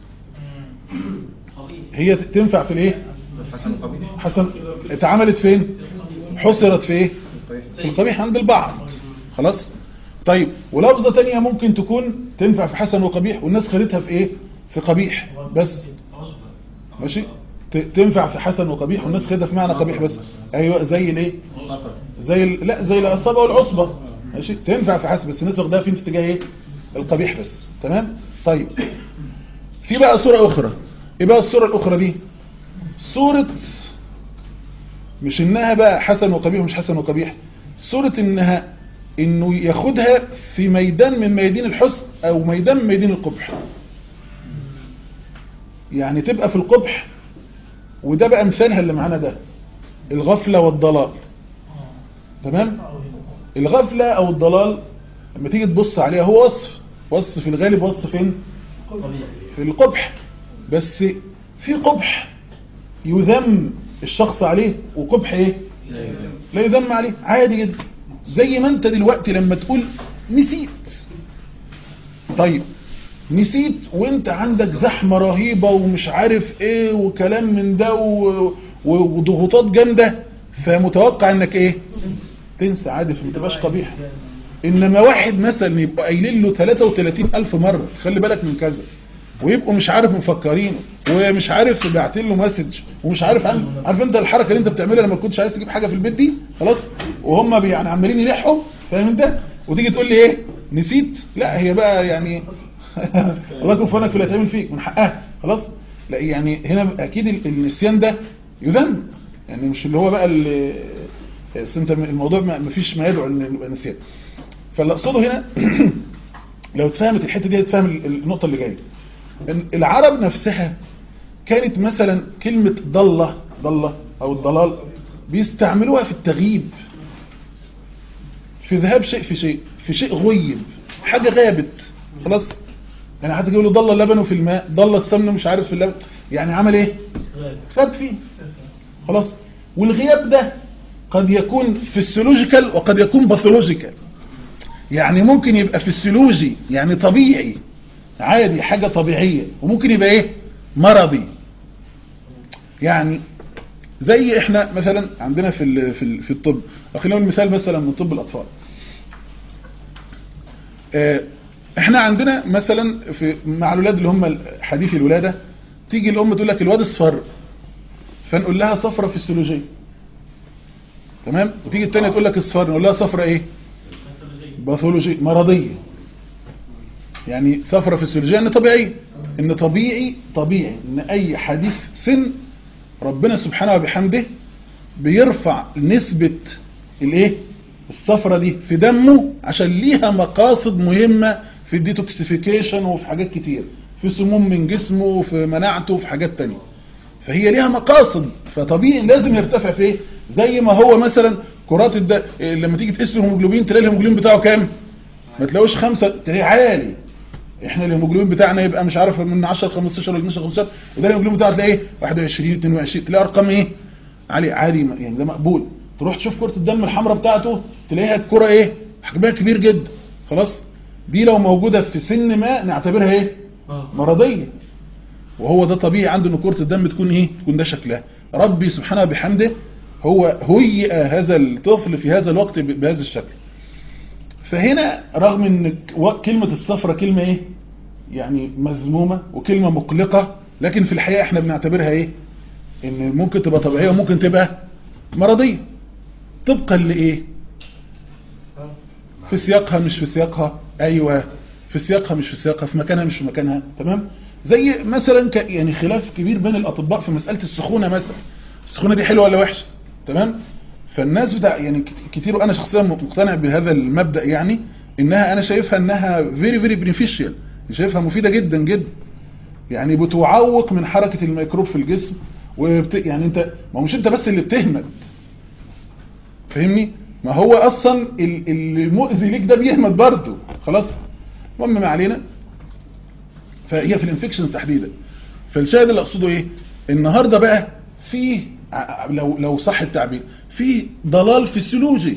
هي ت- تنفع في الايه حسن قبيح حسن اتعملت فين حصرت في ايه في القبيح عند البعض خلاص طيب ولفظة تانية ممكن تكون تنفع في حسن وقبيح والناس خدتها في ايه في قبيح بس ماشي ت- تنفع في حسن وقبيح والناس خدها في معنى قبيح بس ايوه زي الايه زي ال... لا زي العصابة والعصبة ماشي تنفع في حسن بس الناس واخداها فين في اتجاه ايه القبيح بس تمام طيب في بقى صورة اخرى ايه بقى الصورة الاخرى دي صورة مش انها بقى حسن وقبيح ومش حسن وقبيح صورة انها انه ياخدها في ميدان من ميادين الحسن او ميدان من ميادين القبح يعني تبقى في القبح وده بقى مثالها اللي معانا ده الغفلة والضلال تمام الغفلة او الضلال لما تيجي تبص عليها هو وصف وصف في الغالب وصف فين في القبح بس في قبح يذم الشخص عليه وقبح ايه لا يذم عليه عادي جدا زي ما انت دلوقتي لما تقول نسيت طيب نسيت وانت عندك زحمة رهيبة ومش عارف ايه وكلام من ده و- و- وضغوطات جامدة فمتوقع انك ايه تنسى عادي فما تبقاش قبيح انما واحد مثلا يبقى قايلين له 33 الف مرة خلي بالك من كذا ويبقوا مش عارف مفكرين ومش عارف باعتين له مسج ومش عارف عن عارف انت الحركه اللي انت بتعملها لما كنتش عايز تجيب حاجه في البيت دي خلاص وهم بي- يعني عمالين يلحوا فاهم انت وتيجي تقول لي ايه نسيت لا هي بقى يعني الله يكون في عونك في اللي هيتعمل فيك من حقها خلاص لا يعني هنا اكيد ال- النسيان ده يذم يعني مش اللي هو بقى ال- أصل انت الموضوع ما ما فيش ما يدعو ان يبقى نسيان فاللي اقصده هنا لو اتفهمت الحته دي هتفهم ال- النقطه اللي جايه إن العرب نفسها كانت مثلا كلمة ضلة ضلة أو الضلال بيستعملوها في التغييب في ذهاب شيء في شيء في شيء غيب حاجة غابت خلاص يعني حتى يقولوا ضل اللبن في الماء ضل السمن مش عارف في اللبن يعني عمل ايه غاب فيه خلاص والغياب ده قد يكون فيسيولوجيكال وقد يكون باثولوجيكال يعني ممكن يبقى فيسيولوجي يعني طبيعي عادي حاجة طبيعية وممكن يبقى ايه مرضي يعني زي احنا مثلا عندنا في ال- في ال- في الطب خلينا نقول مثال مثلا من طب الاطفال آه، احنا عندنا مثلا في مع الولاد اللي هم حديث الولاده تيجي الام تقول لك الواد اصفر فنقول لها صفرة فسيولوجيه تمام وتيجي الثانيه تقول لك اصفر نقول لها صفرة ايه باثولوجي مرضيه يعني صفرة فسيولوجيه ان طبيعيه ان طبيعي طبيعي ان اي حديث سن ربنا سبحانه وبحمده بيرفع نسبة الايه الصفرة دي في دمه عشان ليها مقاصد مهمة في الديتوكسيفيكيشن وفي حاجات كتير في سموم من جسمه وفي مناعته وفي حاجات تانية فهي ليها مقاصد فطبيعي لازم يرتفع في ايه زي ما هو مثلا كرات الد... لما تيجي تقيس الهيموجلوبين تلاقي الهيموجلوبين بتاعه كام ما تلاقوش خمسة تلاقيه عالي احنا الهيموجلوبين بتاعنا يبقى مش عارف من 10 ل 15 ولا 12 15 وده الهيموجلوبين بتاعه تلاقيه 21 22 تلاقي ارقام ايه عالي عادي يعني ده مقبول تروح تشوف كرة الدم الحمراء بتاعته تلاقيها الكرة ايه حجمها كبير جدا خلاص دي لو موجودة في سن ما نعتبرها ايه مرضية وهو ده طبيعي عنده ان كرة الدم تكون ايه تكون ده شكلها ربي سبحانه بحمده هو هيئ هذا الطفل في هذا الوقت ب- بهذا الشكل فهنا رغم ان ك- كلمة الصفرة كلمة ايه يعني مذمومة وكلمة مقلقة لكن في الحقيقة احنا بنعتبرها ايه ان ممكن تبقى طبيعية وممكن تبقى مرضية طبقا لايه في سياقها مش في سياقها ايوه في سياقها مش في سياقها في مكانها مش في مكانها تمام زي مثلا ك يعني خلاف كبير بين الاطباء في مسألة السخونة مثلا السخونة دي حلوة ولا وحشة تمام فالناس بتاع يعني كت- كتير وانا شخصيا مقتنع بهذا المبدأ يعني انها انا شايفها انها very very beneficial شايفها مفيدة جدا جدا يعني بتعوق من حركة الميكروب في الجسم وبت... يعني انت ما هو مش انت بس اللي بتهمد فاهمني ما هو اصلا ال- اللي مؤذي ليك ده بيهمد برضه خلاص المهم ما علينا فهي في الانفكشنز تحديدا فالشاهد اللي اقصده ايه النهارده بقى في ع- لو لو صح التعبير في ضلال فسيولوجي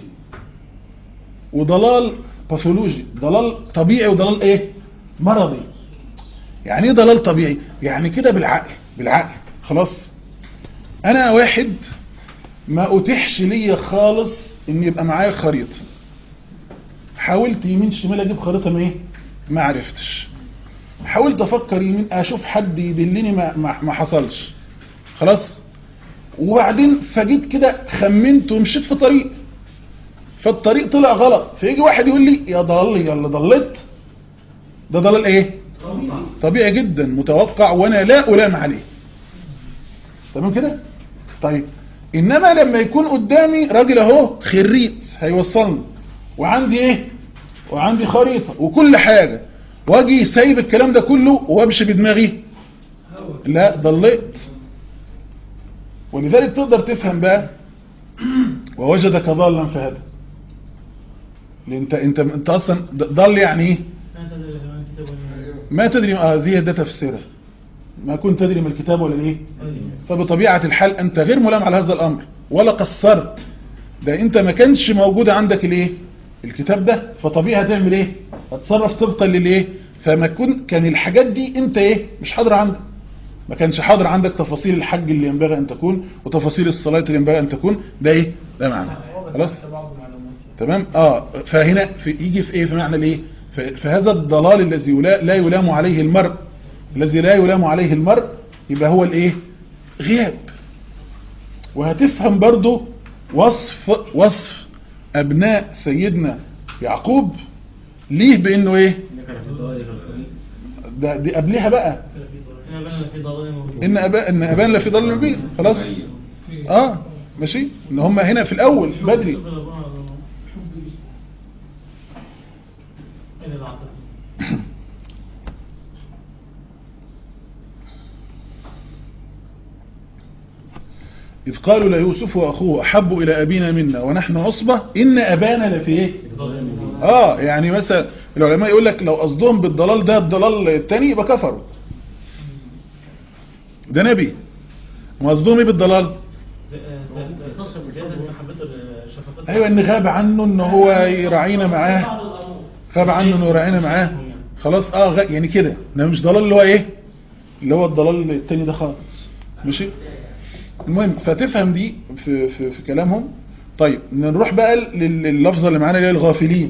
وضلال باثولوجي ضلال طبيعي وضلال ايه مرضي يعني ايه ضلال طبيعي يعني كده بالعقل بالعقل خلاص انا واحد ما اتيحش ليا خالص ان يبقى معايا خريطه حاولت يمين شمال اجيب خريطه ما ايه ما عرفتش حاولت افكر يمين اشوف حد يدلني ما, ما, ما حصلش خلاص وبعدين فجيت كده خمنت ومشيت في طريق فالطريق طلع غلط فيجي واحد يقول لي يا ضل يا اللي ضليت ده ضلال ايه طبيعي جدا متوقع وانا لا الام عليه تمام كده طيب انما لما يكون قدامي راجل اهو خريط هيوصلني وعندي ايه وعندي خريطة وكل حاجة واجي سايب الكلام ده كله وامشي بدماغي لا ضليت ولذلك تقدر تفهم بقى ووجدك ضالا فهذا لأن انت انت انت اصلا ضل يعني ايه ما تدري اه زي ده تفسيره ما كنت تدري من الكتاب ولا ايه فبطبيعة الحال انت غير ملام على هذا الامر ولا قصرت ده انت ما كانش موجود عندك الايه الكتاب ده فطبيعي هتعمل ايه هتصرف طبقا للايه فما كن كان الحاجات دي انت ايه مش حاضره عندك ما كانش حاضر عندك تفاصيل الحج اللي ينبغي ان تكون وتفاصيل الصلاة اللي ينبغي ان تكون ده ايه ده معنى خلاص تمام اه فهنا في يجي في ايه في معنى الايه فهذا الضلال الذي لا, لا يلام عليه المرء الذي لا يلام عليه المرء يبقى هو الايه غياب وهتفهم برضو وصف وصف ابناء سيدنا يعقوب ليه بانه ايه ده دي قبلها بقى ان اباء ان ابان لفي ضلال مبين خلاص اه ماشي ان هم هنا في الاول بدري إذ قالوا ليوسف وأخوه أحب إلى أبينا منا ونحن عصبة إن أبانا لفي إيه آه يعني مثلا العلماء يقول لك لو قصدهم بالضلال ده الضلال التاني يبقى كفروا ده نبي وقصدهم إيه بالضلال أيوة إن غاب عنه إن هو يراعينا معاه غاب عنه إنه يراعينا معاه خلاص آه غ... يعني كده إنما مش ضلال اللي هو إيه اللي هو الضلال التاني ده خالص ماشي المهم فتفهم دي في, في, في كلامهم طيب نروح بقى لل- لللفظة اللي معانا اللي هي الغافلين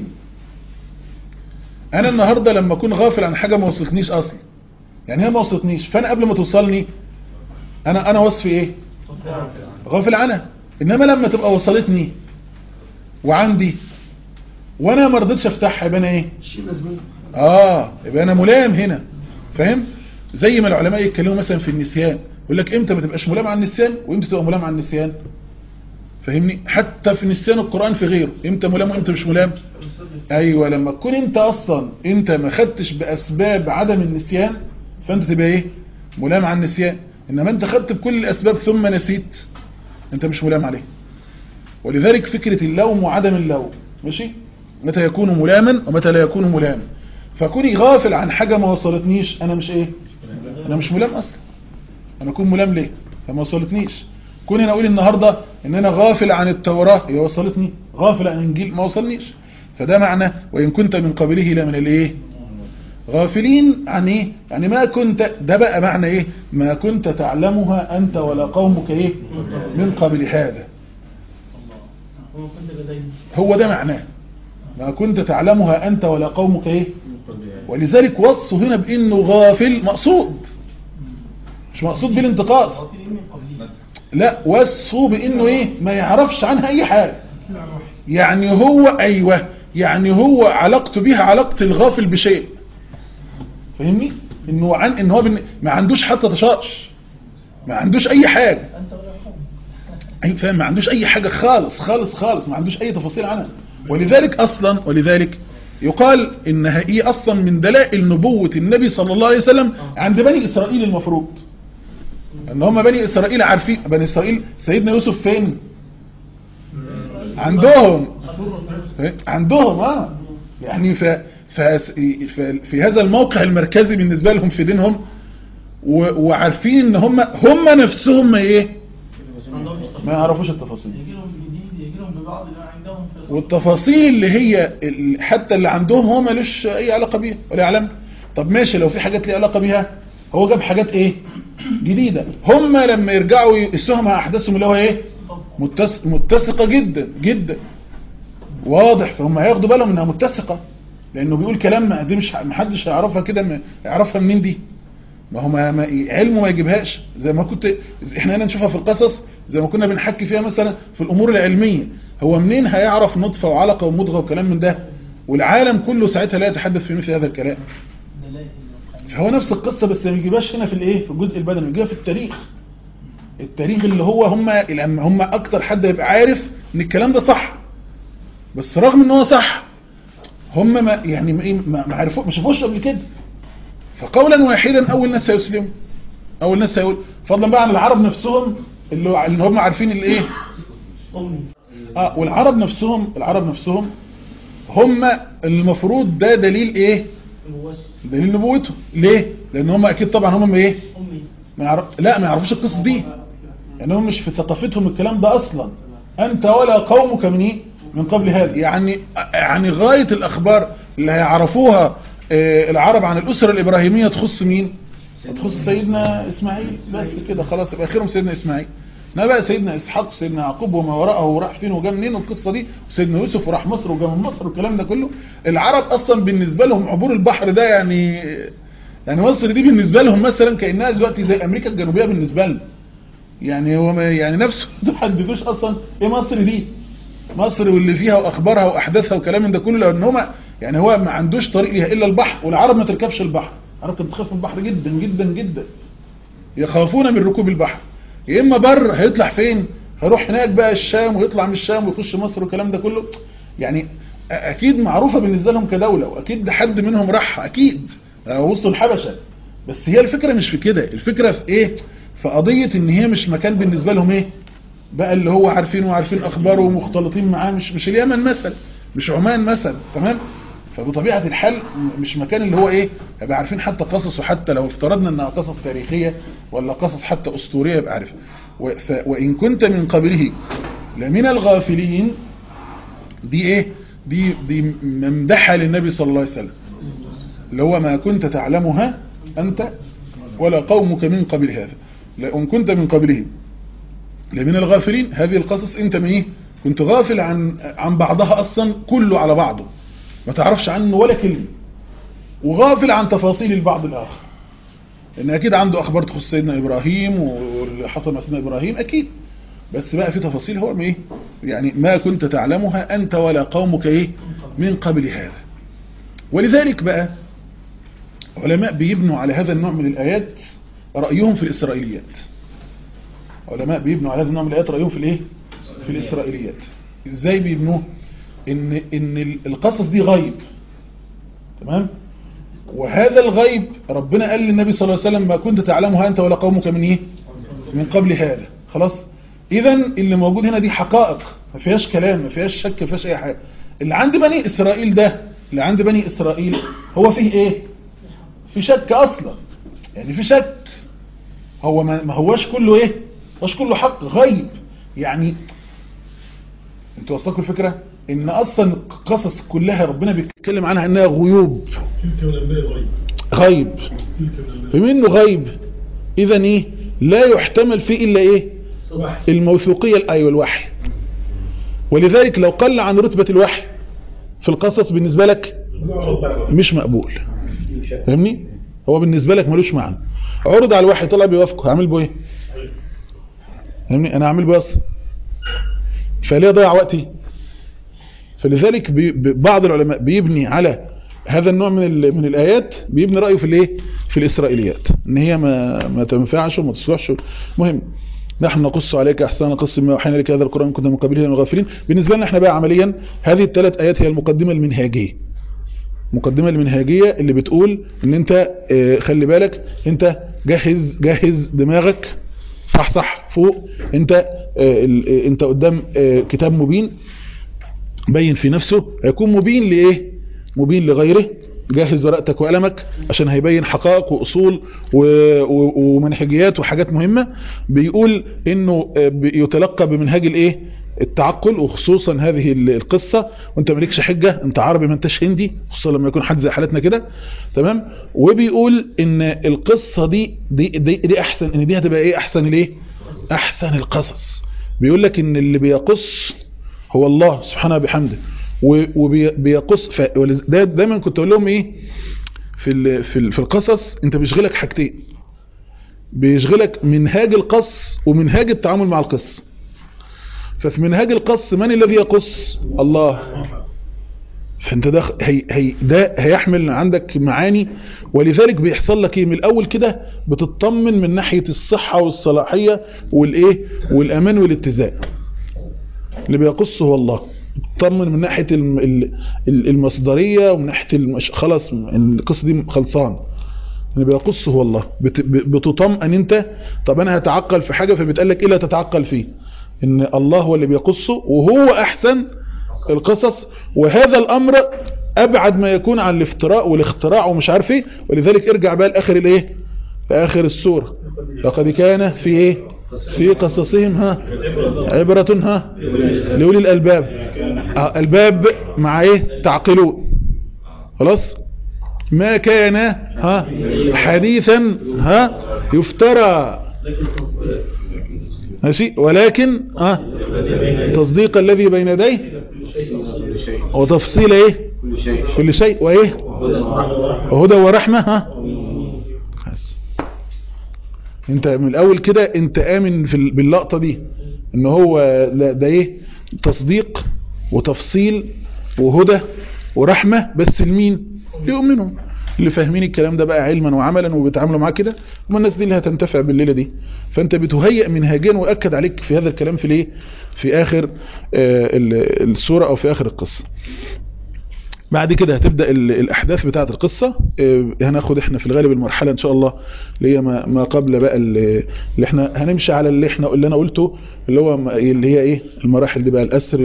انا النهاردة لما اكون غافل عن حاجة ما وصلتنيش اصلا يعني هي ما وصلتنيش فانا قبل ما توصلني انا انا وصفي ايه غافل عنها انما لما تبقى وصلتني وعندي وانا ما رضيتش افتحها يبقى انا ايه شيء مزمون اه يبقى انا ملام هنا فاهم زي ما العلماء يتكلموا مثلا في النسيان يقول لك امتى ما تبقاش ملام على النسيان وامتى تبقى ملام على النسيان فاهمني حتى في نسيان القرآن في غيره امتى ملام وامتى مش ملام ايوه لما تكون انت اصلا انت ما خدتش باسباب عدم النسيان فانت تبقى ايه ملام على النسيان انما انت خدت بكل الاسباب ثم نسيت انت مش ملام عليه ولذلك فكرة اللوم وعدم اللوم ماشي متى يكون ملاما ومتى لا يكون ملاما فكوني غافل عن حاجة ما وصلتنيش انا مش ايه انا مش ملام اصلا انا اكون ملام ليه فما وصلتنيش كوني انا اقول النهاردة ان انا غافل عن التوراة هي وصلتني غافل عن الانجيل ما وصلنيش فده معنى وان كنت من قبله لمن الايه غافلين عن ايه يعني ما كنت ده بقى معنى ايه ما كنت تعلمها انت ولا قومك ايه من قبل هذا هو كنت بداية هو ده معناه ما كنت تعلمها أنت ولا قومك إيه ولذلك وصوا هنا بأنه غافل مقصود مش مقصود بالانتقاص لا وصوا بأنه إيه ما يعرفش عنها أي حاجة يعني هو أيوة يعني هو علاقته بها علاقة الغافل بشيء فاهمني انه عن ان هو بن... ما عندوش حتى تشاش ما عندوش اي حاجة اي فاهم ما عندوش اي حاجة خالص خالص خالص ما عندوش اي تفاصيل عنها ولذلك اصلا ولذلك يقال انها ايه اصلا من دلائل نبوة النبي صلى الله عليه وسلم عند بني اسرائيل المفروض ان هم بني اسرائيل عارفين بني اسرائيل سيدنا يوسف فين عندهم عندهم اه يعني ف ف في هذا الموقع المركزي بالنسبة لهم في دينهم و- وعارفين ان هم هم نفسهم ما ايه ما يعرفوش التفاصيل يجيلهم جديد يجيلهم ببعض اللي عندهم في والتفاصيل اللي هي ال- حتى اللي عندهم هو ملوش اي علاقة بيها ولا يعلم طب ماشي لو في حاجات ليه علاقة بيها هو جاب حاجات ايه جديدة هم لما يرجعوا يقيسوها مع احداثهم اللي هو ايه متس... متسقة جدا جدا واضح فهم هياخدوا بالهم انها متسقة لانه بيقول كلام ما دي مش ما حدش هيعرفها كده ما يعرفها منين دي ما هو ما ما علمه ما يجيبهاش زي ما كنت احنا هنا نشوفها في القصص زي ما كنا بنحكي فيها مثلا في الامور العلمية هو منين هيعرف نطفة وعلقة ومضغة وكلام من ده والعالم كله ساعتها لا يتحدث في مثل هذا الكلام فهو نفس القصة بس ما يجيبهاش هنا في الايه في الجزء البدني يجيبها في التاريخ التاريخ اللي هو هم هم اكتر حد يبقى عارف ان الكلام ده صح بس رغم ان هو صح هم ما يعني ما إيه، ما ما عرفوه ما شافوش قبل كده فقولا واحدا اول ناس هيسلموا اول ناس هيقول فضلا بقى عن العرب نفسهم اللي اللي هم عارفين الايه اه والعرب نفسهم العرب نفسهم هم المفروض ده دليل ايه دليل نبوته ليه لان هم اكيد طبعا هم ايه ما يعرف لا ما يعرفوش القصص دي يعني هم مش في ثقافتهم الكلام ده اصلا انت ولا قومك من ايه من قبل هذا يعني يعني غاية الاخبار اللي هيعرفوها آه، العرب عن الاسرة الابراهيمية تخص مين تخص سيدنا اسماعيل بس كده خلاص يبقى اخرهم سيدنا اسماعيل ما بقى سيدنا اسحاق وسيدنا يعقوب وما وراءه وراح فين وجا منين والقصه دي وسيدنا يوسف وراح مصر وجا من مصر والكلام ده كله العرب اصلا بالنسبه لهم عبور البحر ده يعني يعني مصر دي بالنسبه لهم مثلا كانها دلوقتي زي امريكا الجنوبيه بالنسبه لهم يعني هو ما يعني نفسه ما تحدثوش اصلا ايه مصر دي مصر واللي فيها واخبارها واحداثها وكلام من ده كله لان هما يعني هو ما عندوش طريق ليها الا البحر والعرب ما تركبش البحر العرب كانت بتخاف من البحر جدا جدا جدا يخافون من ركوب البحر يا اما بر هيطلع فين هيروح هناك بقى الشام ويطلع من الشام ويخش مصر والكلام ده كله يعني أ- اكيد معروفة بالنسبة لهم كدولة واكيد ده حد منهم راح اكيد آه، وسطوا الحبشة بس هي الفكرة مش في كده الفكرة في ايه في قضية ان هي مش مكان بالنسبة لهم ايه بقى اللي هو عارفين وعارفين اخباره ومختلطين معاه مش مش اليمن مثلا مش عمان مثلا تمام فبطبيعة الحال م- مش مكان اللي هو ايه يبقى عارفين حتى قصص وحتى لو افترضنا انها قصص تاريخية ولا قصص حتى اسطورية يبقى عارف و- ف- وان كنت من قبله لمن الغافلين دي ايه دي دي ممدحة للنبي صلى الله عليه وسلم اللي هو ما كنت تعلمها انت ولا قومك من قبل هذا لأن كنت من قبله لمن الغافلين هذه القصص انت من ايه كنت غافل عن عن بعضها اصلا كله على بعضه ما تعرفش عنه ولا كلمة وغافل عن تفاصيل البعض الاخر لان اكيد عنده اخبار تخص سيدنا ابراهيم واللي حصل مع سيدنا ابراهيم اكيد بس بقى في تفاصيل هو ايه يعني ما كنت تعلمها انت ولا قومك ايه من قبل هذا ولذلك بقى علماء بيبنوا على هذا النوع من الآيات رأيهم في الإسرائيليات علماء بيبنوا على هذا النوع من الآيات رأيهم في الإيه؟ في الإسرائيليات إزاي بيبنوه إن, إن القصص دي غيب تمام وهذا الغيب ربنا قال للنبي صلى الله عليه وسلم ما كنت تعلمها أنت ولا قومك من إيه من قبل هذا خلاص إذا اللي موجود هنا دي حقائق ما فيهاش كلام ما فيهاش شك ما فيهاش أي حاجة اللي عند بني إسرائيل ده اللي عند بني إسرائيل هو فيه إيه في شك اصلا يعني في شك هو ما هواش كله ايه مش كله حق غيب يعني انتوا وصلكم الفكرة ان اصلا القصص كلها ربنا بيتكلم عنها انها غيوب غيب فمن انه غيب اذا ايه لا يحتمل فيه الا ايه الموثوقية الايوه الوحي ولذلك لو قل عن رتبة الوحي في القصص بالنسبة لك مش مقبول فاهمني هو بالنسبة لك ملوش معنى عرض على الواحد طلع بيوافقه هعمل بيه ايه فاهمني انا هعمل بيه اصلا فليه ضيع وقتي فلذلك بي بعض العلماء بيبني على هذا النوع من من الايات بيبني رايه في الايه في الاسرائيليات ان هي ما ما تنفعش وما تصلحش مهم نحن نقص عليك احسن قص ما وحينا لك هذا القران كنا من قبله من الغافلين بالنسبه لنا احنا بقى عمليا هذه الثلاث ايات هي المقدمه المنهاجيه مقدمة المنهاجية اللي بتقول ان انت اه خلي بالك انت جهز جهز دماغك صح صح فوق انت اه انت قدام اه كتاب مبين بين في نفسه هيكون مبين لايه مبين لغيره جهز ورقتك وقلمك عشان هيبين حقائق واصول ومنهجيات وحاجات مهمة بيقول انه يتلقى بمنهاج الايه التعقل وخصوصا هذه القصة وانت مالكش حجة انت عربي ما انتش هندي خصوصا لما يكون حد زي حالتنا كده تمام وبيقول ان القصة دي دي, دي, دي احسن ان دي هتبقى ايه احسن ليه احسن القصص بيقول لك ان اللي بيقص هو الله سبحانه بحمده وبيقص دايما كنت اقول لهم ايه في في في القصص انت بيشغلك حاجتين بيشغلك منهاج القص ومنهاج التعامل مع القصه ففي منهاج القص من الذي يقص الله فانت ده هي هي ده هيحمل عندك معاني ولذلك بيحصل لك ايه من الاول كده بتطمن من ناحية الصحة والصلاحية والايه والامان والاتزان اللي بيقص هو الله تطمن من ناحية المصدرية ومن ناحية المش... خلاص القصة دي خلصان اللي بيقص هو الله بت... بتطمئن انت طب انا هتعقل في حاجة فبتقال لك ايه لا تتعقل فيه ان الله هو اللي بيقصه وهو احسن القصص وهذا الامر ابعد ما يكون عن الافتراء والاختراع ومش عارف ايه ولذلك ارجع بقى لاخر الايه لاخر السورة لقد كان في ايه في قصصهم ها عبرة ها لأولي الالباب الباب مع ايه تعقلون خلاص ما كان ها حديثا ها يفترى ماشي ولكن اه تصديق الذي بين يديه وتفصيل ايه كل شيء وايه وهدى ورحمة ها انت من الاول كده انت امن في باللقطة دي ان هو ده ايه تصديق وتفصيل وهدى ورحمة بس لمين يؤمنوا اللي فاهمين الكلام ده بقى علما وعملا وبيتعاملوا معاه كده هم الناس دي اللي هتنتفع بالليلة دي فانت بتهيئ منهاجيا واكد عليك في هذا الكلام في ليه في اخر السورة او في اخر القصة بعد كده هتبدأ الأحداث بتاعة القصة هناخد احنا في الغالب المرحلة ان شاء الله اللي هي ما قبل بقى اللي احنا هنمشي على اللي احنا اللي انا قلته اللي هو اللي هي ايه المراحل دي بقى الأسر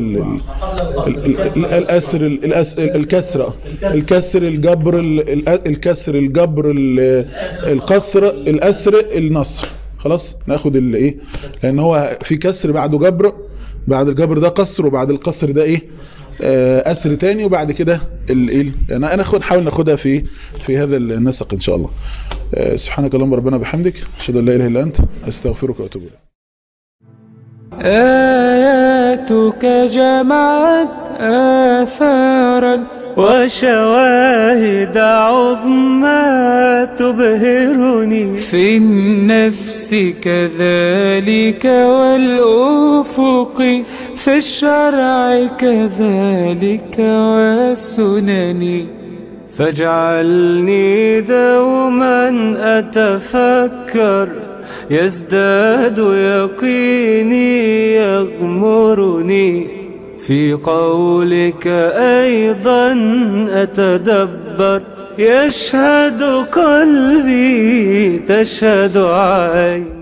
الأسر الكسر الكسر الجبر الكسر الجبر القصر الأسر النصر خلاص ناخد اللي ايه لان هو في كسر بعده جبر بعد الجبر ده قصر وبعد القصر ده ايه أسر تاني وبعد كده ال انا انا نحاول ناخدها في في هذا النسق ان شاء الله سبحانك اللهم ربنا بحمدك اشهد ان لا اله الا انت استغفرك واتوب اليك آياتك جمعت آثارا وشواهد عظمى تبهرني في النفس كذلك والأفق في الشرع كذلك والسنن فاجعلني دوما أتفكر يزداد يقيني يغمرني في قولك أيضا أتدبر يشهد قلبي تشهد عيني